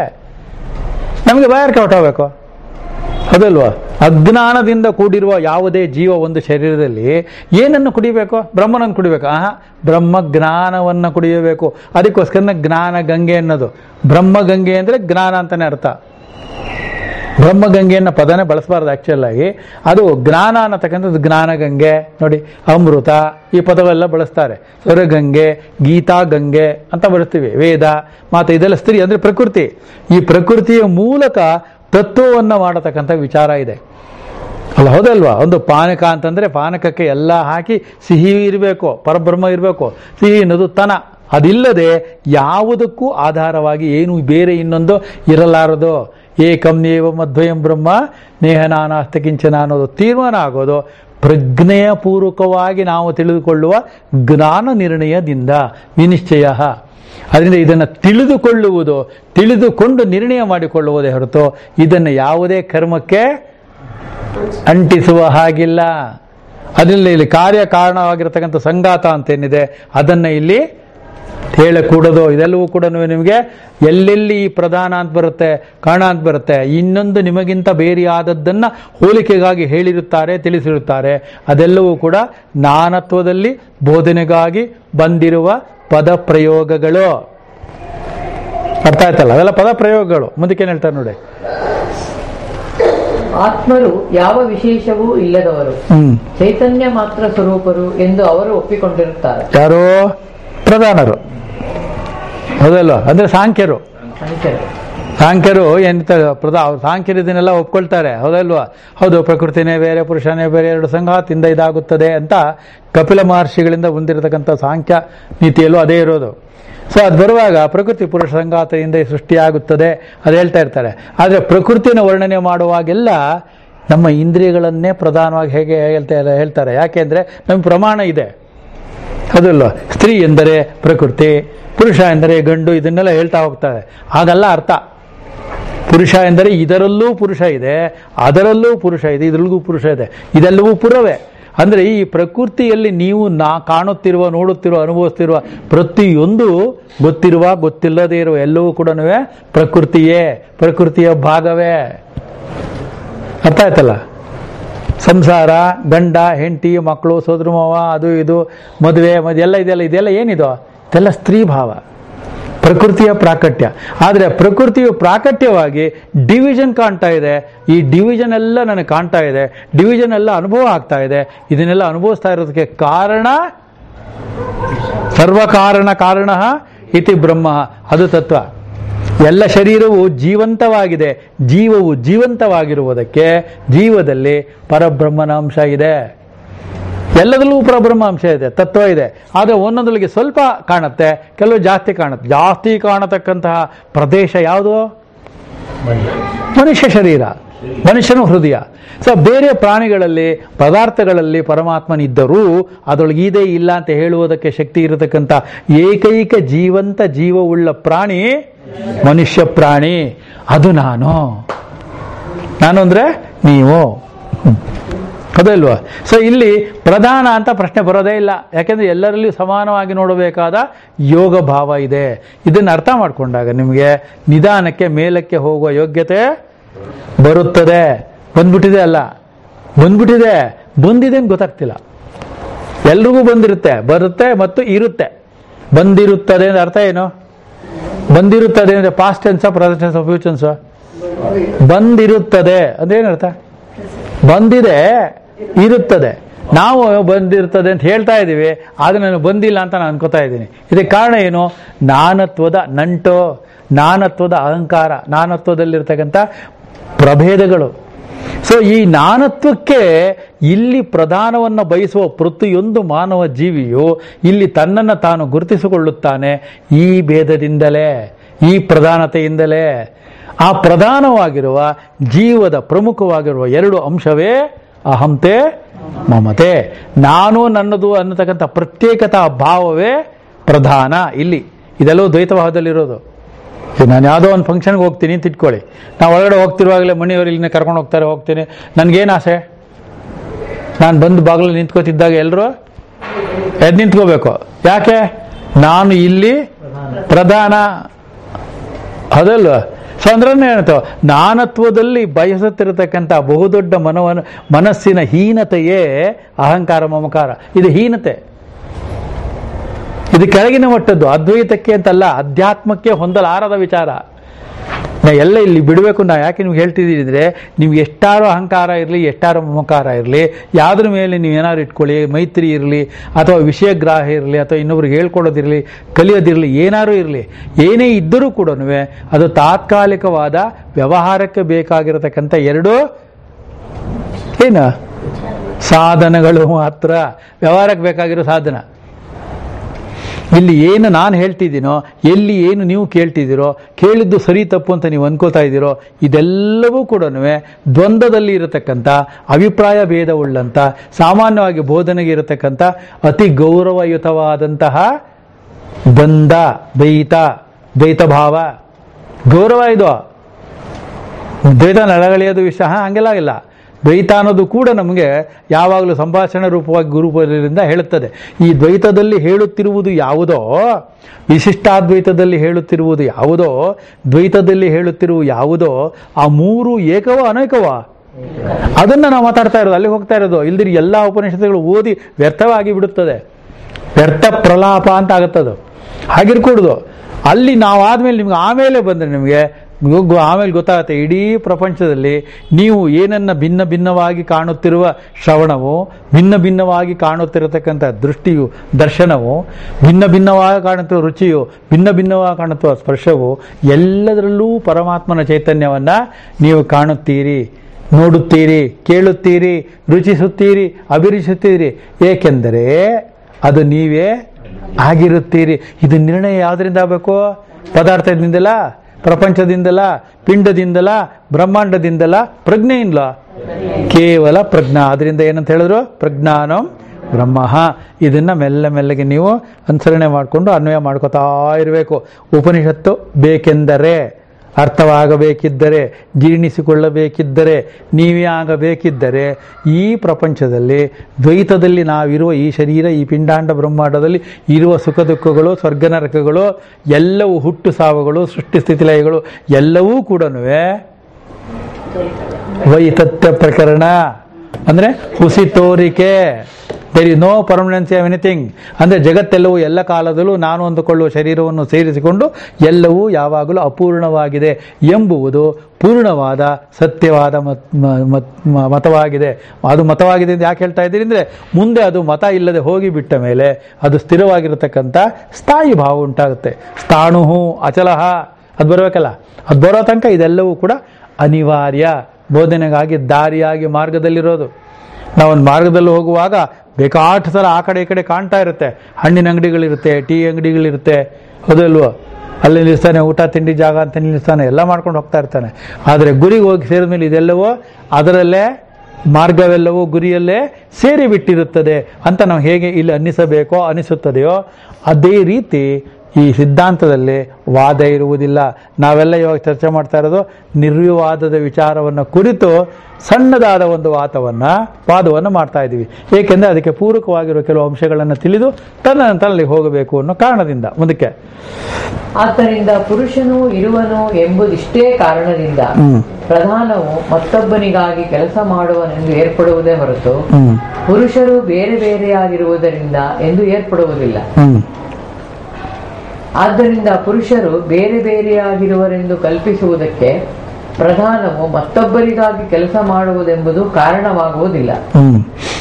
S1: ನಮಗೆ ಬಾಯಾರಿಕೆ ಹೊಟ್ಟೋಗ್ಬೇಕು ಹೌದಲ್ವಾ ಅಜ್ಞಾನದಿಂದ ಕೂಡಿರುವ ಯಾವುದೇ ಜೀವ ಒಂದು ಶರೀರದಲ್ಲಿ ಏನನ್ನು ಕುಡಿಬೇಕು ಬ್ರಹ್ಮನನ್ನು ಕುಡಿಬೇಕು ಆಹಾ ಬ್ರಹ್ಮ ಜ್ಞಾನವನ್ನು ಕುಡಿಯಬೇಕು ಅದಕ್ಕೋಸ್ಕರ ಜ್ಞಾನ ಗಂಗೆ ಅನ್ನೋದು ಬ್ರಹ್ಮ ಗಂಗೆ ಅಂದ್ರೆ ಜ್ಞಾನ ಅಂತಾನೆ ಅರ್ಥ ಬ್ರಹ್ಮಗಂಗೆಯನ್ನ ಪದನೇ ಬಳಸಬಾರ್ದು ಆಕ್ಚುಲ್ ಆಗಿ ಅದು ಜ್ಞಾನ ಅನ್ನತಕ್ಕಂಥದ್ದು ಜ್ಞಾನಗಂಗೆ ನೋಡಿ ಅಮೃತ ಈ ಪದವೆಲ್ಲ ಬಳಸ್ತಾರೆ ಸ್ವರಗಂಗೆ ಗೀತಾ ಗಂಗೆ ಅಂತ ಬಳಸ್ತೀವಿ ವೇದ ಮಾತು ಇದೆಲ್ಲ ಸ್ತ್ರೀ ಅಂದ್ರೆ ಪ್ರಕೃತಿ ಈ ಪ್ರಕೃತಿಯ ಮೂಲಕ ತತ್ವವನ್ನು ಮಾಡತಕ್ಕಂಥ ವಿಚಾರ ಇದೆ ಅಲ್ಲ ಹೌದಲ್ವಾ ಒಂದು ಪಾನಕ ಅಂತಂದ್ರೆ ಪಾನಕಕ್ಕೆ ಎಲ್ಲ ಹಾಕಿ ಸಿಹಿ ಇರಬೇಕು ಪರಬ್ರಹ್ಮ ಇರಬೇಕು ಸಿಹಿ ಅನ್ನೋದು ತನ ಅದಿಲ್ಲದೆ ಯಾವುದಕ್ಕೂ ಆಧಾರವಾಗಿ ಏನು ಬೇರೆ ಇನ್ನೊಂದು ಇರಲಾರದು ಏಕಂನೇವ ಮಧ್ವಯಂ ಬ್ರಹ್ಮ ನೇಹನಾನಾಸ್ತ ಕಿಂಚನ ಅನ್ನೋದು ತೀರ್ಮಾನ ಆಗೋದು ಪ್ರಜ್ಞೆಯ ಪೂರ್ವಕವಾಗಿ ನಾವು ತಿಳಿದುಕೊಳ್ಳುವ ಜ್ಞಾನ ನಿರ್ಣಯದಿಂದ ವಿನಿಶ್ಚಯ ಅದರಿಂದ ಇದನ್ನು ತಿಳಿದುಕೊಳ್ಳುವುದು ತಿಳಿದುಕೊಂಡು ನಿರ್ಣಯ ಮಾಡಿಕೊಳ್ಳುವುದೇ ಹೊರತು ಇದನ್ನು ಯಾವುದೇ ಕರ್ಮಕ್ಕೆ ಅಂಟಿಸುವ ಹಾಗಿಲ್ಲ ಅದರಿಂದ ಇಲ್ಲಿ ಕಾರ್ಯ ಕಾರಣವಾಗಿರತಕ್ಕಂಥ ಸಂಗಾತ ಅಂತೇನಿದೆ ಅದನ್ನ ಇಲ್ಲಿ ಹೇಳಕೂಡದು ಇದೆಲ್ಲವೂ ಕೂಡ ನಿಮಗೆ ಎಲ್ಲೆಲ್ಲಿ ಈ ಪ್ರಧಾನ ಅಂತ ಬರುತ್ತೆ ಕಾರಣ ಅಂತ ಬರುತ್ತೆ ಇನ್ನೊಂದು ನಿಮಗಿಂತ ಬೇರೆಯಾದದ್ದನ್ನ ಹೋಲಿಕೆಗಾಗಿ ಹೇಳಿರುತ್ತಾರೆ ತಿಳಿಸಿರುತ್ತಾರೆ ಅದೆಲ್ಲವೂ ಕೂಡ ನಾನತ್ವದಲ್ಲಿ ಬೋಧನೆಗಾಗಿ ಬಂದಿರುವ ಪದ ಪ್ರಯೋಗಗಳು ಅರ್ಥ ಆಯ್ತಲ್ಲ ಅವೆಲ್ಲ ಪದ ಪ್ರಯೋಗಗಳು ಮುಂದಕ್ಕೆ ಏನ್ ಹೇಳ್ತಾರೆ ನೋಡಿ
S2: ಆತ್ಮರು ಯಾವ ವಿಶೇಷವೂ ಇಲ್ಲದವರು
S1: ಹ್ಮ್
S2: ಚೈತನ್ಯ ಮಾತ್ರ ಸ್ವರೂಪರು ಎಂದು ಅವರು ಒಪ್ಪಿಕೊಂಡಿರುತ್ತಾರೆ
S1: ಯಾರೋ ಪ್ರಧಾನರು ಹೌದಲ್ವಾ ಅಂದ್ರೆ ಸಾಂಖ್ಯರು
S2: ಸಂಖ್ಯೆ
S1: ಸಾಂಖ್ಯರು ಎಂತ ಪ್ರಧಾ ಅವ್ರು ಸಾಂಖ್ಯರು ಇದನ್ನೆಲ್ಲ ಒಪ್ಕೊಳ್ತಾರೆ ಹೌದಲ್ವಾ ಹೌದು ಪ್ರಕೃತಿನೇ ಬೇರೆ ಪುರುಷನೇ ಬೇರೆ ಎರಡು ಸಂಘಾತಿಂದ ಇದಾಗುತ್ತದೆ ಅಂತ ಕಪಿಲ ಮಹರ್ಷಿಗಳಿಂದ ಬಂದಿರತಕ್ಕಂಥ ಸಾಂಖ್ಯ ನೀತಿಯಲ್ಲೂ ಅದೇ ಇರೋದು ಸೊ ಅದು ಬರುವಾಗ ಪ್ರಕೃತಿ ಪುರುಷ ಸಂಘಾತದಿಂದ ಈ ಸೃಷ್ಟಿಯಾಗುತ್ತದೆ ಅದು ಹೇಳ್ತಾ ಇರ್ತಾರೆ ಆದರೆ ಪ್ರಕೃತಿನ ವರ್ಣನೆ ಮಾಡುವಾಗೆಲ್ಲ ನಮ್ಮ ಇಂದ್ರಿಯಗಳನ್ನೇ ಪ್ರಧಾನವಾಗಿ ಹೇಗೆ ಹೇಳ್ತಾ ಹೇಳ್ತಾರೆ ಯಾಕೆಂದ್ರೆ ನಮ್ಗೆ ಪ್ರಮಾಣ ಇದೆ ಹೌದಲ್ವ ಸ್ತ್ರೀ ಎಂದರೆ ಪ್ರಕೃತಿ ಪುರುಷ ಎಂದರೆ ಗಂಡು ಇದನ್ನೆಲ್ಲ ಹೇಳ್ತಾ ಹೋಗ್ತಾರೆ ಹಾಗಲ್ಲ ಅರ್ಥ ಪುರುಷ ಎಂದರೆ ಇದರಲ್ಲೂ ಪುರುಷ ಇದೆ ಅದರಲ್ಲೂ ಪುರುಷ ಇದೆ ಇದರಲ್ಲಿಗೂ ಪುರುಷ ಇದೆ ಇದೆಲ್ಲವೂ ಪುರವೇ ಅಂದ್ರೆ ಈ ಪ್ರಕೃತಿಯಲ್ಲಿ ನೀವು ನಾ ಕಾಣುತ್ತಿರುವ ನೋಡುತ್ತಿರುವ ಅನುಭವಿಸ್ತಿರುವ ಪ್ರತಿಯೊಂದು ಗೊತ್ತಿರುವ ಗೊತ್ತಿಲ್ಲದೇ ಇರುವ ಎಲ್ಲವೂ ಕೂಡ ಪ್ರಕೃತಿಯೇ ಪ್ರಕೃತಿಯ ಭಾಗವೇ ಅರ್ಥ ಆಯ್ತಲ್ಲ ಸಂಸಾರ ಗಂಡ ಹೆಂಡತಿ ಮಕ್ಕಳು ಸೋದರ ಮಾವ ಅದು ಇದು ಮದುವೆ ಮದ್ ಎಲ್ಲ ಇದೆಲ್ಲ ಇದೆಲ್ಲ ಏನಿದು ಇದೆಲ್ಲ ಸ್ತ್ರೀ ಭಾವ ಪ್ರಕೃತಿಯ ಪ್ರಾಕಟ್ಯ ಆದರೆ ಪ್ರಕೃತಿಯು ಪ್ರಾಕಟ್ಯವಾಗಿ ಡಿವಿಷನ್ ಕಾಣ್ತಾ ಇದೆ ಈ ಡಿವಿಷನ್ ಎಲ್ಲ ನನಗೆ ಕಾಣ್ತಾ ಇದೆ ಡಿವಿಷನ್ ಎಲ್ಲ ಅನುಭವ ಆಗ್ತಾ ಇದೆ ಇದನ್ನೆಲ್ಲ ಅನುಭವಿಸ್ತಾ ಇರೋದಕ್ಕೆ ಕಾರಣ ಸರ್ವಕಾರಣ ಕಾರಣ ಇತಿ ಬ್ರಹ್ಮ ಅದು ತತ್ವ ಎಲ್ಲ ಶರೀರವು ಜೀವಂತವಾಗಿದೆ ಜೀವವು ಜೀವಂತವಾಗಿರುವುದಕ್ಕೆ ಜೀವದಲ್ಲಿ ಪರಬ್ರಹ್ಮನ ಅಂಶ ಇದೆ ಎಲ್ಲದರಲ್ಲೂ ಪರಬ್ರಹ್ಮ ಅಂಶ ಇದೆ ತತ್ವ ಇದೆ ಆದರೆ ಒಂದೊಂದರಿಗೆ ಸ್ವಲ್ಪ ಕಾಣುತ್ತೆ ಕೆಲವು ಜಾಸ್ತಿ ಕಾಣುತ್ತೆ ಜಾಸ್ತಿ ಕಾಣತಕ್ಕಂತಹ ಪ್ರದೇಶ ಯಾವುದು ಮನುಷ್ಯ ಶರೀರ ಮನುಷ್ಯನ ಹೃದಯ ಸೊ ಬೇರೆ ಪ್ರಾಣಿಗಳಲ್ಲಿ ಪದಾರ್ಥಗಳಲ್ಲಿ ಪರಮಾತ್ಮನಿದ್ದರೂ ಅದರೊಳಗೆ ಇದೆ ಇಲ್ಲ ಅಂತ ಹೇಳುವುದಕ್ಕೆ ಶಕ್ತಿ ಇರತಕ್ಕಂಥ ಏಕೈಕ ಜೀವಂತ ಜೀವವುಳ್ಳ ಪ್ರಾಣಿ ಮನುಷ್ಯ ಪ್ರಾಣಿ ಅದು ನಾನು ನಾನು ಅಂದ್ರೆ ನೀವು ಅದಲ್ವಾ ಸೊ ಇಲ್ಲಿ ಪ್ರಧಾನ ಅಂತ ಪ್ರಶ್ನೆ ಬರೋದೇ ಇಲ್ಲ ಯಾಕೆಂದ್ರೆ ಎಲ್ಲರಲ್ಲಿಯೂ ಸಮಾನವಾಗಿ ನೋಡಬೇಕಾದ ಯೋಗ ಭಾವ ಇದೆ ಇದನ್ನು ಅರ್ಥ ಮಾಡಿಕೊಂಡಾಗ ನಿಮಗೆ ನಿಧಾನಕ್ಕೆ ಮೇಲಕ್ಕೆ ಹೋಗುವ ಯೋಗ್ಯತೆ ಬರುತ್ತದೆ ಬಂದ್ಬಿಟ್ಟಿದೆ ಅಲ್ಲ ಬಂದ್ಬಿಟ್ಟಿದೆ ಬಂದಿದೆ ಅಂತ ಗೊತ್ತಾಗ್ತಿಲ್ಲ ಎಲ್ರಿಗೂ ಬಂದಿರುತ್ತೆ ಬರುತ್ತೆ ಮತ್ತು ಇರುತ್ತೆ ಬಂದಿರುತ್ತದೆ ಅಂದ್ರೆ ಅರ್ಥ ಏನು ಬಂದಿರುತ್ತದೆ ಅಂದ್ರೆ past tense present tense futures ಬಂದಿರುತ್ತದೆ ಅದೇನರ್ಥ ಬಂದಿದೆ ಇರುತ್ತದೆ ನಾವು ಬಂದಿರ್ತದೆ ಅಂತ ಹೇಳ್ತಾ ಇದ್ದೀವಿ ಆದ್ರೆ ನಾನು ಬಂದಿಲ್ಲ ಅಂತ ನಾನು ಅನ್ಕೋತಾ ಇದ್ದೀನಿ ಇದಕ್ಕೆ ಕಾರಣ ಏನು ನಾನತ್ವದ ನಂಟು ನಾನತ್ವದ ಅಹಂಕಾರ ನಾನತ್ವದಲ್ಲಿರ್ತಕ್ಕಂಥ ಪ್ರಭೇದಗಳು ಸೊ ಈ ನಾನತ್ವಕ್ಕೆ ಇಲ್ಲಿ ಪ್ರಧಾನವನ್ನು ಬಯಸುವ ಪ್ರತಿಯೊಂದು ಮಾನವ ಜೀವಿಯು ಇಲ್ಲಿ ತನ್ನನ್ನು ತಾನು ಗುರುತಿಸಿಕೊಳ್ಳುತ್ತಾನೆ ಈ ಭೇದದಿಂದಲೇ ಈ ಪ್ರಧಾನತೆಯಿಂದಲೇ ಆ ಪ್ರಧಾನವಾಗಿರುವ ಜೀವದ ಪ್ರಮುಖವಾಗಿರುವ ಎರಡು ಅಂಶವೇ ಅಹಂತೆ ಮಮತೆ ನಾನು ನನ್ನದು ಅನ್ನತಕ್ಕಂಥ ಪ್ರತ್ಯೇಕತಾ ಭಾವವೇ ಪ್ರಧಾನ ಇಲ್ಲಿ ಇದೆಲ್ಲವೂ ದ್ವೈತಭಾವದಲ್ಲಿರೋದು ಈಗ ನಾನು ಯಾವುದೋ ಒಂದು ಫಂಕ್ಷನ್ಗೆ ಹೋಗ್ತೀನಿ ಅಂತ ಇಟ್ಕೊಳ್ಳಿ ನಾವು ಒಳಗಡೆ ಹೋಗ್ತಿರುವಾಗಲೇ ಮಣಿಯವರು ಇಲ್ಲಿನ ಕರ್ಕೊಂಡು ಹೋಗ್ತಾರೆ ಹೋಗ್ತೀನಿ ನನಗೇನು ಆಸೆ ನಾನು ಬಂದು ಬಾಗಿಲು ನಿಂತ್ಕೋತಿದ್ದಾಗ ಎಲ್ಲರೂ ಎದ್ದು ನಿಂತ್ಕೋಬೇಕು ಯಾಕೆ ನಾನು ಇಲ್ಲಿ ಪ್ರಧಾನ ಅದಲ್ವ ಸೊ ಅಂದ್ರೆ ಏನಂತ ನಾನತ್ವದಲ್ಲಿ ಬಯಸುತ್ತಿರತಕ್ಕಂಥ ಬಹುದೊಡ್ಡ ಮನವನ ಮನಸ್ಸಿನ ಹೀನತೆಯೇ ಅಹಂಕಾರ ಮಮಕಾರ ಇದು ಹೀನತೆ ಇದು ಕೆಳಗಿನ ಮಟ್ಟದ್ದು ಅದ್ವೈತಕ್ಕೆ ಅಂತಲ್ಲ ಅಧ್ಯಾತ್ಮಕ್ಕೆ ಹೊಂದಲಾರದ ವಿಚಾರ ನಾ ಎಲ್ಲ ಇಲ್ಲಿ ಬಿಡಬೇಕು ನಾ ಯಾಕೆ ನಿಮ್ಗೆ ಹೇಳ್ತಿದ್ದೀನಿ ಅಂದರೆ ನಿಮ್ಗೆ ಎಷ್ಟಾರು ಅಹಂಕಾರ ಇರಲಿ ಎಷ್ಟಾರು ಮಮಕಾರ ಇರಲಿ ಯಾವುದ್ರ ಮೇಲೆ ನೀವು ಏನಾದ್ರು ಇಟ್ಕೊಳ್ಳಿ ಮೈತ್ರಿ ಇರಲಿ ಅಥವಾ ವಿಷಯಗ್ರಾಹ ಇರಲಿ ಅಥವಾ ಇನ್ನೊಬ್ರಿಗೆ ಹೇಳ್ಕೊಡೋದಿರಲಿ ಕಲಿಯೋದಿರಲಿ ಏನಾರು ಇರಲಿ ಏನೇ ಇದ್ದರೂ ಕೂಡ ಅದು ತಾತ್ಕಾಲಿಕವಾದ ವ್ಯವಹಾರಕ್ಕೆ ಬೇಕಾಗಿರತಕ್ಕಂಥ ಎರಡು ಏನು ಸಾಧನಗಳು ಮಾತ್ರ ವ್ಯವಹಾರಕ್ಕೆ ಬೇಕಾಗಿರೋ ಸಾಧನ ಇಲ್ಲಿ ಏನು ನಾನು ಹೇಳ್ತಿದ್ದೀನೋ ಎಲ್ಲಿ ಏನು ನೀವು ಕೇಳ್ತಿದ್ದೀರೋ ಕೇಳಿದ್ದು ಸರಿ ತಪ್ಪು ಅಂತ ನೀವು ಅನ್ಕೋತಾ ಇದ್ದೀರೋ ಇದೆಲ್ಲವೂ ಕೂಡ ದ್ವಂದ್ವದಲ್ಲಿ ಇರತಕ್ಕಂಥ ಅಭಿಪ್ರಾಯ ಭೇದವುಳ್ಳಂಥ ಸಾಮಾನ್ಯವಾಗಿ ಬೋಧನೆಗೆ ಇರತಕ್ಕಂಥ ಅತಿ ಗೌರವಯುತವಾದಂತಹ ದ್ವಂದ್ವ ದ್ವೈತ ದ್ವೈತ ಭಾವ ಗೌರವ ಇದು ದ್ವೈತ ನಳಗಳಿಯೋದು ವಿಷಯ ಹಾ, ಹಂಗೆಲ್ಲ ಇಲ್ಲ ದ್ವೈತ ಅನ್ನೋದು ಕೂಡ ನಮಗೆ ಯಾವಾಗಲೂ ಸಂಭಾಷಣೆ ರೂಪವಾಗಿ ಗುರುಪದಿಂದ ಹೇಳುತ್ತದೆ ಈ ದ್ವೈತದಲ್ಲಿ ಹೇಳುತ್ತಿರುವುದು ಯಾವುದೋ ವಿಶಿಷ್ಟಾದ್ವೈತದಲ್ಲಿ ಹೇಳುತ್ತಿರುವುದು ಯಾವುದೋ ದ್ವೈತದಲ್ಲಿ ಹೇಳುತ್ತಿರುವ ಯಾವುದೋ ಆ ಮೂರು ಏಕವೋ ಅನೇಕವ ಅದನ್ನ ನಾವು ಮಾತಾಡ್ತಾ ಇರೋದು ಅಲ್ಲಿ ಹೋಗ್ತಾ ಇರೋದು ಇಲ್ದಿರಿ ಎಲ್ಲ ಉಪನಿಷತ್ತುಗಳು ಓದಿ ವ್ಯರ್ಥವಾಗಿ ಬಿಡುತ್ತದೆ ವ್ಯರ್ಥ ಪ್ರಲಾಪ ಅಂತ ಆಗುತ್ತದು ಹಾಗಿರ್ಕೂಡ್ದು ಅಲ್ಲಿ ನಾವು ಆದ್ಮೇಲೆ ನಿಮ್ಗೆ ಆಮೇಲೆ ಬಂದರೆ ನಿಮಗೆ ಗೊ- ಆಮೇಲೆ ಗೊತ್ತಾಗುತ್ತೆ ಇಡೀ ಪ್ರಪಂಚದಲ್ಲಿ ನೀವು ಏನನ್ನ ಭಿನ್ನ ಭಿನ್ನವಾಗಿ ಕಾಣುತ್ತಿರುವ ಶ್ರವಣವು ಭಿನ್ನ ಭಿನ್ನವಾಗಿ ಕಾಣುತ್ತಿರತಕ್ಕಂಥ ದೃಷ್ಟಿಯು ದರ್ಶನವು ಭಿನ್ನ ಭಿನ್ನವಾಗಿ ಕಾಣುತ್ತಿರುವ ರುಚಿಯು ಭಿನ್ನ ಭಿನ್ನವಾಗಿ ಕಾಣುತ್ತಿರುವ ಸ್ಪರ್ಶವು ಎಲ್ಲದರಲ್ಲೂ ಪರಮಾತ್ಮನ ಚೈತನ್ಯವನ್ನ ನೀವು ಕಾಣುತ್ತೀರಿ ನೋಡುತ್ತೀರಿ ಕೇಳುತ್ತೀರಿ ರುಚಿಸುತ್ತೀರಿ ಅಭಿರುಚಿಸುತ್ತೀರಿ ಏಕೆಂದರೆ ಅದು ನೀವೇ ಆಗಿರುತ್ತೀರಿ ಇದು ನಿರ್ಣಯ ಯಾವುದರಿಂದ ಆಗಬೇಕು ಪದಾರ್ಥದಿಂದಲ ಪ್ರಪಂಚದಿಂದಲ ಪಿಂಡದಿಂದಲ ಬ್ರಹ್ಮಾಂಡದಿಂದಲ ಪ್ರಜ್ಞೆಯಿಂದಲ ಕೇವಲ ಪ್ರಜ್ಞಾ ಅದರಿಂದ ಏನಂತ ಹೇಳಿದ್ರು ಪ್ರಜ್ಞಾನಂ ಬ್ರಹ್ಮ ಇದನ್ನ ಮೆಲ್ಲ ಮೆಲ್ಲಗೆ ನೀವು ಅನುಸರಣೆ ಮಾಡಿಕೊಂಡು ಅನ್ವಯ ಮಾಡ್ಕೋತಾ ಇರಬೇಕು ಉಪನಿಷತ್ತು ಬೇಕೆಂದರೆ ಅರ್ಥವಾಗಬೇಕಿದ್ದರೆ ಜೀರ್ಣಿಸಿಕೊಳ್ಳಬೇಕಿದ್ದರೆ ನೀವೇ ಆಗಬೇಕಿದ್ದರೆ ಈ ಪ್ರಪಂಚದಲ್ಲಿ ದ್ವೈತದಲ್ಲಿ ನಾವಿರುವ ಈ ಶರೀರ ಈ ಪಿಂಡಾಂಡ ಬ್ರಹ್ಮಾಂಡದಲ್ಲಿ ಇರುವ ಸುಖ ದುಃಖಗಳು ಸ್ವರ್ಗ ನರಕಗಳು ಎಲ್ಲವೂ ಹುಟ್ಟು ಸಾವುಗಳು ಸೃಷ್ಟಿ ಸ್ಥಿತಿಲಯಗಳು ಎಲ್ಲವೂ ಕೂಡ ವೈತತ್ಯ ಪ್ರಕರಣ ಅಂದ್ರೆ ಹುಸಿ ತೋರಿಕೆ there is no permanency of anything ಅಂದ್ರೆ ಜಗತ್ತೆಲ್ಲವೂ ಎಲ್ಲ ಕಾಲದಲ್ಲೂ ನಾನು ಅಂದುಕೊಳ್ಳುವ ಶರೀರವನ್ನು ಸೇರಿಸಿಕೊಂಡು ಎಲ್ಲವೂ ಯಾವಾಗಲೂ ಅಪೂರ್ಣವಾಗಿದೆ ಎಂಬುವುದು ಪೂರ್ಣವಾದ ಸತ್ಯವಾದ ಮತ್- ಮ- ಮತ್- ಮ- ಮತವಾಗಿದೆ ಅದು ಮತವಾಗಿದೆ ಅಂತ ಯಾಕೆ ಹೇಳ್ತಾ ಇದ್ದೀರಿ ಅಂದ್ರೆ ಮುಂದೆ ಅದು ಮತ ಇಲ್ಲದೆ ಹೋಗಿ ಬಿಟ್ಟ ಮೇಲೆ ಅದು ಸ್ಥಿರವಾಗಿರತಕ್ಕಂಥ ಸ್ಥಾಯಿ ಭಾವ ಉಂಟಾಗುತ್ತೆ ಸ್ಥಾಣುಹು ಅಚಲಹ ಅದು ಬರಬೇಕಲ್ಲ ಅದು ಬರೋ ತನಕ ಇದೆಲ್ಲವೂ ಕೂಡ ಅನಿವಾರ್ಯ ಬೋಧನೆಗಾಗಿ ದಾರಿಯಾಗಿ ಮಾರ್ಗದಲ್ಲಿರೋದು ನಾವೊಂದು ಮಾರ್ಗದಲ್ಲಿ ಹೋಗುವಾಗ ಬೇಕಾಷ್ಟು ಸಲ ಆ ಕಡೆ ಈ ಕಡೆ ಕಾಣ್ತಾ ಇರುತ್ತೆ ಹಣ್ಣಿನ ಅಂಗಡಿಗಳಿರುತ್ತೆ ಟೀ ಅಂಗಡಿಗಳಿರುತ್ತೆ ಹೌದಲ್ವೋ ಅಲ್ಲಿ ನಿಲ್ಲಿಸ್ತಾನೆ ಊಟ ತಿಂಡಿ ಜಾಗ ಅಂತ ನಿಲ್ಲಿಸ್ತಾನೆ ಎಲ್ಲ ಮಾಡ್ಕೊಂಡು ಹೋಗ್ತಾ ಇರ್ತಾನೆ ಆದರೆ ಗುರಿಗೆ ಹೋಗಿ ಸೇರಿದ ಮೇಲೆ ಇದೆಲ್ಲವೋ ಅದರಲ್ಲೇ ಮಾರ್ಗವೆಲ್ಲವೂ ಗುರಿಯಲ್ಲೇ ಸೇರಿ ಬಿಟ್ಟಿರುತ್ತದೆ ಅಂತ ನಾವು ಹೇಗೆ ಇಲ್ಲಿ ಅನ್ನಿಸಬೇಕೋ ಅನಿಸುತ್ತದೆಯೋ ಅದೇ ರೀತಿ ಈ ಸಿದ್ಧಾಂತದಲ್ಲಿ ವಾದ ಇರುವುದಿಲ್ಲ ನಾವೆಲ್ಲ ಇವಾಗ ಚರ್ಚೆ ಮಾಡ್ತಾ ಇರೋದು ನಿರ್ವಿವಾದದ ವಿಚಾರವನ್ನು ಕುರಿತು ಸಣ್ಣದಾದ ಒಂದು ವಾದವನ್ನು ವಾದವನ್ನು ಮಾಡ್ತಾ ಇದ್ದೀವಿ ಏಕೆಂದರೆ ಅದಕ್ಕೆ ಪೂರಕವಾಗಿರುವ ಕೆಲವು ಅಂಶಗಳನ್ನು ತಿಳಿದು ತದನಂತರ ಅಲ್ಲಿ ಹೋಗಬೇಕು ಅನ್ನೋ ಕಾರಣದಿಂದ ಮುಂದಕ್ಕೆ
S2: ಆದ್ದರಿಂದ ಪುರುಷನು ಇರುವನು ಎಂಬುದಿಷ್ಟೇ ಕಾರಣದಿಂದ
S1: ಹ್ಮ್.
S2: ಪ್ರಧಾನವು ಮತ್ತೊಬ್ಬನಿಗಾಗಿ ಕೆಲಸ ಮಾಡುವನೆಂದು ಏರ್ಪಡುವುದೇ ಹೊರತು
S1: ಹ್ಮ್
S2: ಪುರುಷರು ಬೇರೆ ಬೇರೆಯಾಗಿರುವುದರಿಂದ ಎಂದು ಏರ್ಪಡುವುದಿಲ್ಲ
S1: ಹ್ಮ್
S2: ಆದ್ದರಿಂದ ಪುರುಷರು ಬೇರೆ ಬೇರೆಯಾಗಿರುವರೆಂದು ಕಲ್ಪಿಸುವುದಕ್ಕೆ ಪ್ರಧಾನವು ಮತ್ತೊಬ್ಬರಿಗಾಗಿ ಕೆಲಸ ಮಾಡುವುದೆಂಬುದು ಕಾರಣವಾಗುವುದಿಲ್ಲ
S1: ಹ್ಮ್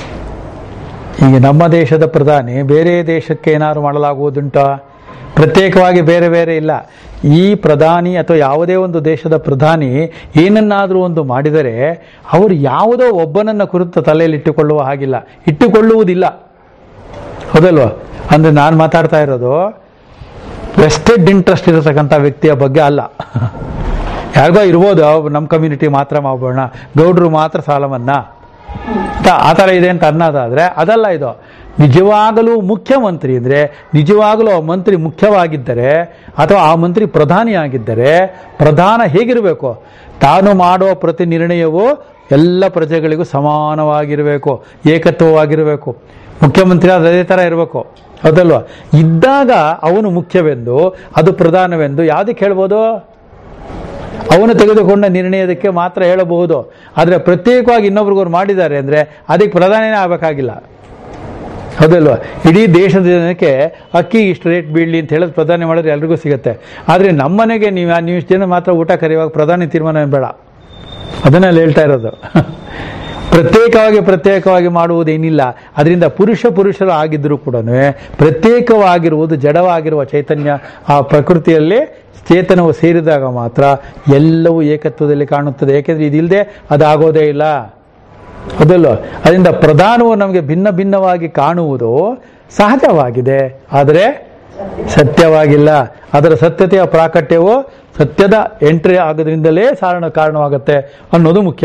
S1: ಈಗ ನಮ್ಮ ದೇಶದ ಪ್ರಧಾನಿ ಬೇರೆ ದೇಶಕ್ಕೆ ಏನಾದ್ರು ಮಾಡಲಾಗುವುದುಂಟಾ ಪ್ರತ್ಯೇಕವಾಗಿ ಬೇರೆ ಬೇರೆ ಇಲ್ಲ ಈ ಪ್ರಧಾನಿ ಅಥವಾ ಯಾವುದೇ ಒಂದು ದೇಶದ ಪ್ರಧಾನಿ ಏನನ್ನಾದರೂ ಒಂದು ಮಾಡಿದರೆ ಅವರು ಯಾವುದೋ ಒಬ್ಬನನ್ನ ಕುರಿತು ತಲೆಯಲ್ಲಿ ಇಟ್ಟುಕೊಳ್ಳುವ ಹಾಗಿಲ್ಲ ಇಟ್ಟುಕೊಳ್ಳುವುದಿಲ್ಲ ಹೌದಲ್ವಾ ಅಂದ್ರೆ ನಾನು ಮಾತಾಡ್ತಾ ಇರೋದು ವೆಸ್ಟೆಡ್ ಇಂಟ್ರೆಸ್ಟ್ ಇರತಕ್ಕಂಥ ವ್ಯಕ್ತಿಯ ಬಗ್ಗೆ ಅಲ್ಲ ಯಾರಿಗೋ ಇರ್ಬೋದು ನಮ್ಮ ಕಮ್ಯುನಿಟಿ ಮಾತ್ರ ಮಾಡೋಣ ಗೌಡ್ರು ಮಾತ್ರ ಸಾಲ ಮನ್ನಾ ಅಂತ ಆ ಥರ ಇದೆ ಅಂತ ಅನ್ನೋದಾದ್ರೆ ಅದಲ್ಲ ಇದು ನಿಜವಾಗಲೂ ಮುಖ್ಯಮಂತ್ರಿ ಅಂದ್ರೆ ನಿಜವಾಗಲೂ ಆ ಮಂತ್ರಿ ಮುಖ್ಯವಾಗಿದ್ದರೆ ಅಥವಾ ಆ ಮಂತ್ರಿ ಪ್ರಧಾನಿಯಾಗಿದ್ದರೆ ಪ್ರಧಾನ ಹೇಗಿರಬೇಕು ತಾನು ಮಾಡುವ ಪ್ರತಿ ನಿರ್ಣಯವು ಎಲ್ಲ ಪ್ರಜೆಗಳಿಗೂ ಸಮಾನವಾಗಿರಬೇಕು ಏಕತ್ವವಾಗಿರಬೇಕು ಮುಖ್ಯಮಂತ್ರಿ ಆದ್ರೆ ಅದೇ ಥರ ಇರಬೇಕು ಹೌದಲ್ವಾ ಇದ್ದಾಗ ಅವನು ಮುಖ್ಯವೆಂದು ಅದು ಪ್ರಧಾನವೆಂದು ಯಾವುದಕ್ಕೆ ಹೇಳ್ಬೋದು ಅವನು ತೆಗೆದುಕೊಂಡ ನಿರ್ಣಯದಕ್ಕೆ ಮಾತ್ರ ಹೇಳಬಹುದು ಆದರೆ ಪ್ರತ್ಯೇಕವಾಗಿ ಇನ್ನೊಬ್ರಿಗವ್ರು ಮಾಡಿದ್ದಾರೆ ಅಂದರೆ ಅದಕ್ಕೆ ಪ್ರಧಾನಿನೇ ಆಗಬೇಕಾಗಿಲ್ಲ ಹೌದಲ್ವಾ ಇಡೀ ದೇಶದ ಜನಕ್ಕೆ ಅಕ್ಕಿ ಇಷ್ಟು ರೇಟ್ ಬೀಳಲಿ ಅಂತ ಹೇಳೋದು ಪ್ರಧಾನಿ ಮಾಡಿದ್ರೆ ಎಲ್ರಿಗೂ ಸಿಗುತ್ತೆ ಆದರೆ ನಮ್ಮನೆಗೆ ನೀವು ನೀವು ಇಷ್ಟು ಜನ ಮಾತ್ರ ಊಟ ಕರೆಯುವಾಗ ಪ್ರಧಾನಿ ತೀರ್ಮಾನ ಬೇಡ ಅದನ್ನ ಅಲ್ಲಿ ಹೇಳ್ತಾ ಇರೋದು ಪ್ರತ್ಯೇಕವಾಗಿ ಪ್ರತ್ಯೇಕವಾಗಿ ಮಾಡುವುದೇನಿಲ್ಲ ಅದರಿಂದ ಪುರುಷ ಪುರುಷರು ಆಗಿದ್ದರೂ ಕೂಡ ಪ್ರತ್ಯೇಕವಾಗಿರುವುದು ಜಡವಾಗಿರುವ ಚೈತನ್ಯ ಆ ಪ್ರಕೃತಿಯಲ್ಲಿ ಚೇತನವು ಸೇರಿದಾಗ ಮಾತ್ರ ಎಲ್ಲವೂ ಏಕತ್ವದಲ್ಲಿ ಕಾಣುತ್ತದೆ ಏಕೆಂದ್ರೆ ಇದಿಲ್ಲದೆ ಅದಾಗೋದೇ ಇಲ್ಲ ಅದಲ್ಲ ಅದರಿಂದ ಪ್ರಧಾನವು ನಮಗೆ ಭಿನ್ನ ಭಿನ್ನವಾಗಿ ಕಾಣುವುದು ಸಹಜವಾಗಿದೆ ಆದರೆ ಸತ್ಯವಾಗಿಲ್ಲ ಅದರ ಸತ್ಯತೆಯ ಪ್ರಾಕಟ್ಯವು ಸತ್ಯದ ಎಂಟ್ರಿ ಆಗೋದ್ರಿಂದಲೇ ಸಾರಣ ಕಾರಣವಾಗುತ್ತೆ ಅನ್ನೋದು ಮುಖ್ಯ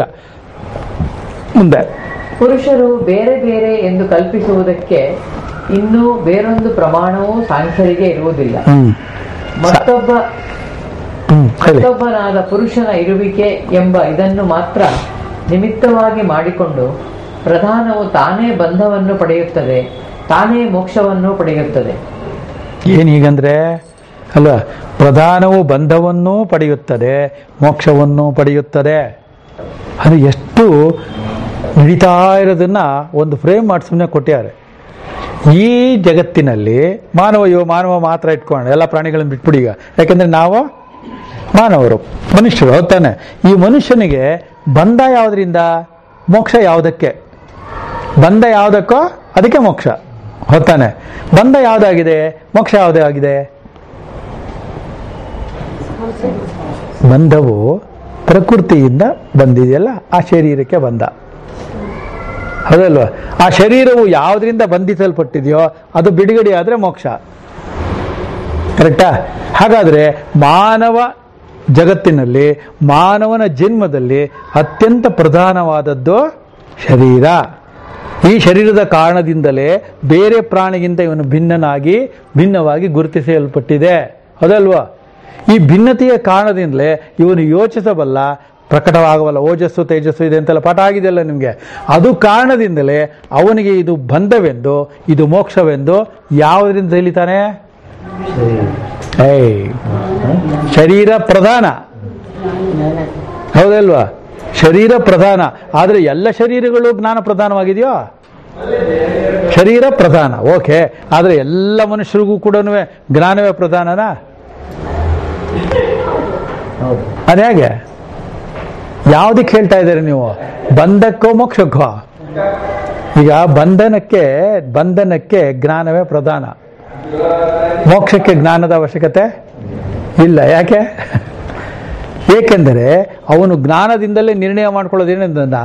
S1: ಮುಂದೆ
S2: ಪುರುಷರು ಬೇರೆ ಬೇರೆ ಎಂದು ಕಲ್ಪಿಸುವುದಕ್ಕೆ ಇನ್ನೂ ಬೇರೊಂದು ಪ್ರಮಾಣವೂ ಸಾಂಖ್ಯರಿಗೆ ಇರುವುದಿಲ್ಲ
S1: ಹ್ಮ್
S2: ಮತ್ತೊಬ್ಬ
S1: ಹ್ಮ್ ಹೇಳಿ
S2: ಮತ್ತೊಬ್ಬನಾದ ಪುರುಷನ ಇರುವಿಕೆ ಎಂಬ ಇದನ್ನು ಮಾತ್ರ ನಿಮಿತ್ತವಾಗಿ ಮಾಡಿಕೊಂಡು ಪ್ರಧಾನವು ತಾನೇ ಬಂಧವನ್ನು ಪಡೆಯುತ್ತದೆ ತಾನೇ ಮೋಕ್ಷವನ್ನು ಪಡೆಯುತ್ತದೆ
S1: ಏನು ಹೀಗಂದ್ರೆ ಅಲ್ವಾ ಪ್ರಧಾನವು ಬಂಧವನ್ನೂ ಪಡೆಯುತ್ತದೆ ಮೋಕ್ಷವನ್ನೂ ಪಡೆಯುತ್ತದೆ ಅದು ಎಷ್ಟು ನಡೀತಾ ಇರೋದನ್ನ ಒಂದು ಫ್ರೇಮ್ ಮಾಡಿ ಸುಮ್ಮನೆ ಕೊಟ್ಟಿದ್ದಾರೆ ಈ ಜಗತ್ತಿನಲ್ಲಿ ಮಾನವ ಇವ ಮಾನವ ಮಾತ್ರ ಇಟ್ಕೊಂಡು ಎಲ್ಲ ಪ್ರಾಣಿಗಳನ್ನು ಬಿಟ್ಬಿಡಿ ಈಗ ಯಾಕೆಂದ್ರೆ ನಾವು ಮಾನವರು ಮನುಷ್ಯರು ಹೌದಾನೆ ಈ ಮನುಷ್ಯನಿಗೆ ಬಂಧ ಯಾವುದರಿಂದ ಮೋಕ್ಷ ಯಾವುದಕ್ಕೆ ಬಂಧ ಯಾವುದಕ್ಕೋ ಅದಕ್ಕೆ ಮೋಕ್ಷ ಹೊತ್ತಾನೆ ಬಂಧ ಯಾವುದಾಗಿದೆ ಮೋಕ್ಷ ಯಾವುದೇ ಆಗಿದೆ ಬಂಧವು ಪ್ರಕೃತಿಯಿಂದ ಬಂದಿದೆಯಲ್ಲ ಆ ಶರೀರಕ್ಕೆ ಬಂಧ ಹೌದಲ್ವಾ ಆ ಶರೀರವು ಯಾವುದರಿಂದ ಬಂಧಿಸಲ್ಪಟ್ಟಿದೆಯೋ ಅದು ಬಿಡುಗಡೆ ಆದರೆ ಮೋಕ್ಷ ಕರೆಕ್ಟಾ ಹಾಗಾದ್ರೆ ಮಾನವ ಜಗತ್ತಿನಲ್ಲಿ ಮಾನವನ ಜನ್ಮದಲ್ಲಿ ಅತ್ಯಂತ ಪ್ರಧಾನವಾದದ್ದು ಶರೀರ ಈ ಶರೀರದ ಕಾರಣದಿಂದಲೇ ಬೇರೆ ಪ್ರಾಣಿಗಿಂತ ಇವನು ಭಿನ್ನನಾಗಿ ಭಿನ್ನವಾಗಿ ಗುರುತಿಸಲ್ಪಟ್ಟಿದೆ ಹೌದಲ್ವಾ ಈ ಭಿನ್ನತೆಯ ಕಾರಣದಿಂದಲೇ ಇವನು ಯೋಚಿಸಬಲ್ಲ ಪ್ರಕಟವಾಗಬಲ್ಲ ಓಜಸ್ಸು ತೇಜಸ್ಸು ಇದೆ ಅಂತೆಲ್ಲ ಪಾಠ ಆಗಿದೆಯಲ್ಲ ನಿಮಗೆ ಅದು ಕಾರಣದಿಂದಲೇ ಅವನಿಗೆ ಇದು ಬಂಧವೆಂದು ಇದು ಮೋಕ್ಷವೆಂದು ಯಾವುದರಿಂದ ತಿಳಿತಾನೆ ಏಯ್ ಶರೀರ ಪ್ರಧಾನ ಹೌದಲ್ವಾ ಶರೀರ ಪ್ರಧಾನ ಆದರೆ ಎಲ್ಲ ಶರೀರಗಳು ಜ್ಞಾನ ಪ್ರಧಾನವಾಗಿದೆಯೋ ಶರೀರ ಪ್ರಧಾನ ಓಕೆ ಆದರೆ ಎಲ್ಲ ಮನುಷ್ಯರಿಗೂ ಕೂಡ ಜ್ಞಾನವೇ ಪ್ರಧಾನನಾ
S3: ಹೌದು
S1: ಅದೇ ಹೇಗೆ ಯಾವುದಕ್ಕೆ ಹೇಳ್ತಾ ಇದ್ದೀರಿ ನೀವು ಬಂಧಕ್ಕೋ ಮೋಕ್ಷಕ್ಕೋ ಈಗ ಬಂಧನಕ್ಕೆ ಬಂಧನಕ್ಕೆ ಜ್ಞಾನವೇ ಪ್ರಧಾನ ಮೋಕ್ಷಕ್ಕೆ ಜ್ಞಾನದ ಅವಶ್ಯಕತೆ ಇಲ್ಲ ಯಾಕೆ ಏಕೆಂದರೆ ಅವನು ಜ್ಞಾನದಿಂದಲೇ ನಿರ್ಣಯ ಮಾಡ್ಕೊಳ್ಳೋದೇನೆಂದ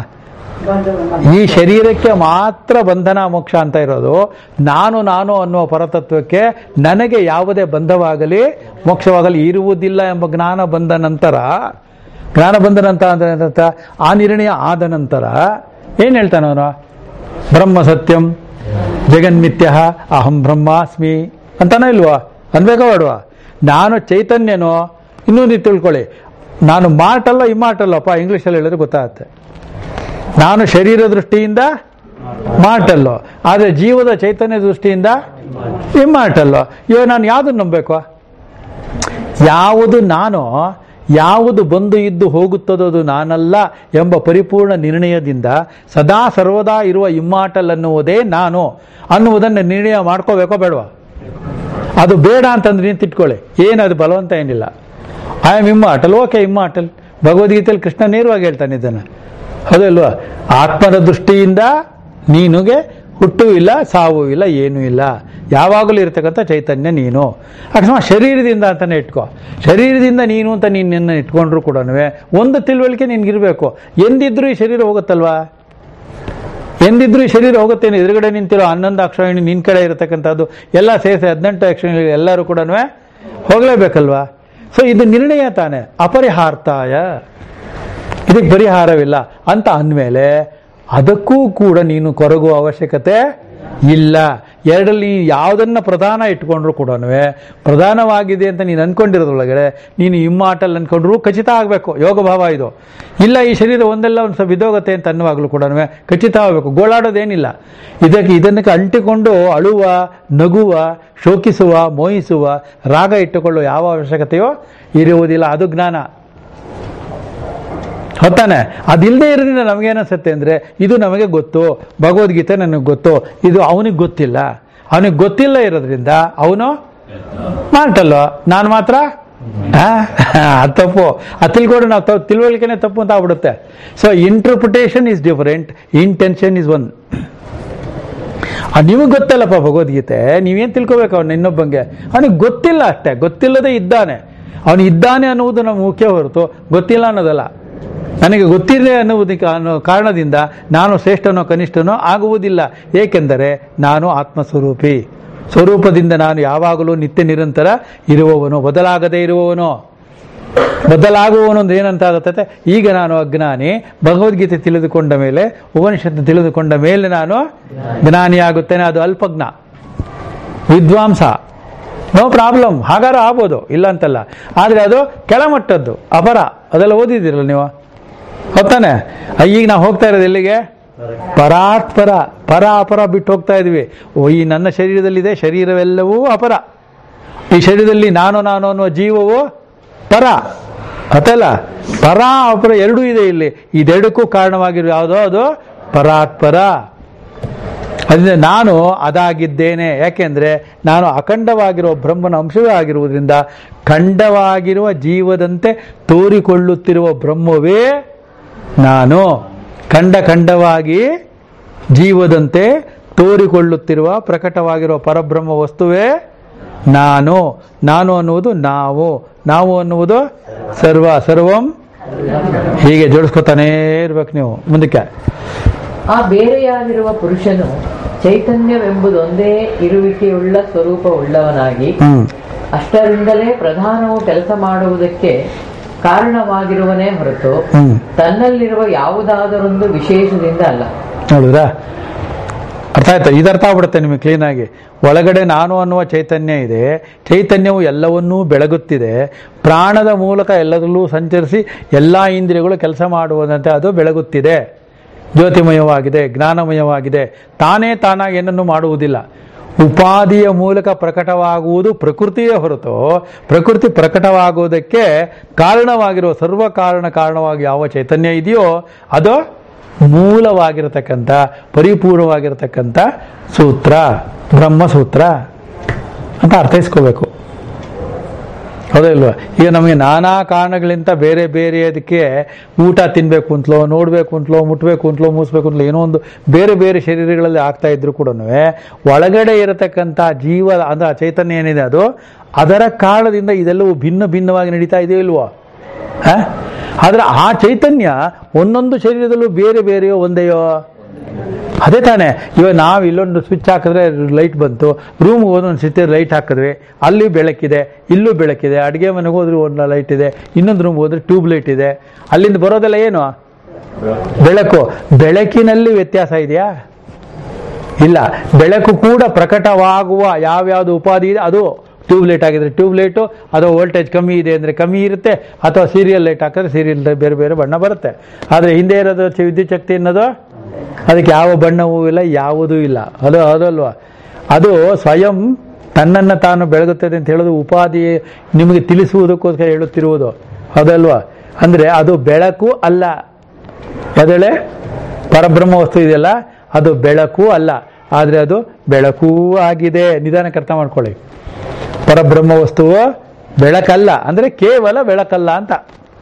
S1: ಈ ಶರೀರಕ್ಕೆ ಮಾತ್ರ ಬಂಧನ ಮೋಕ್ಷ ಅಂತ ಇರೋದು ನಾನು ನಾನು ಅನ್ನುವ ಪರತತ್ವಕ್ಕೆ ನನಗೆ ಯಾವುದೇ ಬಂಧವಾಗಲಿ ಮೋಕ್ಷವಾಗಲಿ ಇರುವುದಿಲ್ಲ ಎಂಬ ಜ್ಞಾನ ಬಂದ ನಂತರ ಜ್ಞಾನ ಬಂದ ನಂತರ ಅಂದ್ರೆ ಏನಂತ? ಆ ನಿರ್ಣಯ ಆದ ನಂತರ ಏನ್ ಹೇಳ್ತಾನೆ ಅವನು ಬ್ರಹ್ಮ ಸತ್ಯಂ ಜಗನ್ಮಿತ್ಯ ಅಹಂ ಬ್ರಹ್ಮಾಸ್ಮಿ ಅಂತಾನ ಇಲ್ವಾ ಅನ್ಬೇಕಾ ಬೇಡವಾ ನಾನು ಚೈತನ್ಯನೋ ಇನ್ನೂ ನೀವು ತಿಳ್ಕೊಳ್ಳಿ ನಾನು ಮಾರ್ಟಲ್ಲ ಇಮ್ಮಾರ್ಟಲ್ಲಪ್ಪ ಇಂಗ್ಲೀಷಲ್ಲಿ ಹೇಳಿದ್ರೆ ಗೊತ್ತಾಗುತ್ತೆ ನಾನು ಶರೀರ ದೃಷ್ಟಿಯಿಂದ ಮಾರ್ಟಲ್ಲು ಆದರೆ ಜೀವದ ಚೈತನ್ಯ ದೃಷ್ಟಿಯಿಂದ ಇಮ್ಮಾರ್ಟಲ್ಲು ಇವಾಗ ನಾನು ಯಾವ್ದನ್ನು ನಂಬಬೇಕು ಯಾವುದು ನಾನು ಯಾವುದು ಬಂದು ಇದ್ದು ಹೋಗುತ್ತದೋ ಅದು ನಾನಲ್ಲ ಎಂಬ ಪರಿಪೂರ್ಣ ನಿರ್ಣಯದಿಂದ ಸದಾ ಸರ್ವದಾ ಇರುವ ಇಮ್ಮಾಟಲ್ ಅನ್ನುವುದೇ ನಾನು ಅನ್ನುವುದನ್ನು ನಿರ್ಣಯ ಮಾಡ್ಕೋಬೇಕೋ ಬೇಡವಾ ಅದು ಬೇಡ ಅಂತಂದ್ರೆ ನೀನು ತಿಟ್ಕೊಳ್ಳಿ ಏನದು ಬಲವಂತ ಏನಿಲ್ಲ I am immortal okay immortal ಭಗವದ್ಗೀತೆಯಲ್ಲಿ ಕೃಷ್ಣ ನೇರವಾಗಿ ಹೇಳ್ತಾನೆ ಇದನ್ನು ಹೌದಲ್ವಾ ಆತ್ಮದ ದೃಷ್ಟಿಯಿಂದ ನೀನುಗೆ ಹುಟ್ಟು ಇಲ್ಲ ಸಾವು ಇಲ್ಲ ಏನೂ ಇಲ್ಲ ಯಾವಾಗಲೂ ಇರತಕ್ಕಂಥ ಚೈತನ್ಯ ನೀನು ಅಕಸ್ಮಾತ್ ಶರೀರದಿಂದ ಅಂತಾನೆ ಇಟ್ಕೋ ಶರೀರದಿಂದ ನೀನು ಅಂತ ನೀನು ನಿನ್ನ ಇಟ್ಕೊಂಡ್ರು ಕೂಡ ಒಂದು ತಿಳುವಳಿಕೆ ನಿನ್ಗಿರ್ಬೇಕು ಎಂದಿದ್ರೂ ಈ ಶರೀರ ಹೋಗುತ್ತಲ್ವಾ ಎಂದಿದ್ರೂ ಈ ಶರೀರ ಹೋಗುತ್ತೇನೆ ಎದುರುಗಡೆ ನಿಂತಿರೋ ಹನ್ನೊಂದು ಅಕ್ಷರಣಿ ನಿನ್ ಕಡೆ ಇರತಕ್ಕಂಥದ್ದು ಎಲ್ಲ ಸೇರಿಸಿ ಹದಿನೆಂಟು ಅಕ್ಷರಣಿ ಎಲ್ಲರೂ ಕೂಡ ಹೋಗಲೇಬೇಕಲ್ವಾ ಸೊ ಇದು ನಿರ್ಣಯ ತಾನೆ ಅಪರಿಹಾರ್ತಾಯ ಇದಕ್ಕೆ ಪರಿಹಾರವಿಲ್ಲ ಅಂತ ಅಂದಮೇಲೆ ಅದಕ್ಕೂ ಕೂಡ ನೀನು ಕೊರಗುವ ಅವಶ್ಯಕತೆ ಇಲ್ಲ ಎರಡರಲ್ಲಿ ನೀನು ಯಾವುದನ್ನ ಪ್ರಧಾನ ಇಟ್ಕೊಂಡ್ರು ಕೂಡ ಪ್ರಧಾನವಾಗಿದೆ ಅಂತ ನೀನು ಅನ್ಕೊಂಡಿರೋದ್ರೊಳಗಡೆ ನೀನು ಇಮ್ಮಾಟಲ್ ಅನ್ಕೊಂಡ್ರು ಖಚಿತ ಆಗಬೇಕು ಯೋಗ ಭಾವ ಇದು ಇಲ್ಲ ಈ ಶರೀರ ಒಂದೆಲ್ಲ ಒಂದು ಸ್ವಲ್ಪ ಬಿದೋಗತ್ತೆ ಅಂತ ಅನ್ನುವಾಗಲೂ ಕೂಡ ಖಚಿತ ಆಗಬೇಕು ಗೋಳಾಡೋದೇನಿಲ್ಲ ಇದಕ್ಕೆ ಇದನ್ನಕ್ಕೆ ಅಂಟಿಕೊಂಡು ಅಳುವ ನಗುವ ಶೋಕಿಸುವ ಮೋಹಿಸುವ ರಾಗ ಇಟ್ಟುಕೊಳ್ಳುವ ಯಾವ ಅವಶ್ಯಕತೆಯೋ ಇರುವುದಿಲ್ಲ ಅದು ಜ್ಞಾನ ಹೊತ್ತಾನೆ ಅದಿಲ್ಲದೆ ಇರೋದ್ರಿಂದ ನಮಗೇನಿಸುತ್ತೆ ಅಂದರೆ ಇದು ನಮಗೆ ಗೊತ್ತು ಭಗವದ್ಗೀತೆ ನನಗೆ ಗೊತ್ತು ಇದು ಅವನಿಗೆ ಗೊತ್ತಿಲ್ಲ ಅವನಿಗೆ ಗೊತ್ತಿಲ್ಲ ಇರೋದ್ರಿಂದ ಅವನು ಮಾಡ್ತಲ್ವ ನಾನು ಮಾತ್ರ ಆ? ಅದ್ ತಪ್ಪು ಅದು ತಿಳ್ಕೊಂಡು ನಾವು ತ- ತಿಳುವಳಿಕೆನೆ ತಪ್ಪು ಅಂತ ಆಗ್ಬಿಡುತ್ತೆ so interpretation is different intention is one ನಿಮಗೆ ಗೊತ್ತಲ್ಲಪ್ಪ ಭಗವದ್ಗೀತೆ ನೀವೇನು ತಿಳ್ಕೊಬೇಕು ಅವನು ಇನ್ನೊಬ್ಬಂಗೆ ಅವನಿಗೆ ಗೊತ್ತಿಲ್ಲ ಅಷ್ಟೇ ಗೊತ್ತಿಲ್ಲದೆ ಇದ್ದಾನೆ ಅವನು ಇದ್ದಾನೆ ಅನ್ನುವುದು ನಮ್ಗೆ ಮುಖ್ಯ ಹೊರತು ಗೊತ್ತಿಲ್ಲ ಅನ್ನೋದಲ್ಲ ನನಗೆ ಗೊತ್ತಿದೆ ಅನ್ನುವುದಕ್ಕೆ ಅನ್ನೋ ಕಾರಣದಿಂದ ನಾನು ಶ್ರೇಷ್ಠನೋ ಕನಿಷ್ಠನೋ ಆಗುವುದಿಲ್ಲ ಏಕೆಂದರೆ ನಾನು ಆತ್ಮಸ್ವರೂಪಿ ಸ್ವರೂಪದಿಂದ ನಾನು ಯಾವಾಗಲೂ ನಿತ್ಯ ನಿರಂತರ ಇರುವವನು ಬದಲಾಗದೇ ಇರುವವನು ಬದಲಾಗುವವನು ಅಂದ್ರೆ ಏನಂತ ಆಗುತ್ತದೆ ಈಗ ನಾನು ಅಜ್ಞಾನಿ ಭಗವದ್ಗೀತೆ ತಿಳಿದುಕೊಂಡ ಮೇಲೆ ಉಪನಿಷತ್ತು ತಿಳಿದುಕೊಂಡ ಮೇಲೆ ನಾನು ಜ್ಞಾನಿಯಾಗುತ್ತೇನೆ ಅದು ಅಲ್ಪಜ್ಞ ವಿದ್ವಾಂಸ ನೋ ಪ್ರಾಬ್ಲಮ್ ಹಾಗಾರ ಆಗ್ಬೋದು ಇಲ್ಲ ಅಂತಲ್ಲ ಆದರೆ ಅದು ಕೆಳಮಟ್ಟದ್ದು ಅಪರ ಅದೆಲ್ಲ ಓದಿದ್ದೀರಲ್ಲ ನೀವು ಹೊತ್ತಾನೆ ಈಗ ನಾವು ಹೋಗ್ತಾ ಇರೋದು ಎಲ್ಲಿಗೆ ಪರಾತ್ಪರ ಪರ ಅಪರ ಬಿಟ್ಟು ಹೋಗ್ತಾ ಇದೀವಿ ಓ ಈ ನನ್ನ ಶರೀರದಲ್ಲಿದೆ ಶರೀರವೆಲ್ಲವೂ ಅಪರ ಈ ಶರೀರದಲ್ಲಿ ನಾನು ನಾನು ಅನ್ನುವ ಜೀವವು ಪರ ಅದಲ್ಲ ಪರ ಅಪರ ಎರಡೂ ಇದೆ ಇಲ್ಲಿ ಇದೆರಡಕ್ಕೂ ಕಾರಣವಾಗಿರೋ ಯಾವುದೋ ಅದು ಪರಾತ್ಪರ ಅದರಿಂದ ನಾನು ಅದಾಗಿದ್ದೇನೆ ಯಾಕೆಂದ್ರೆ ನಾನು ಅಖಂಡವಾಗಿರುವ ಬ್ರಹ್ಮನ ಅಂಶವೇ ಆಗಿರುವುದರಿಂದ ಖಂಡವಾಗಿರುವ ಜೀವದಂತೆ ತೋರಿಕೊಳ್ಳುತ್ತಿರುವ ಬ್ರಹ್ಮವೇ ನಾನು ಖಂಡ ಖಂಡವಾಗಿ ಜೀವದಂತೆ ತೋರಿಕೊಳ್ಳುತ್ತಿರುವ ಪ್ರಕಟವಾಗಿರುವ ಪರಬ್ರಹ್ಮ ವಸ್ತುವೇ ನಾನು ನಾನು ಅನ್ನುವುದು ನಾವು ನಾವು ಅನ್ನುವುದು ಸರ್ವ ಸರ್ವಂ ಹೀಗೆ ಜೋಡಿಸ್ಕೊತಾನೇ ಇರ್ಬೇಕು ನೀವು ಮುಂದಕ್ಕೆ
S2: ಆ ಬೇರೆಯಾಗಿರುವ ಪುರುಷನು ಚೈತನ್ಯವೆಂಬುದೊಂದೇ ಇರುವಿಕೆಯುಳ್ಳ ಸ್ವರೂಪವುಳ್ಳವನಾಗಿ
S1: ಹ್ಮ್
S2: ಅಷ್ಟರಿಂದಲೇ ಪ್ರಧಾನವು ಕೆಲಸ ಮಾಡುವುದಕ್ಕೆ ಕಾರಣವಾಗಿರುವನೇ ಹೊರತು
S1: ಹ್ಮ್
S2: ತನ್ನಲ್ಲಿರುವ ಯಾವುದಾದರೊಂದು ವಿಶೇಷದಿಂದ ಅಲ್ಲ
S1: ನೋಡಿದ್ರಾ ಅರ್ಥ ಆಯ್ತಾ ಇದು ಅರ್ಥ ಆಗ್ಬಿಡುತ್ತೆ ನಿಮಗೆ ಕ್ಲೀನಾಗಿ ಒಳಗಡೆ ನಾನು ಅನ್ನುವ ಚೈತನ್ಯ ಇದೆ ಚೈತನ್ಯವು ಎಲ್ಲವನ್ನೂ ಬೆಳಗುತ್ತಿದೆ ಪ್ರಾಣದ ಮೂಲಕ ಎಲ್ಲದರಲ್ಲೂ ಸಂಚರಿಸಿ ಎಲ್ಲ ಇಂದ್ರಿಯಗಳು ಕೆಲಸ ಮಾಡುವುದಂತೆ ಅದು ಬೆಳಗುತ್ತಿದೆ ಜ್ಯೋತಿಮಯವಾಗಿದೆ ಜ್ಞಾನಮಯವಾಗಿದೆ ತಾನೇ ತಾನಾಗಿ ಏನನ್ನು ಮಾಡುವುದಿಲ್ಲ ಉಪಾಧಿಯ ಮೂಲಕ ಪ್ರಕಟವಾಗುವುದು ಪ್ರಕೃತಿಯೇ ಹೊರತು ಪ್ರಕೃತಿ ಪ್ರಕಟವಾಗುವುದಕ್ಕೆ ಕಾರಣವಾಗಿರುವ ಸರ್ವ ಕಾರಣ ಕಾರಣವಾಗಿ ಯಾವ ಚೈತನ್ಯ ಇದೆಯೋ ಅದು ಮೂಲವಾಗಿರತಕ್ಕಂಥ ಪರಿಪೂರ್ಣವಾಗಿರತಕ್ಕಂಥ ಸೂತ್ರ ಬ್ರಹ್ಮಸೂತ್ರ ಅಂತ ಅರ್ಥೈಸ್ಕೋಬೇಕು ಹೌದಾ ಇಲ್ವಾ ಈಗ ನಮಗೆ ನಾನಾ ಕಾರಣಗಳಿಂದ ಬೇರೆ ಬೇರೆ ಅದಕ್ಕೆ ಊಟ ತಿನ್ಬೇಕು ಅಂತಲೋ ನೋಡಬೇಕು ಅಂತಲೋ ಮುಟ್ಬೇಕು ಅಂತಲೋ ಮೂಸ್ಬೇಕು ಅಂತಲೋ ಏನೋ ಒಂದು ಬೇರೆ ಬೇರೆ ಶರೀರಗಳಲ್ಲಿ ಆಗ್ತಾ ಇದ್ರು ಕೂಡ ಒಳಗಡೆ ಇರತಕ್ಕಂಥ ಜೀವ ಅಂದ್ರೆ ಆ ಚೈತನ್ಯ ಏನಿದೆ ಅದು ಅದರ ಕಾರಣದಿಂದ ಇದೆಲ್ಲವೂ ಭಿನ್ನ ಭಿನ್ನವಾಗಿ ನಡೀತಾ ಇದೆಯೋ ಇಲ್ವೋ ಆ? ಆದ್ರೆ ಆ ಚೈತನ್ಯ ಒಂದೊಂದು ಶರೀರದಲ್ಲೂ ಬೇರೆ ಬೇರೆಯೋ ಒಂದೆಯೋ ಅದೇ ತಾನೇ ಇವಾಗ ನಾವು ಇಲ್ಲೊಂದು ಸ್ವಿಚ್ ಹಾಕಿದ್ರೆ ಲೈಟ್ ಬಂತು ರೂಮ್ಗೆ ಹೋದ್ರೆ ಒಂದು ಸಿಟಿ ಲೈಟ್ ಹಾಕಿದ್ವಿ ಅಲ್ಲಿ ಬೆಳಕಿದೆ ಇಲ್ಲೂ ಬೆಳಕಿದೆ ಅಡುಗೆ ಮನೆಗೆ ಹೋದ್ರೆ ಒಂದು ಲೈಟ್ ಇದೆ ಇನ್ನೊಂದು ರೂಮ್ಗೆ ಹೋದ್ರೆ ಟ್ಯೂಬ್ ಲೈಟ್ ಇದೆ ಅಲ್ಲಿಂದ ಬರೋದೆಲ್ಲ ಏನು ಬೆಳಕು ಬೆಳಕಿನಲ್ಲಿ ವ್ಯತ್ಯಾಸ ಇದೆಯಾ ಇಲ್ಲ ಬೆಳಕು ಕೂಡ ಪ್ರಕಟವಾಗುವ ಯಾವ್ಯಾವ್ದು ಉಪಾಧಿ ಇದೆ ಅದು ಟ್ಯೂಬ್ ಲೈಟ್ ಆಗಿದ್ರೆ ಟ್ಯೂಬ್ ಲೈಟು ಅಥವಾ ವೋಲ್ಟೇಜ್ ಕಮ್ಮಿ ಇದೆ ಅಂದರೆ ಕಮ್ಮಿ ಇರುತ್ತೆ ಅಥವಾ ಸೀರಿಯಲ್ ಲೈಟ್ ಹಾಕಿದ್ರೆ ಸೀರಿಯಲ್ ಬೇರೆ ಬೇರೆ ಬಣ್ಣ ಬರುತ್ತೆ ಆದರೆ ಹಿಂದೆ ಇರೋದು ಚ- ವಿದ್ಯುತ್ ಶಕ್ತಿ ಅನ್ನೋದು ಅದಕ್ಕೆ ಯಾವ ಬಣ್ಣವೂ ಇಲ್ಲ ಯಾವುದೂ ಇಲ್ಲ ಅದು ಅದಲ್ವಾ ಅದು ಸ್ವಯಂ ತನ್ನನ್ನು ತಾನು ಬೆಳಗುತ್ತದೆ ಅಂತ ಹೇಳೋದು ಉಪಾಧಿ ನಿಮಗೆ ತಿಳಿಸುವುದಕ್ಕೋಸ್ಕರ ಹೇಳುತ್ತಿರುವುದು ಅದಲ್ವಾ ಅಂದರೆ ಅದು ಬೆಳಕು ಅಲ್ಲ ಅದಳೆ ಪರಬ್ರಹ್ಮ ವಸ್ತು ಇದೆಯಲ್ಲ ಅದು ಬೆಳಕು ಅಲ್ಲ ಆದರೆ ಅದು ಬೆಳಕೂ ಆಗಿದೆ ನಿಧಾನಕ್ಕೆ ಅರ್ಥ ಮಾಡ್ಕೊಳ್ಳಿ ಪರಬ್ರಹ್ಮ ವಸ್ತುವು ಬೆಳಕಲ್ಲ ಅಂದರೆ ಕೇವಲ ಬೆಳಕಲ್ಲ ಅಂತ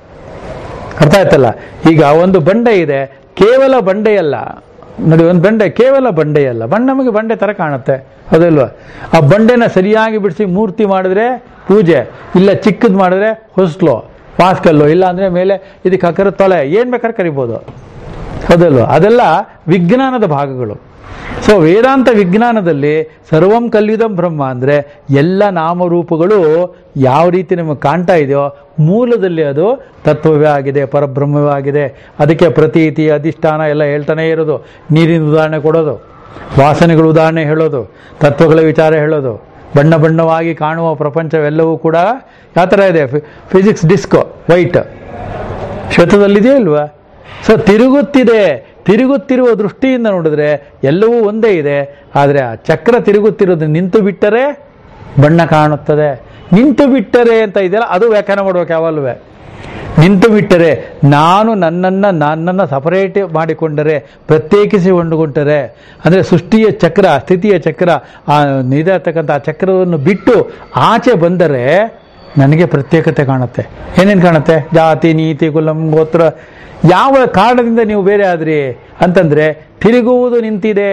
S1: ಅರ್ಥ ಆಯ್ತಲ್ಲ ಈಗ ಒಂದು ಬಂಡೆ ಇದೆ ಕೇವಲ ಬಂಡೆಯಲ್ಲ ನೋಡಿ ಒಂದು ಬಂಡೆ ಕೇವಲ ಬಂಡೆಯಲ್ಲ ಬಂಡೆ ನಮಗೆ ಬಂಡೆ ಥರ ಕಾಣುತ್ತೆ ಹೌದಲ್ವಾ ಆ ಬಂಡೆನ ಸರಿಯಾಗಿ ಬಿಡಿಸಿ ಮೂರ್ತಿ ಮಾಡಿದ್ರೆ ಪೂಜೆ ಇಲ್ಲ ಚಿಕ್ಕದು ಮಾಡಿದ್ರೆ ಹೊಸ್ಲು ವಾಸ್ಕಲ್ಲು ಇಲ್ಲ ಅಂದರೆ ಮೇಲೆ ಇದಕ್ಕೆ ಹಾಕಿರೋ ತೊಲೆ ಏನು ಬೇಕಾದ್ರೆ ಕರಿಬೋದು ಹೌದಲ್ವಾ ಅದೆಲ್ಲ ವಿಜ್ಞಾನದ ಭಾಗಗಳು ಸೊ ವೇದಾಂತ ವಿಜ್ಞಾನದಲ್ಲಿ ಸರ್ವಂ ಕಲ್ವಿದಂ ಬ್ರಹ್ಮ ಅಂದರೆ ಎಲ್ಲ ನಾಮರೂಪಗಳು ಯಾವ ರೀತಿ ನಮಗೆ ಕಾಣ್ತಾ ಇದೆಯೋ ಮೂಲದಲ್ಲಿ ಅದು ತತ್ವವೇ ಆಗಿದೆ ಪರಬ್ರಹ್ಮವೇ ಆಗಿದೆ ಅದಕ್ಕೆ ಪ್ರತೀತಿ ಅಧಿಷ್ಠಾನ ಎಲ್ಲ ಹೇಳ್ತಾನೆ ಇರೋದು ನೀರಿನ ಉದಾಹರಣೆ ಕೊಡೋದು ವಾಸನೆಗಳ ಉದಾಹರಣೆ ಹೇಳೋದು ತತ್ವಗಳ ವಿಚಾರ ಹೇಳೋದು ಬಣ್ಣ ಬಣ್ಣವಾಗಿ ಕಾಣುವ ಪ್ರಪಂಚವೆಲ್ಲವೂ ಕೂಡ ಯಾವ ಥರ ಇದೆ ಫಿಸಿಕ್ಸ್ ಡಿಸ್ಕೋ ವೈಟ್ ಶ್ವೇತದಲ್ಲಿದೆಯಾ ಇಲ್ವಾ ಸೊ ತಿರುಗುತ್ತಿದೆ ತಿರುಗುತ್ತಿರುವ ದೃಷ್ಟಿಯಿಂದ ನೋಡಿದ್ರೆ ಎಲ್ಲವೂ ಒಂದೇ ಇದೆ ಆದರೆ ಆ ಚಕ್ರ ತಿರುಗುತ್ತಿರೋದು ನಿಂತು ಬಿಟ್ಟರೆ ಬಣ್ಣ ಕಾಣುತ್ತದೆ ನಿಂತು ಬಿಟ್ಟರೆ ಅಂತ ಇದೆಯಲ್ಲ ಅದು ವ್ಯಾಖ್ಯಾನ ಮಾಡ್ಬೇಕು ಯಾವಲ್ವೇ ನಿಂತು ಬಿಟ್ಟರೆ ನಾನು ನನ್ನನ್ನು ನನ್ನನ್ನು ಸಪರೇಟ್ ಮಾಡಿಕೊಂಡರೆ ಪ್ರತ್ಯೇಕಿಸಿ ಕೊಂಡುಕೊಂಡರೆ ಅಂದರೆ ಸೃಷ್ಟಿಯ ಚಕ್ರ ಸ್ಥಿತಿಯ ಚಕ್ರ ಆ ನಿದತಕ್ಕಂಥ ಆ ಚಕ್ರವನ್ನು ಬಿಟ್ಟು ಆಚೆ ಬಂದರೆ ನನಗೆ ಪ್ರತ್ಯೇಕತೆ ಕಾಣುತ್ತೆ ಏನೇನು ಕಾಣುತ್ತೆ ಜಾತಿ ನೀತಿ ಕುಲಂ ಗೋತ್ರ ಯಾವ ಕಾರಣದಿಂದ ನೀವು ಬೇರೆ ಆದ್ರಿ ಅಂತಂದ್ರೆ ತಿರುಗುವುದು ನಿಂತಿದೆ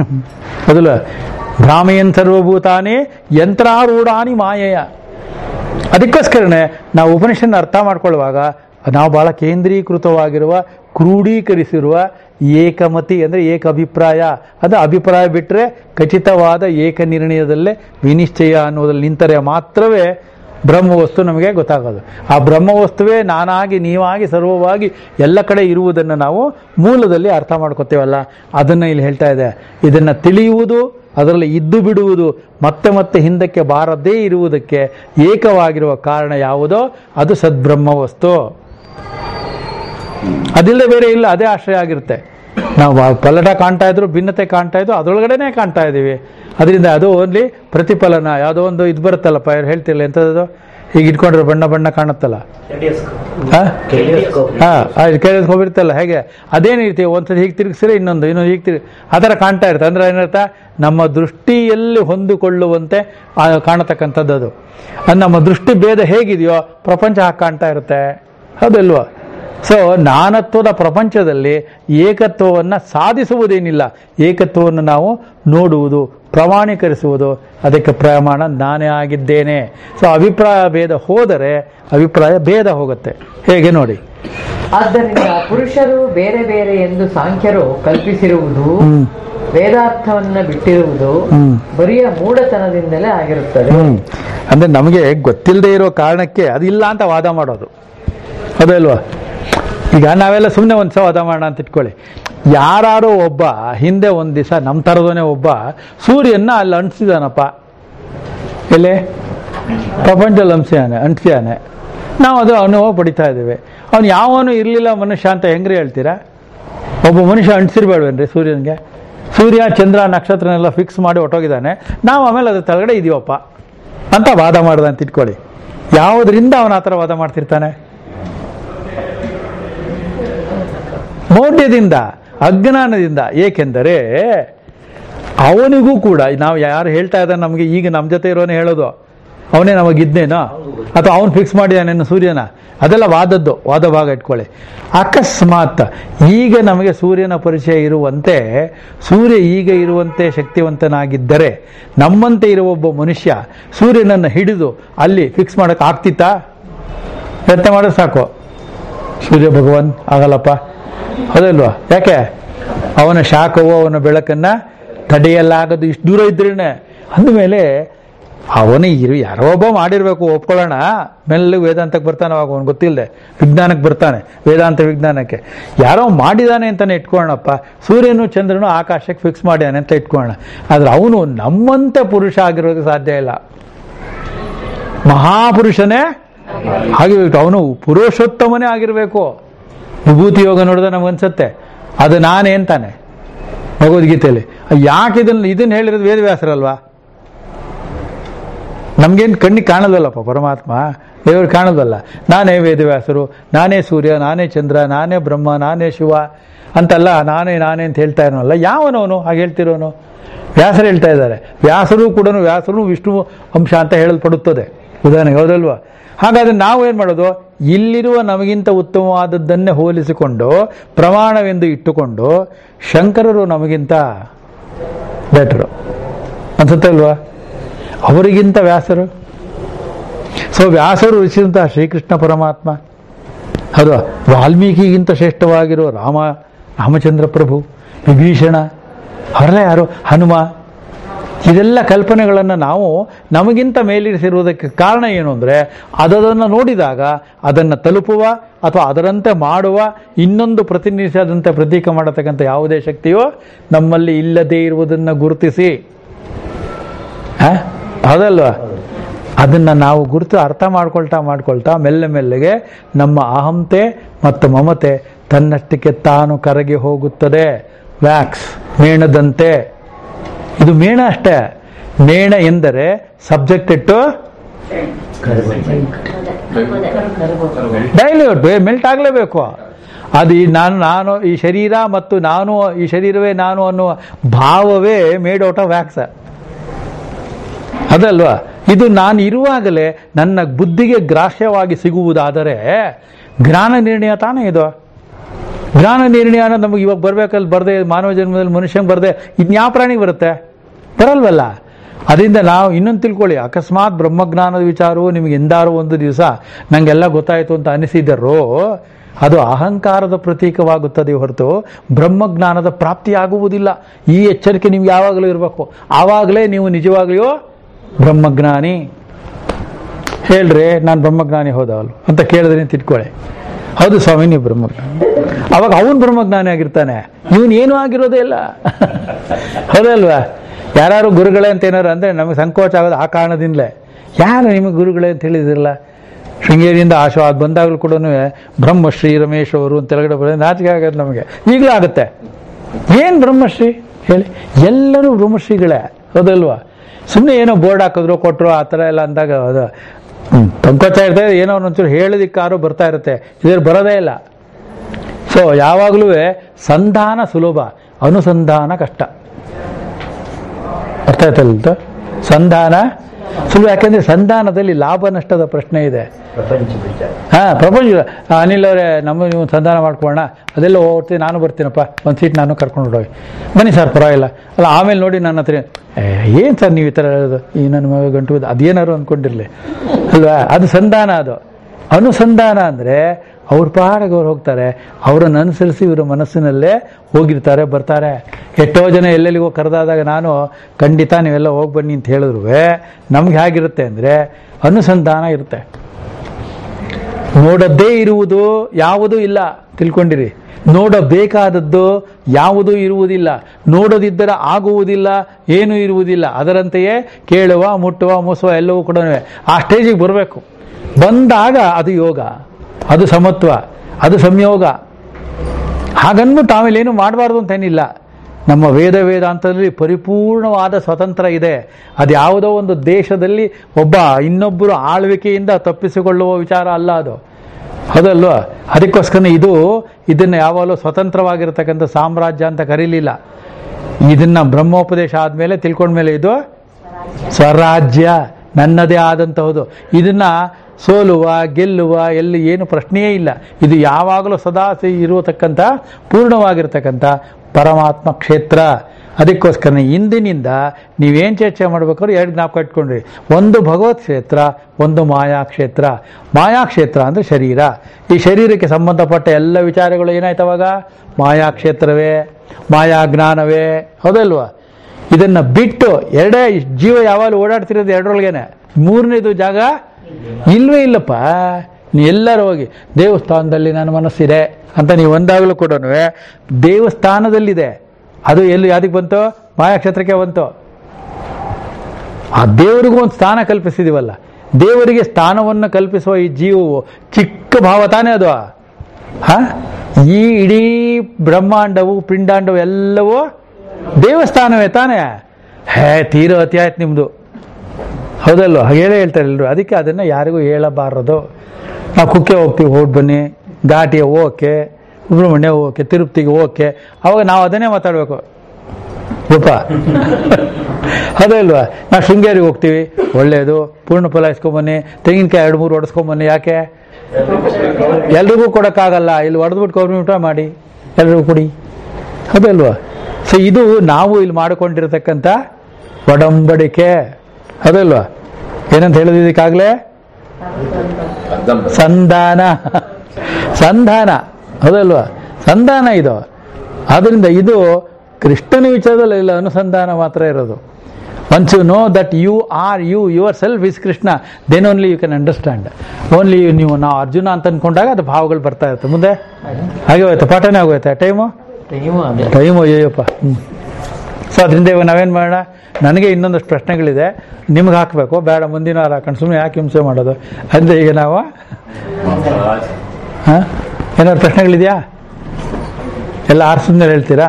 S1: ಅದಲ್ಲ ಭ್ರಾಮೆಯನ್ ಸರ್ವಭೂತಾನಿ ಯಂತ್ರಾರೂಢಾನಿ ಮಾಯೆಯ ಅದಕ್ಕೋಸ್ಕರನೇ ನಾವು ಉಪನಿಷನ್ನ ಅರ್ಥ ಮಾಡ್ಕೊಳ್ಳುವಾಗ ನಾವು ಬಹಳ ಕೇಂದ್ರೀಕೃತವಾಗಿರುವ ಕ್ರೋಢೀಕರಿಸಿರುವ ಏಕಮತಿ ಅಂದರೆ ಏಕ ಅಭಿಪ್ರಾಯ ಅದು ಅಭಿಪ್ರಾಯ ಬಿಟ್ಟರೆ ಖಚಿತವಾದ ಏಕ ನಿರ್ಣಯದಲ್ಲೇ ವಿನಿಶ್ಚಯ ಅನ್ನೋದ್ರಲ್ಲಿ ನಿಂತರೆ ಮಾತ್ರವೇ ಬ್ರಹ್ಮವಸ್ತು ನಮಗೆ ಗೊತ್ತಾಗೋದು ಆ ಬ್ರಹ್ಮವಸ್ತುವೇ ನಾನಾಗಿ ನೀವಾಗಿ ಸರ್ವವಾಗಿ ಎಲ್ಲ ಕಡೆ ಇರುವುದನ್ನು ನಾವು ಮೂಲದಲ್ಲಿ ಅರ್ಥ ಮಾಡ್ಕೋತೇವಲ್ಲ ಅದನ್ನು ಇಲ್ಲಿ ಹೇಳ್ತಾ ಇದೆ ಇದನ್ನು ತಿಳಿಯುವುದು ಅದರಲ್ಲಿ ಇದ್ದು ಬಿಡುವುದು ಮತ್ತೆ ಮತ್ತೆ ಹಿಂದಕ್ಕೆ ಬಾರದೇ ಇರುವುದಕ್ಕೆ ಏಕವಾಗಿರುವ ಕಾರಣ ಯಾವುದೋ ಅದು ಸದ್ಬ್ರಹ್ಮವಸ್ತು ಅದಿಲ್ಲದೆ ಬೇರೆ ಇಲ್ಲ ಅದೇ ಆಶ್ರಯ ಆಗಿರುತ್ತೆ ನಾವು ಆ ಪಲ್ಲಟ ಕಾಣ್ತಾ ಇದ್ರು ಭಿನ್ನತೆ ಕಾಣ್ತಾ ಇದ್ರು ಅದರೊಳಗಡೆನೆ ಕಾಣ್ತಾ ಇದ್ದೀವಿ ಅದರಿಂದ ಅದು ಓನ್ಲಿ ಪ್ರತಿಫಲನ ಯಾವುದೋ ಒಂದು ಇದು ಬರುತ್ತಲ್ಲಪ್ಪ ಯಾರು ಹೇಳ್ತಿಲ್ಲ ಎಂಥದ್ದು ಈಗ ಇಟ್ಕೊಂಡ್ರೆ ಬಣ್ಣ ಬಣ್ಣ ಕಾಣುತ್ತಲ್ಲ ಹಾ
S3: ಕೆಲಿಯೋಸ್ಕೋಪ್
S1: ಹಾ ಅದು ಕೇಳಿದ್ ಹೋಗಿರ್ತಲ್ಲ ಹೇಗೆ ಅದೇನು ರೀತಿ ಒಂದ್ಸತಿ ಹೀಗೆ ತಿರುಗಿಸಿದ್ರೆ ಇನ್ನೊಂದು ಇನ್ನೊಂದು ಹೀಗೆ ತಿರುಗಿ ಆ ಥರ ಕಾಣ್ತಾ ಇರುತ್ತೆ ಅಂದ್ರೆ ಏನರ್ಥ ನಮ್ಮ ದೃಷ್ಟಿಯಲ್ಲಿ ಹೊಂದಿಕೊಳ್ಳುವಂತೆ ಆ ಕಾಣತಕ್ಕಂಥದ್ದು ಅದು ಅದು ನಮ್ಮ ದೃಷ್ಟಿ ಭೇದ ಹೇಗಿದೆಯೋ ಪ್ರಪಂಚ ಹಾಗೆ ಕಾಣ್ತಾ ಇರುತ್ತೆ ಹೌದಲ್ವಾ ಸೊ ನಾನತ್ವದ ಪ್ರಪಂಚದಲ್ಲಿ ಏಕತ್ವವನ್ನು ಸಾಧಿಸುವುದೇನಿಲ್ಲ ಏಕತ್ವವನ್ನು ನಾವು ನೋಡುವುದು ಪ್ರಮಾಣೀಕರಿಸುವುದು ಅದಕ್ಕೆ ಪ್ರಮಾಣ ನಾನೇ ಆಗಿದ್ದೇನೆ ಸೊ ಅಭಿಪ್ರಾಯ ಭೇದ ಹೋದರೆ ಅಭಿಪ್ರಾಯ ಭೇದ ಹೋಗುತ್ತೆ ಹೇಗೆ ನೋಡಿ
S2: ಆದ್ದರಿಂದ ಪುರುಷರು ಬೇರೆ ಬೇರೆ ಎಂದು ಸಾಂಖ್ಯರು ಕಲ್ಪಿಸಿರುವುದು
S1: ಹ್ಮ್
S2: ವೇದಾರ್ಥವನ್ನ ಬಿಟ್ಟಿರುವುದು
S1: ಹ್ಮ್.
S2: ಬರಿಯ ಮೂಢತನದಿಂದಲೇ ಆಗಿರುತ್ತದೆ
S1: ಹ್ಮ್ ಅಂದ್ರೆ ನಮಗೆ ಗೊತ್ತಿಲ್ಲದೆ ಇರೋ ಕಾರಣಕ್ಕೆ ಅದಿಲ್ಲ ಅಂತ ವಾದ ಮಾಡೋದು ಅದಲ್ವಾ ಈಗ ನಾವೆಲ್ಲ ಸುಮ್ಮನೆ ಒಂದು ಸಹ ವಾದ ಮಾಡೋಣ ಅಂತ ಇಟ್ಕೊಳ್ಳಿ ಯಾರೋ ಒಬ್ಬ ಹಿಂದೆ ಒಂದ್ ದಿವಸ ನಮ್ಮ ಥರದವನೇ ಒಬ್ಬ ಸೂರ್ಯನ ಅಲ್ಲಿ ಅಂಟಿಸಿದಾನಪ್ಪ ಎಲ್ಲಿ ಪ್ರಪಂಚದಲ್ಲಿ ಅಂಶಾನೆ ಅಂಟಿಸ್ಯಾನೆ ನಾವು ಅದು ಅನುಭವ ಪಡಿತಾ ಇದ್ದೇವೆ ಅವನು ಯಾವನು ಇರಲಿಲ್ಲ ಮನುಷ್ಯ ಅಂತ ಹೆಂಗ್ರಿ ಹೇಳ್ತೀರಾ ಒಬ್ಬ ಮನುಷ್ಯ ಅಂಟಿಸಿರ್ಬೇಡ್ವೇನ್ರಿ ಸೂರ್ಯನಿಗೆ ಸೂರ್ಯ ಚಂದ್ರ ನಕ್ಷತ್ರನೆಲ್ಲ ಫಿಕ್ಸ್ ಮಾಡಿ ಹೊಟ್ಟೋಗಿದ್ದಾನೆ ನಾವು ಆಮೇಲೆ ಅದ್ರ ಕೆಳಗಡೆ ಇದೀವಪ್ಪ ಅಂತ ವಾದ ಮಾಡ್ದ ಅಂತ ಇಟ್ಕೊಳ್ಳಿ ಯಾವುದರಿಂದ ಅವನ ಆ ಥರ ವಾದ ಮಾಡ್ತಿರ್ತಾನೆ ಮೌಢ್ಯದಿಂದ ಅಜ್ಞಾನದಿಂದ ಏಕೆಂದರೆ ಅವನಿಗೂ ಕೂಡ ನಾವು ಯಾರು ಹೇಳ್ತಾ ಇದ್ದಾನೆ ನಮಗೆ ಈಗ ನಮ್ಮ ಜೊತೆ ಇರೋನೇ ಹೇಳೋದು ಅವನೇ ನಮಗಿದ್ನೇನೋ ಅಥವಾ ಅವನು ಫಿಕ್ಸ್ ಮಾಡಿದಾನೇನು ಸೂರ್ಯನ ಅದೆಲ್ಲ ವಾದದ್ದು ವಾದ ಭಾಗ ಇಟ್ಕೊಳ್ಳಿ ಅಕಸ್ಮಾತ್ ಈಗ ನಮಗೆ ಸೂರ್ಯನ ಪರಿಚಯ ಇರುವಂತೆ ಸೂರ್ಯ ಈಗ ಇರುವಂತೆ ಶಕ್ತಿವಂತನಾಗಿದ್ದರೆ ನಮ್ಮಂತೆ ಇರುವ ಒಬ್ಬ ಮನುಷ್ಯ ಸೂರ್ಯನನ್ನು ಹಿಡಿದು ಅಲ್ಲಿ ಫಿಕ್ಸ್ ಮಾಡಕ್ಕೆ ಆಗ್ತಿತ್ತಾ ಯತ್ನ ಮಾಡೋದು ಸಾಕು ಸೂರ್ಯ ಭಗವಾನ್ ಆಗಲ್ಲಪ್ಪ ಹೌದಲ್ವಾ ಯಾಕೆ ಅವನ ಶಾಖವು ಅವನ ಬೆಳಕನ್ನ ತಡೆಯಲಾಗದು ಇಷ್ಟು ದೂರ ಇದ್ರೇನೆ ಅಂದಮೇಲೆ ಅವನೇ ಇರು ಯಾರೋ ಒಬ್ಬ ಮಾಡಿರ್ಬೇಕು ಒಪ್ಕೊಳ್ಳೋಣ ಮೆಲ್ಲಗೆ ವೇದಾಂತಕ್ಕೆ ಬರ್ತಾನೆ ಅವಾಗ ಅವನು ಗೊತ್ತಿಲ್ಲದೆ ವಿಜ್ಞಾನಕ್ಕೆ ಬರ್ತಾನೆ ವೇದಾಂತ ವಿಜ್ಞಾನಕ್ಕೆ ಯಾರೋ ಮಾಡಿದಾನೆ ಅಂತಾನೆ ಇಟ್ಕೊಳ್ಳೋಣಪ್ಪ ಸೂರ್ಯನು ಚಂದ್ರನು ಆಕಾಶಕ್ಕೆ ಫಿಕ್ಸ್ ಮಾಡ್ಯಾನೆ ಅಂತ ಇಟ್ಕೊಳ್ಳೋಣ ಆದ್ರೆ ಅವನು ನಮ್ಮಂತೆ ಪುರುಷ ಆಗಿರೋದಕ್ಕೆ ಸಾಧ್ಯ ಇಲ್ಲ ಮಹಾಪುರುಷನೇ ಆಗಿರ್ಬೇಕು ಅವನು ಪುರುಷೋತ್ತಮನೇ ಆಗಿರಬೇಕು ವಿಭೂತಿ ಯೋಗ ನೋಡಿದ್ರೆ ನಮಗನ್ಸತ್ತೆ ಅದು ನಾನೇ ಅಂತಾನೆ ಭಗವದ್ಗೀತೆಯಲ್ಲಿ ಯಾಕೆ ಇದನ್ನ ಇದನ್ನ ಹೇಳಿರೋದು ವೇದವ್ಯಾಸರಲ್ವಾ ನಮ್ಗೇನು ಕಣ್ಣಿಗೆ ಕಾಣಲ್ವಲ್ಲಪ್ಪ ಪರಮಾತ್ಮ ದೇವರು ಕಾಣಲ್ವಲ್ಲ ನಾನೇ ವೇದವ್ಯಾಸರು ನಾನೇ ಸೂರ್ಯ ನಾನೇ ಚಂದ್ರ ನಾನೇ ಬ್ರಹ್ಮ ನಾನೇ ಶಿವ ಅಂತಲ್ಲ ನಾನೇ ನಾನೇ ಅಂತ ಹೇಳ್ತಾ ಇರೋನಲ್ಲ ಯಾವನವನು ಹಾಗೆ ಹೇಳ್ತಿರೋನು ವ್ಯಾಸರು ಹೇಳ್ತಾ ಇದ್ದಾರೆ ವ್ಯಾಸರು ಕೂಡ ವ್ಯಾಸರು ವಿಷ್ಣು ಅಂಶ ಅಂತ ಹೇಳಲ್ಪಡುತ್ತದೆ ಉದಾಹರಣೆಗೆ ಹೌದಲ್ವಾ ಹಾಗಾದ್ರೆ ನಾವು ಏನು ಮಾಡೋದು ಇಲ್ಲಿರುವ ನಮಗಿಂತ ಉತ್ತಮವಾದದ್ದನ್ನೇ ಹೋಲಿಸಿಕೊಂಡು ಪ್ರಮಾಣವೆಂದು ಇಟ್ಟುಕೊಂಡು ಶಂಕರರು ನಮಗಿಂತ ಬೆಟರು ಅನ್ಸುತ್ತೆ ಅಲ್ವಾ ಅವರಿಗಿಂತ ವ್ಯಾಸರು ಸೊ ವ್ಯಾಸರು ರುಚಿದಂತಹ ಶ್ರೀಕೃಷ್ಣ ಪರಮಾತ್ಮ ಹೌದಾ ವಾಲ್ಮೀಕಿಗಿಂತ ಶ್ರೇಷ್ಠವಾಗಿರೋ ರಾಮ ರಾಮಚಂದ್ರ ಪ್ರಭು ವಿಭೀಷಣ ಅವರೆಲ್ಲ ಯಾರು ಹನುಮ ಇದೆಲ್ಲ ಕಲ್ಪನೆಗಳನ್ನು ನಾವು ನಮಗಿಂತ ಮೇಲಿರಿಸಿರುವುದಕ್ಕೆ ಕಾರಣ ಏನು ಅಂದರೆ ಅದನ್ನು ನೋಡಿದಾಗ ಅದನ್ನು ತಲುಪುವ ಅಥವಾ ಅದರಂತೆ ಮಾಡುವ ಇನ್ನೊಂದು ಪ್ರತಿನಿಧಿಸದಂತೆ ಪ್ರತೀಕ ಮಾಡತಕ್ಕಂಥ ಯಾವುದೇ ಶಕ್ತಿಯೋ ನಮ್ಮಲ್ಲಿ ಇಲ್ಲದೇ ಇರುವುದನ್ನು ಗುರುತಿಸಿ ಆ? ಹೌದಲ್ವಾ ಅದನ್ನ ನಾವು ಗುರುತು ಅರ್ಥ ಮಾಡ್ಕೊಳ್ತಾ ಮಾಡ್ಕೊಳ್ತಾ ಮೆಲ್ಲ ಮೆಲ್ಲಗೆ ನಮ್ಮ ಅಹಂತೆ ಮತ್ತು ಮಮತೆ ತನ್ನಷ್ಟಕ್ಕೆ ತಾನು ಕರಗಿ ಹೋಗುತ್ತದೆ ವ್ಯಾಕ್ಸ್ ಮೇಣದಂತೆ ಇದು ಮೇಣ ಅಷ್ಟೇ ಮೇಣ ಎಂದರೆ ಸಬ್ಜೆಕ್ಟ್ ಇಟ್ಟು ಡೈಲ್ಯೂಟ್ ಮೆಲ್ಟ್ ಆಗಲೇಬೇಕು ಅದು ಈ ನಾನು ನಾನು ಈ ಶರೀರ ಮತ್ತು ನಾನು ಈ ಶರೀರವೇ ನಾನು ಅನ್ನುವ ಭಾವವೇ ಮೇಡ್ ಔಟ್ ಆಫ್ ವ್ಯಾಕ್ಸ್ ಅದಲ್ವಾ ಇದು ನಾನು ಇರುವಾಗಲೇ ನನ್ನ ಬುದ್ಧಿಗೆ ಗ್ರಾಹ್ಯವಾಗಿ ಸಿಗುವುದಾದರೆ ಜ್ಞಾನ ನಿರ್ಣಯ ತಾನೇ ಇದು ಜ್ಞಾನ ನಿರ್ಣಯ ಅನ್ನೋದು ನಮಗೆ ಇವಾಗ ಬರ್ಬೇಕಲ್ಲಿ ಬರದೆ ಮಾನವ ಜನ್ಮದಲ್ಲಿ ಮನುಷ್ಯಂಗೆ ಬರದೆ ಇನ್ಯಾವ ಪ್ರಾಣಿಗೆ ಬರುತ್ತೆ ಬರಲ್ವಲ್ಲ ಅದರಿಂದ ನಾವು ಇನ್ನೊಂದು ತಿಳ್ಕೊಳ್ಳಿ ಅಕಸ್ಮಾತ್ ಬ್ರಹ್ಮಜ್ಞಾನದ ವಿಚಾರವು ನಿಮಗೆ ಎಂದಾರು ಒಂದು ದಿವಸ ನಂಗೆಲ್ಲ ಗೊತ್ತಾಯಿತು ಅಂತ ಅನಿಸಿದರೂ ಅದು ಅಹಂಕಾರದ ಪ್ರತೀಕವಾಗುತ್ತದೆ ಹೊರತು ಬ್ರಹ್ಮಜ್ಞಾನದ ಪ್ರಾಪ್ತಿಯಾಗುವುದಿಲ್ಲ ಈ ಎಚ್ಚರಿಕೆ ನಿಮ್ಗೆ ಯಾವಾಗಲೂ ಇರಬೇಕು ಆವಾಗಲೇ ನೀವು ನಿಜವಾಗ್ಲೂ ಬ್ರಹ್ಮಜ್ಞಾನಿ ಹೇಳ್ರಿ ನಾನು ಬ್ರಹ್ಮಜ್ಞಾನಿ ಹೋದವಲ್ಲ ಅಂತ ಕೇಳಿದ್ರೆ ಅಂತ ಇಟ್ಕೊಳ್ಳಿ ಹೌದು ಸ್ವಾಮಿ ನೀವು ಬ್ರಹ್ಮಜ್ಞಾನಿ ಅವಾಗ ಅವನು ಬ್ರಹ್ಮಜ್ಞಾನಿ ಆಗಿರ್ತಾನೆ ಇವನು ಏನೂ ಆಗಿರೋದೇ ಇಲ್ಲ ಹೌದಲ್ವಾ ಯಾರು ಗುರುಗಳೇ ಅಂತ ಏನಾರು ಅಂದರೆ ನಮಗೆ ಸಂಕೋಚ ಆಗೋದು ಆ ಕಾರಣದಿಂದಲೇ ಯಾರು ನಿಮಗೆ ಗುರುಗಳೇ ಅಂತ ಹೇಳಿದಿರಲ್ಲ ಶೃಂಗೇರಿಯಿಂದ ಆಶೋ ಅದು ಬಂದಾಗಲೂ ಕೂಡ ಬ್ರಹ್ಮಶ್ರೀ ರಮೇಶ್ ಅವರು ಅಂತ ಕೆಳಗಡೆ ಬರೋದು ನಾಚಿಕೆ ಆಗೋದು ನಮಗೆ ಈಗಲೂ ಆಗುತ್ತೆ ಏನು ಬ್ರಹ್ಮಶ್ರೀ ಹೇಳಿ ಎಲ್ಲರೂ ಬ್ರಹ್ಮಶ್ರೀಗಳೇ ಹೌದಲ್ವಾ ಸುಮ್ಮನೆ ಏನೋ ಬೋರ್ಡ್ ಹಾಕಿದ್ರು ಕೊಟ್ಟರು ಆ ಥರ ಎಲ್ಲ ಅಂದಾಗ ಅದು ಹ್ಮ್, ಸಂಕೋಚ ಇರ್ತದೆ ಏನೋ ಒಂಚೂರು ಹೇಳೋದಿಕ್ಕಾರು ಬರ್ತಾ ಇರುತ್ತೆ ಇದ್ರ ಬರೋದೇ ಇಲ್ಲ ಸೊ ಯಾವಾಗಲೂ ಸಂಧಾನ ಸುಲಭ ಅನುಸಂಧಾನ ಕಷ್ಟ ಅರ್ಥ ಆಯ್ತಲ್ಲ ಸಂಧಾನ ಸುಲಭ ಯಾಕಂದ್ರೆ ಸಂಧಾನದಲ್ಲಿ ಲಾಭ ನಷ್ಟದ ಪ್ರಶ್ನೆ ಇದೆ
S3: ಪ್ರಪಂಚ ವಿಚಾರ
S1: ಹಾ ಪ್ರಪಂಚ ಆ, ಅನಿಲ್ ಅವರೇ ನಮ್ಮ ನೀವು ಸಂಧಾನ ಮಾಡ್ಕೊಳ್ಳೋಣ ಅದೆಲ್ಲ ಹೋಗ್ತೀನಿ ನಾನು ಬರ್ತೀನಪ್ಪ ಒಂದು ಸೀಟ್ ನಾನು ಕರ್ಕೊಂಡು ಹೊರಡೋಗಿ ಬನ್ನಿ ಸರ್ ಪರವಾಗಿಲ್ಲ ಅಲ್ಲ ಆಮೇಲೆ ನೋಡಿ ನನ್ನ ಹತ್ರ ಏನು ಸರ್ ನೀವು ಈ ಥರ ಹೇಳೋದು ಈ ನನ್ನ ಮಗ ಗಂಟು ಬಿದ್ದು ಅದೇನಾರು ಅಂದ್ಕೊಂಡಿರಲಿ ಅಲ್ವಾ ಅದು ಸಂಧಾನ ಅದು ಅನುಸಂಧಾನ ಅಂದರೆ ಅವ್ರ ಪಾಡಿಗೆ ಅವ್ರು ಹೋಗ್ತಾರೆ ಅವರನ್ನು ಅನುಸರಿಸಿ ಇವರ ಮನಸ್ಸಿನಲ್ಲೇ ಹೋಗಿರ್ತಾರೆ ಬರ್ತಾರೆ ಎಷ್ಟೋ ಜನ ಎಲ್ಲೆಲ್ಲಿಗೋ ಕರೆದಾದಾಗ ನಾನು ಖಂಡಿತ ನೀವೆಲ್ಲ ಹೋಗಿ ಬನ್ನಿ ಅಂತ ಹೇಳಿದ್ರು ನಮ್ಗೆ ಹೇಗಿರುತ್ತೆ ಅಂದರೆ ಅನುಸಂಧಾನ ಇರುತ್ತೆ ನೋಡದ್ದೇ ಇರುವುದು ಯಾವುದೂ ಇಲ್ಲ ತಿಳ್ಕೊಂಡಿರಿ ನೋಡಬೇಕಾದದ್ದು ಯಾವುದೂ ಇರುವುದಿಲ್ಲ ನೋಡದಿದ್ದರೆ ಆಗುವುದಿಲ್ಲ ಏನೂ ಇರುವುದಿಲ್ಲ ಅದರಂತೆಯೇ ಕೇಳುವ ಮುಟ್ಟುವ ಮುಸುವ ಎಲ್ಲವೂ ಕೂಡ ಆ ಸ್ಟೇಜಿಗೆ ಬರಬೇಕು ಬಂದಾಗ ಅದು ಯೋಗ ಅದು ಸಮತ್ವ ಅದು ಸಂಯೋಗ ಹಾಗನ್ಬಿಟ್ಟು ಆಮೇಲೆ ಏನು ಮಾಡಬಾರ್ದು ಅಂತೇನಿಲ್ಲ ನಮ್ಮ ವೇದ ವೇದಾಂತದಲ್ಲಿ ಪರಿಪೂರ್ಣವಾದ ಸ್ವತಂತ್ರ ಇದೆ ಅದು ಯಾವುದೋ ಒಂದು ದೇಶದಲ್ಲಿ ಒಬ್ಬ ಇನ್ನೊಬ್ಬರು ಆಳ್ವಿಕೆಯಿಂದ ತಪ್ಪಿಸಿಕೊಳ್ಳುವ ವಿಚಾರ ಅಲ್ಲ ಅದು ಹೌದಲ್ವಾ ಅದಕ್ಕೋಸ್ಕರ ಇದು ಇದನ್ನು ಯಾವಾಗಲೂ ಸ್ವತಂತ್ರವಾಗಿರ್ತಕ್ಕಂಥ ಸಾಮ್ರಾಜ್ಯ ಅಂತ ಕರೀಲಿಲ್ಲ ಇದನ್ನ ಬ್ರಹ್ಮೋಪದೇಶ ಆದಮೇಲೆ ತಿಳ್ಕೊಂಡ್ಮೇಲೆ ಇದು ಸ್ವರಾಜ್ಯ ನನ್ನದೇ ಆದಂತಹದು ಇದನ್ನ ಸೋಲುವ ಗೆಲ್ಲುವ ಎಲ್ಲಿ ಏನು ಪ್ರಶ್ನೆಯೇ ಇಲ್ಲ ಇದು ಯಾವಾಗಲೂ ಸದಾ ಸಿ- ಇರತಕ್ಕಂಥ ಪೂರ್ಣವಾಗಿರ್ತಕ್ಕಂಥ ಪರಮಾತ್ಮ ಕ್ಷೇತ್ರ ಅದಕ್ಕೋಸ್ಕರ ಇಂದಿನಿಂದ ನೀವೇನು ಚರ್ಚೆ ಮಾಡ್ಬೇಕಾದ್ರೆ ಎರಡು ಜ್ಞಾಪಕ ಇಟ್ಕೊಂಡ್ರಿ ಒಂದು ಭಗವತ್ ಕ್ಷೇತ್ರ ಒಂದು ಮಾಯಾ ಕ್ಷೇತ್ರ ಮಾಯಾ ಕ್ಷೇತ್ರ ಅಂದರೆ ಶರೀರ ಈ ಶರೀರಕ್ಕೆ ಸಂಬಂಧಪಟ್ಟ ಎಲ್ಲ ವಿಚಾರಗಳು ಏನಾಯ್ತು ಅವಾಗ ಮಾಯಾ ಕ್ಷೇತ್ರವೇ ಮಾಯಾ ಜ್ಞಾನವೇ ಹೌದಲ್ವಾ ಇದನ್ನ ಬಿಟ್ಟು ಎರಡೇ ಜೀವ ಯಾವಾಗಲೂ ಓಡಾಡ್ತಿರೋದು ಎರಡರೊಳಗೇನೆ ಮೂರನೇದು ಜಾಗ ಇಲ್ವೇ ಇಲ್ಲಪ್ಪ ನೀ ಎಲ್ಲರೂ ಹೋಗಿ ದೇವಸ್ಥಾನದಲ್ಲಿ ನನ್ನ ಮನಸ್ಸಿದೆ ಅಂತ ನೀವು ಒಂದಾಗಲೂ ಕೂಡ ದೇವಸ್ಥಾನದಲ್ಲಿದೆ ಅದು ಎಲ್ಲಿ ಯಾವ್ದಕ್ಕೆ ಬಂತು ಮಾಯಾಕ್ಷೇತ್ರಕ್ಕೆ ಬಂತು ಆ ದೇವರಿಗೂ ಒಂದು ಸ್ಥಾನ ಕಲ್ಪಿಸಿದೀವಲ್ಲ ದೇವರಿಗೆ ಸ್ಥಾನವನ್ನು ಕಲ್ಪಿಸುವ ಈ ಜೀವವು ಚಿಕ್ಕ ಭಾವ ತಾನೇ ಅದು ಹ ಈ ಇಡೀ ಬ್ರಹ್ಮಾಂಡವು ಪಿಂಡಾಂಡವು ಎಲ್ಲವೂ ದೇವಸ್ಥಾನವೇ ತಾನೇ ಹೇ ತೀರೋ ಅತಿ ಆಯ್ತು ನಿಮ್ಮದು ಹೌದಲ್ವ ಹೇಳೇ ಹೇಳ್ತಾರೆ ಎಲ್ಲರೂ ಅದಕ್ಕೆ ಅದನ್ನು ಯಾರಿಗೂ ಹೇಳಬಾರದು ನಾವು ಕುಕ್ಕೆ ಹೋಗ್ತೀವಿ ಹೋಗಿ ಬನ್ನಿ ಘಾಟಿಯ ಓಕೆ ಸುಬ್ರಹ್ಮಣ್ಯ ಓಕೆ ತಿರುಪತಿಗೆ ಓಕೆ ಅವಾಗ ನಾವು ಅದನ್ನೇ ಮಾತಾಡಬೇಕು ರೂಪ ಅದೇ ಅಲ್ವಾ ನಾವು ಶೃಂಗೇರಿಗೆ ಹೋಗ್ತೀವಿ ಒಳ್ಳೆಯದು ಪೂರ್ಣ ಫಲ ಇಸ್ಕೊಂಬನ್ನಿ ತೆಂಗಿನಕಾಯಿ ಎರಡು ಮೂರು ಹೊಡೆಸ್ಕೊಂಬನ್ನಿ ಯಾಕೆ ಎಲ್ರಿಗೂ ಕೊಡೋಕ್ಕಾಗಲ್ಲ ಇಲ್ಲಿ ಹೊಡೆದ್ಬಿಟ್ಟು ಕೊಬ್ಬರಿ ಊಟ ಮಾಡಿ ಎಲ್ರಿಗೂ ಕೊಡಿ ಅದಲ್ವಾ ಸೊ ಇದು ನಾವು ಇಲ್ಲಿ ಮಾಡಿಕೊಂಡಿರತಕ್ಕಂಥ ಒಡಂಬಡಿಕೆ ಅದಲ್ವಾ ಏನಂತ ಹೇಳಿದಕ್ಕಾಗಲೇ ಸಂಧಾನ ಸಂಧಾನ ಹೌದಲ್ವಾ ಸಂಧಾನ ಇದು ಆದ್ರಿಂದ ಇದು ಕೃಷ್ಣನ ವಿಚಾರದಲ್ಲಿ ಇಲ್ಲ ಅನುಸಂಧಾನ ಮಾತ್ರ ಇರೋದು once you know that you are you yourself is Krishna then only you can understand only ನೀವು ನಾವು ಅರ್ಜುನ ಅಂತ ಅನ್ಕೊಂಡಾಗ ಅದು ಭಾವಗಳು ಬರ್ತಾ ಇರುತ್ತೆ ಮುಂದೆ ಹಾಗೆ ಹೋಯ್ತಾ ಪಾಠನೇ ಆಗೋಯ್ತಾ ಟೈಮು
S2: ಟೈಮು ಅದೇ
S1: ಟೈಮು ಅಯ್ಯಪ್ಪ ಹ್ಞೂ ಸೊ ಅದರಿಂದ ಇವಾಗ ನಾವೇನು ಮಾಡೋಣ ನನಗೆ ಇನ್ನೊಂದಷ್ಟು ಪ್ರಶ್ನೆಗಳಿದೆ ನಿಮ್ಗೆ ಹಾಕಬೇಕು ಬೇಡ ಮುಂದಿನ ವಾರ ಹಾಕೊಂಡು ಸುಮ್ಮನೆ ಯಾಕೆ ಹಿಂಸೆ ಮಾಡೋದು ಅಂದರೆ ಈಗ ನಾವು ಹಾಂ ಏನಾದ್ರು ಪ್ರಶ್ನೆಗಳಿದೆಯಾ ಎಲ್ಲ ಆರ್ಸಿದ್ಮೇಲೆ ಹೇಳ್ತೀರಾ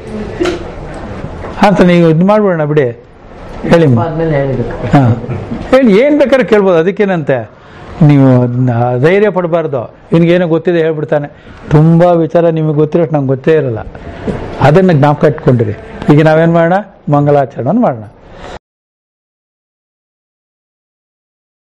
S1: ಹಾಂ ಸರ್ ನೀವು ಇದು ಮಾಡ್ಬಿಡೋಣ ಬಿಡಿ ಹೇಳಿ
S2: ಆದ್ಮೇಲೆ ಹೇಳಿದ್ರು
S1: ಹಾಂ ಹೇಳಿ ಏನು ಬೇಕಾದ್ರೆ ಕೇಳ್ಬೋದು ಅದಕ್ಕೇನಂತೆ ನೀವು ನ- ಧೈರ್ಯ ಪಡಬಾರ್ದು ನಿನಗೇನೋ ಗೊತ್ತಿದೆ ಹೇಳ್ಬಿಡ್ತಾನೆ ತುಂಬ ವಿಚಾರ ನಿಮಗೆ ಗೊತ್ತಿರೋಷ್ಟು ನಂಗೆ ಗೊತ್ತೇ ಇರಲ್ಲ ಅದನ್ನು ಜ್ಞಾಪಕ ಇಟ್ಕೊಂಡಿರಿ ಈಗ ನಾವೇನು ಮಾಡೋಣ ಮಂಗಲಾಚರಣೆ ಮಾಡೋಣ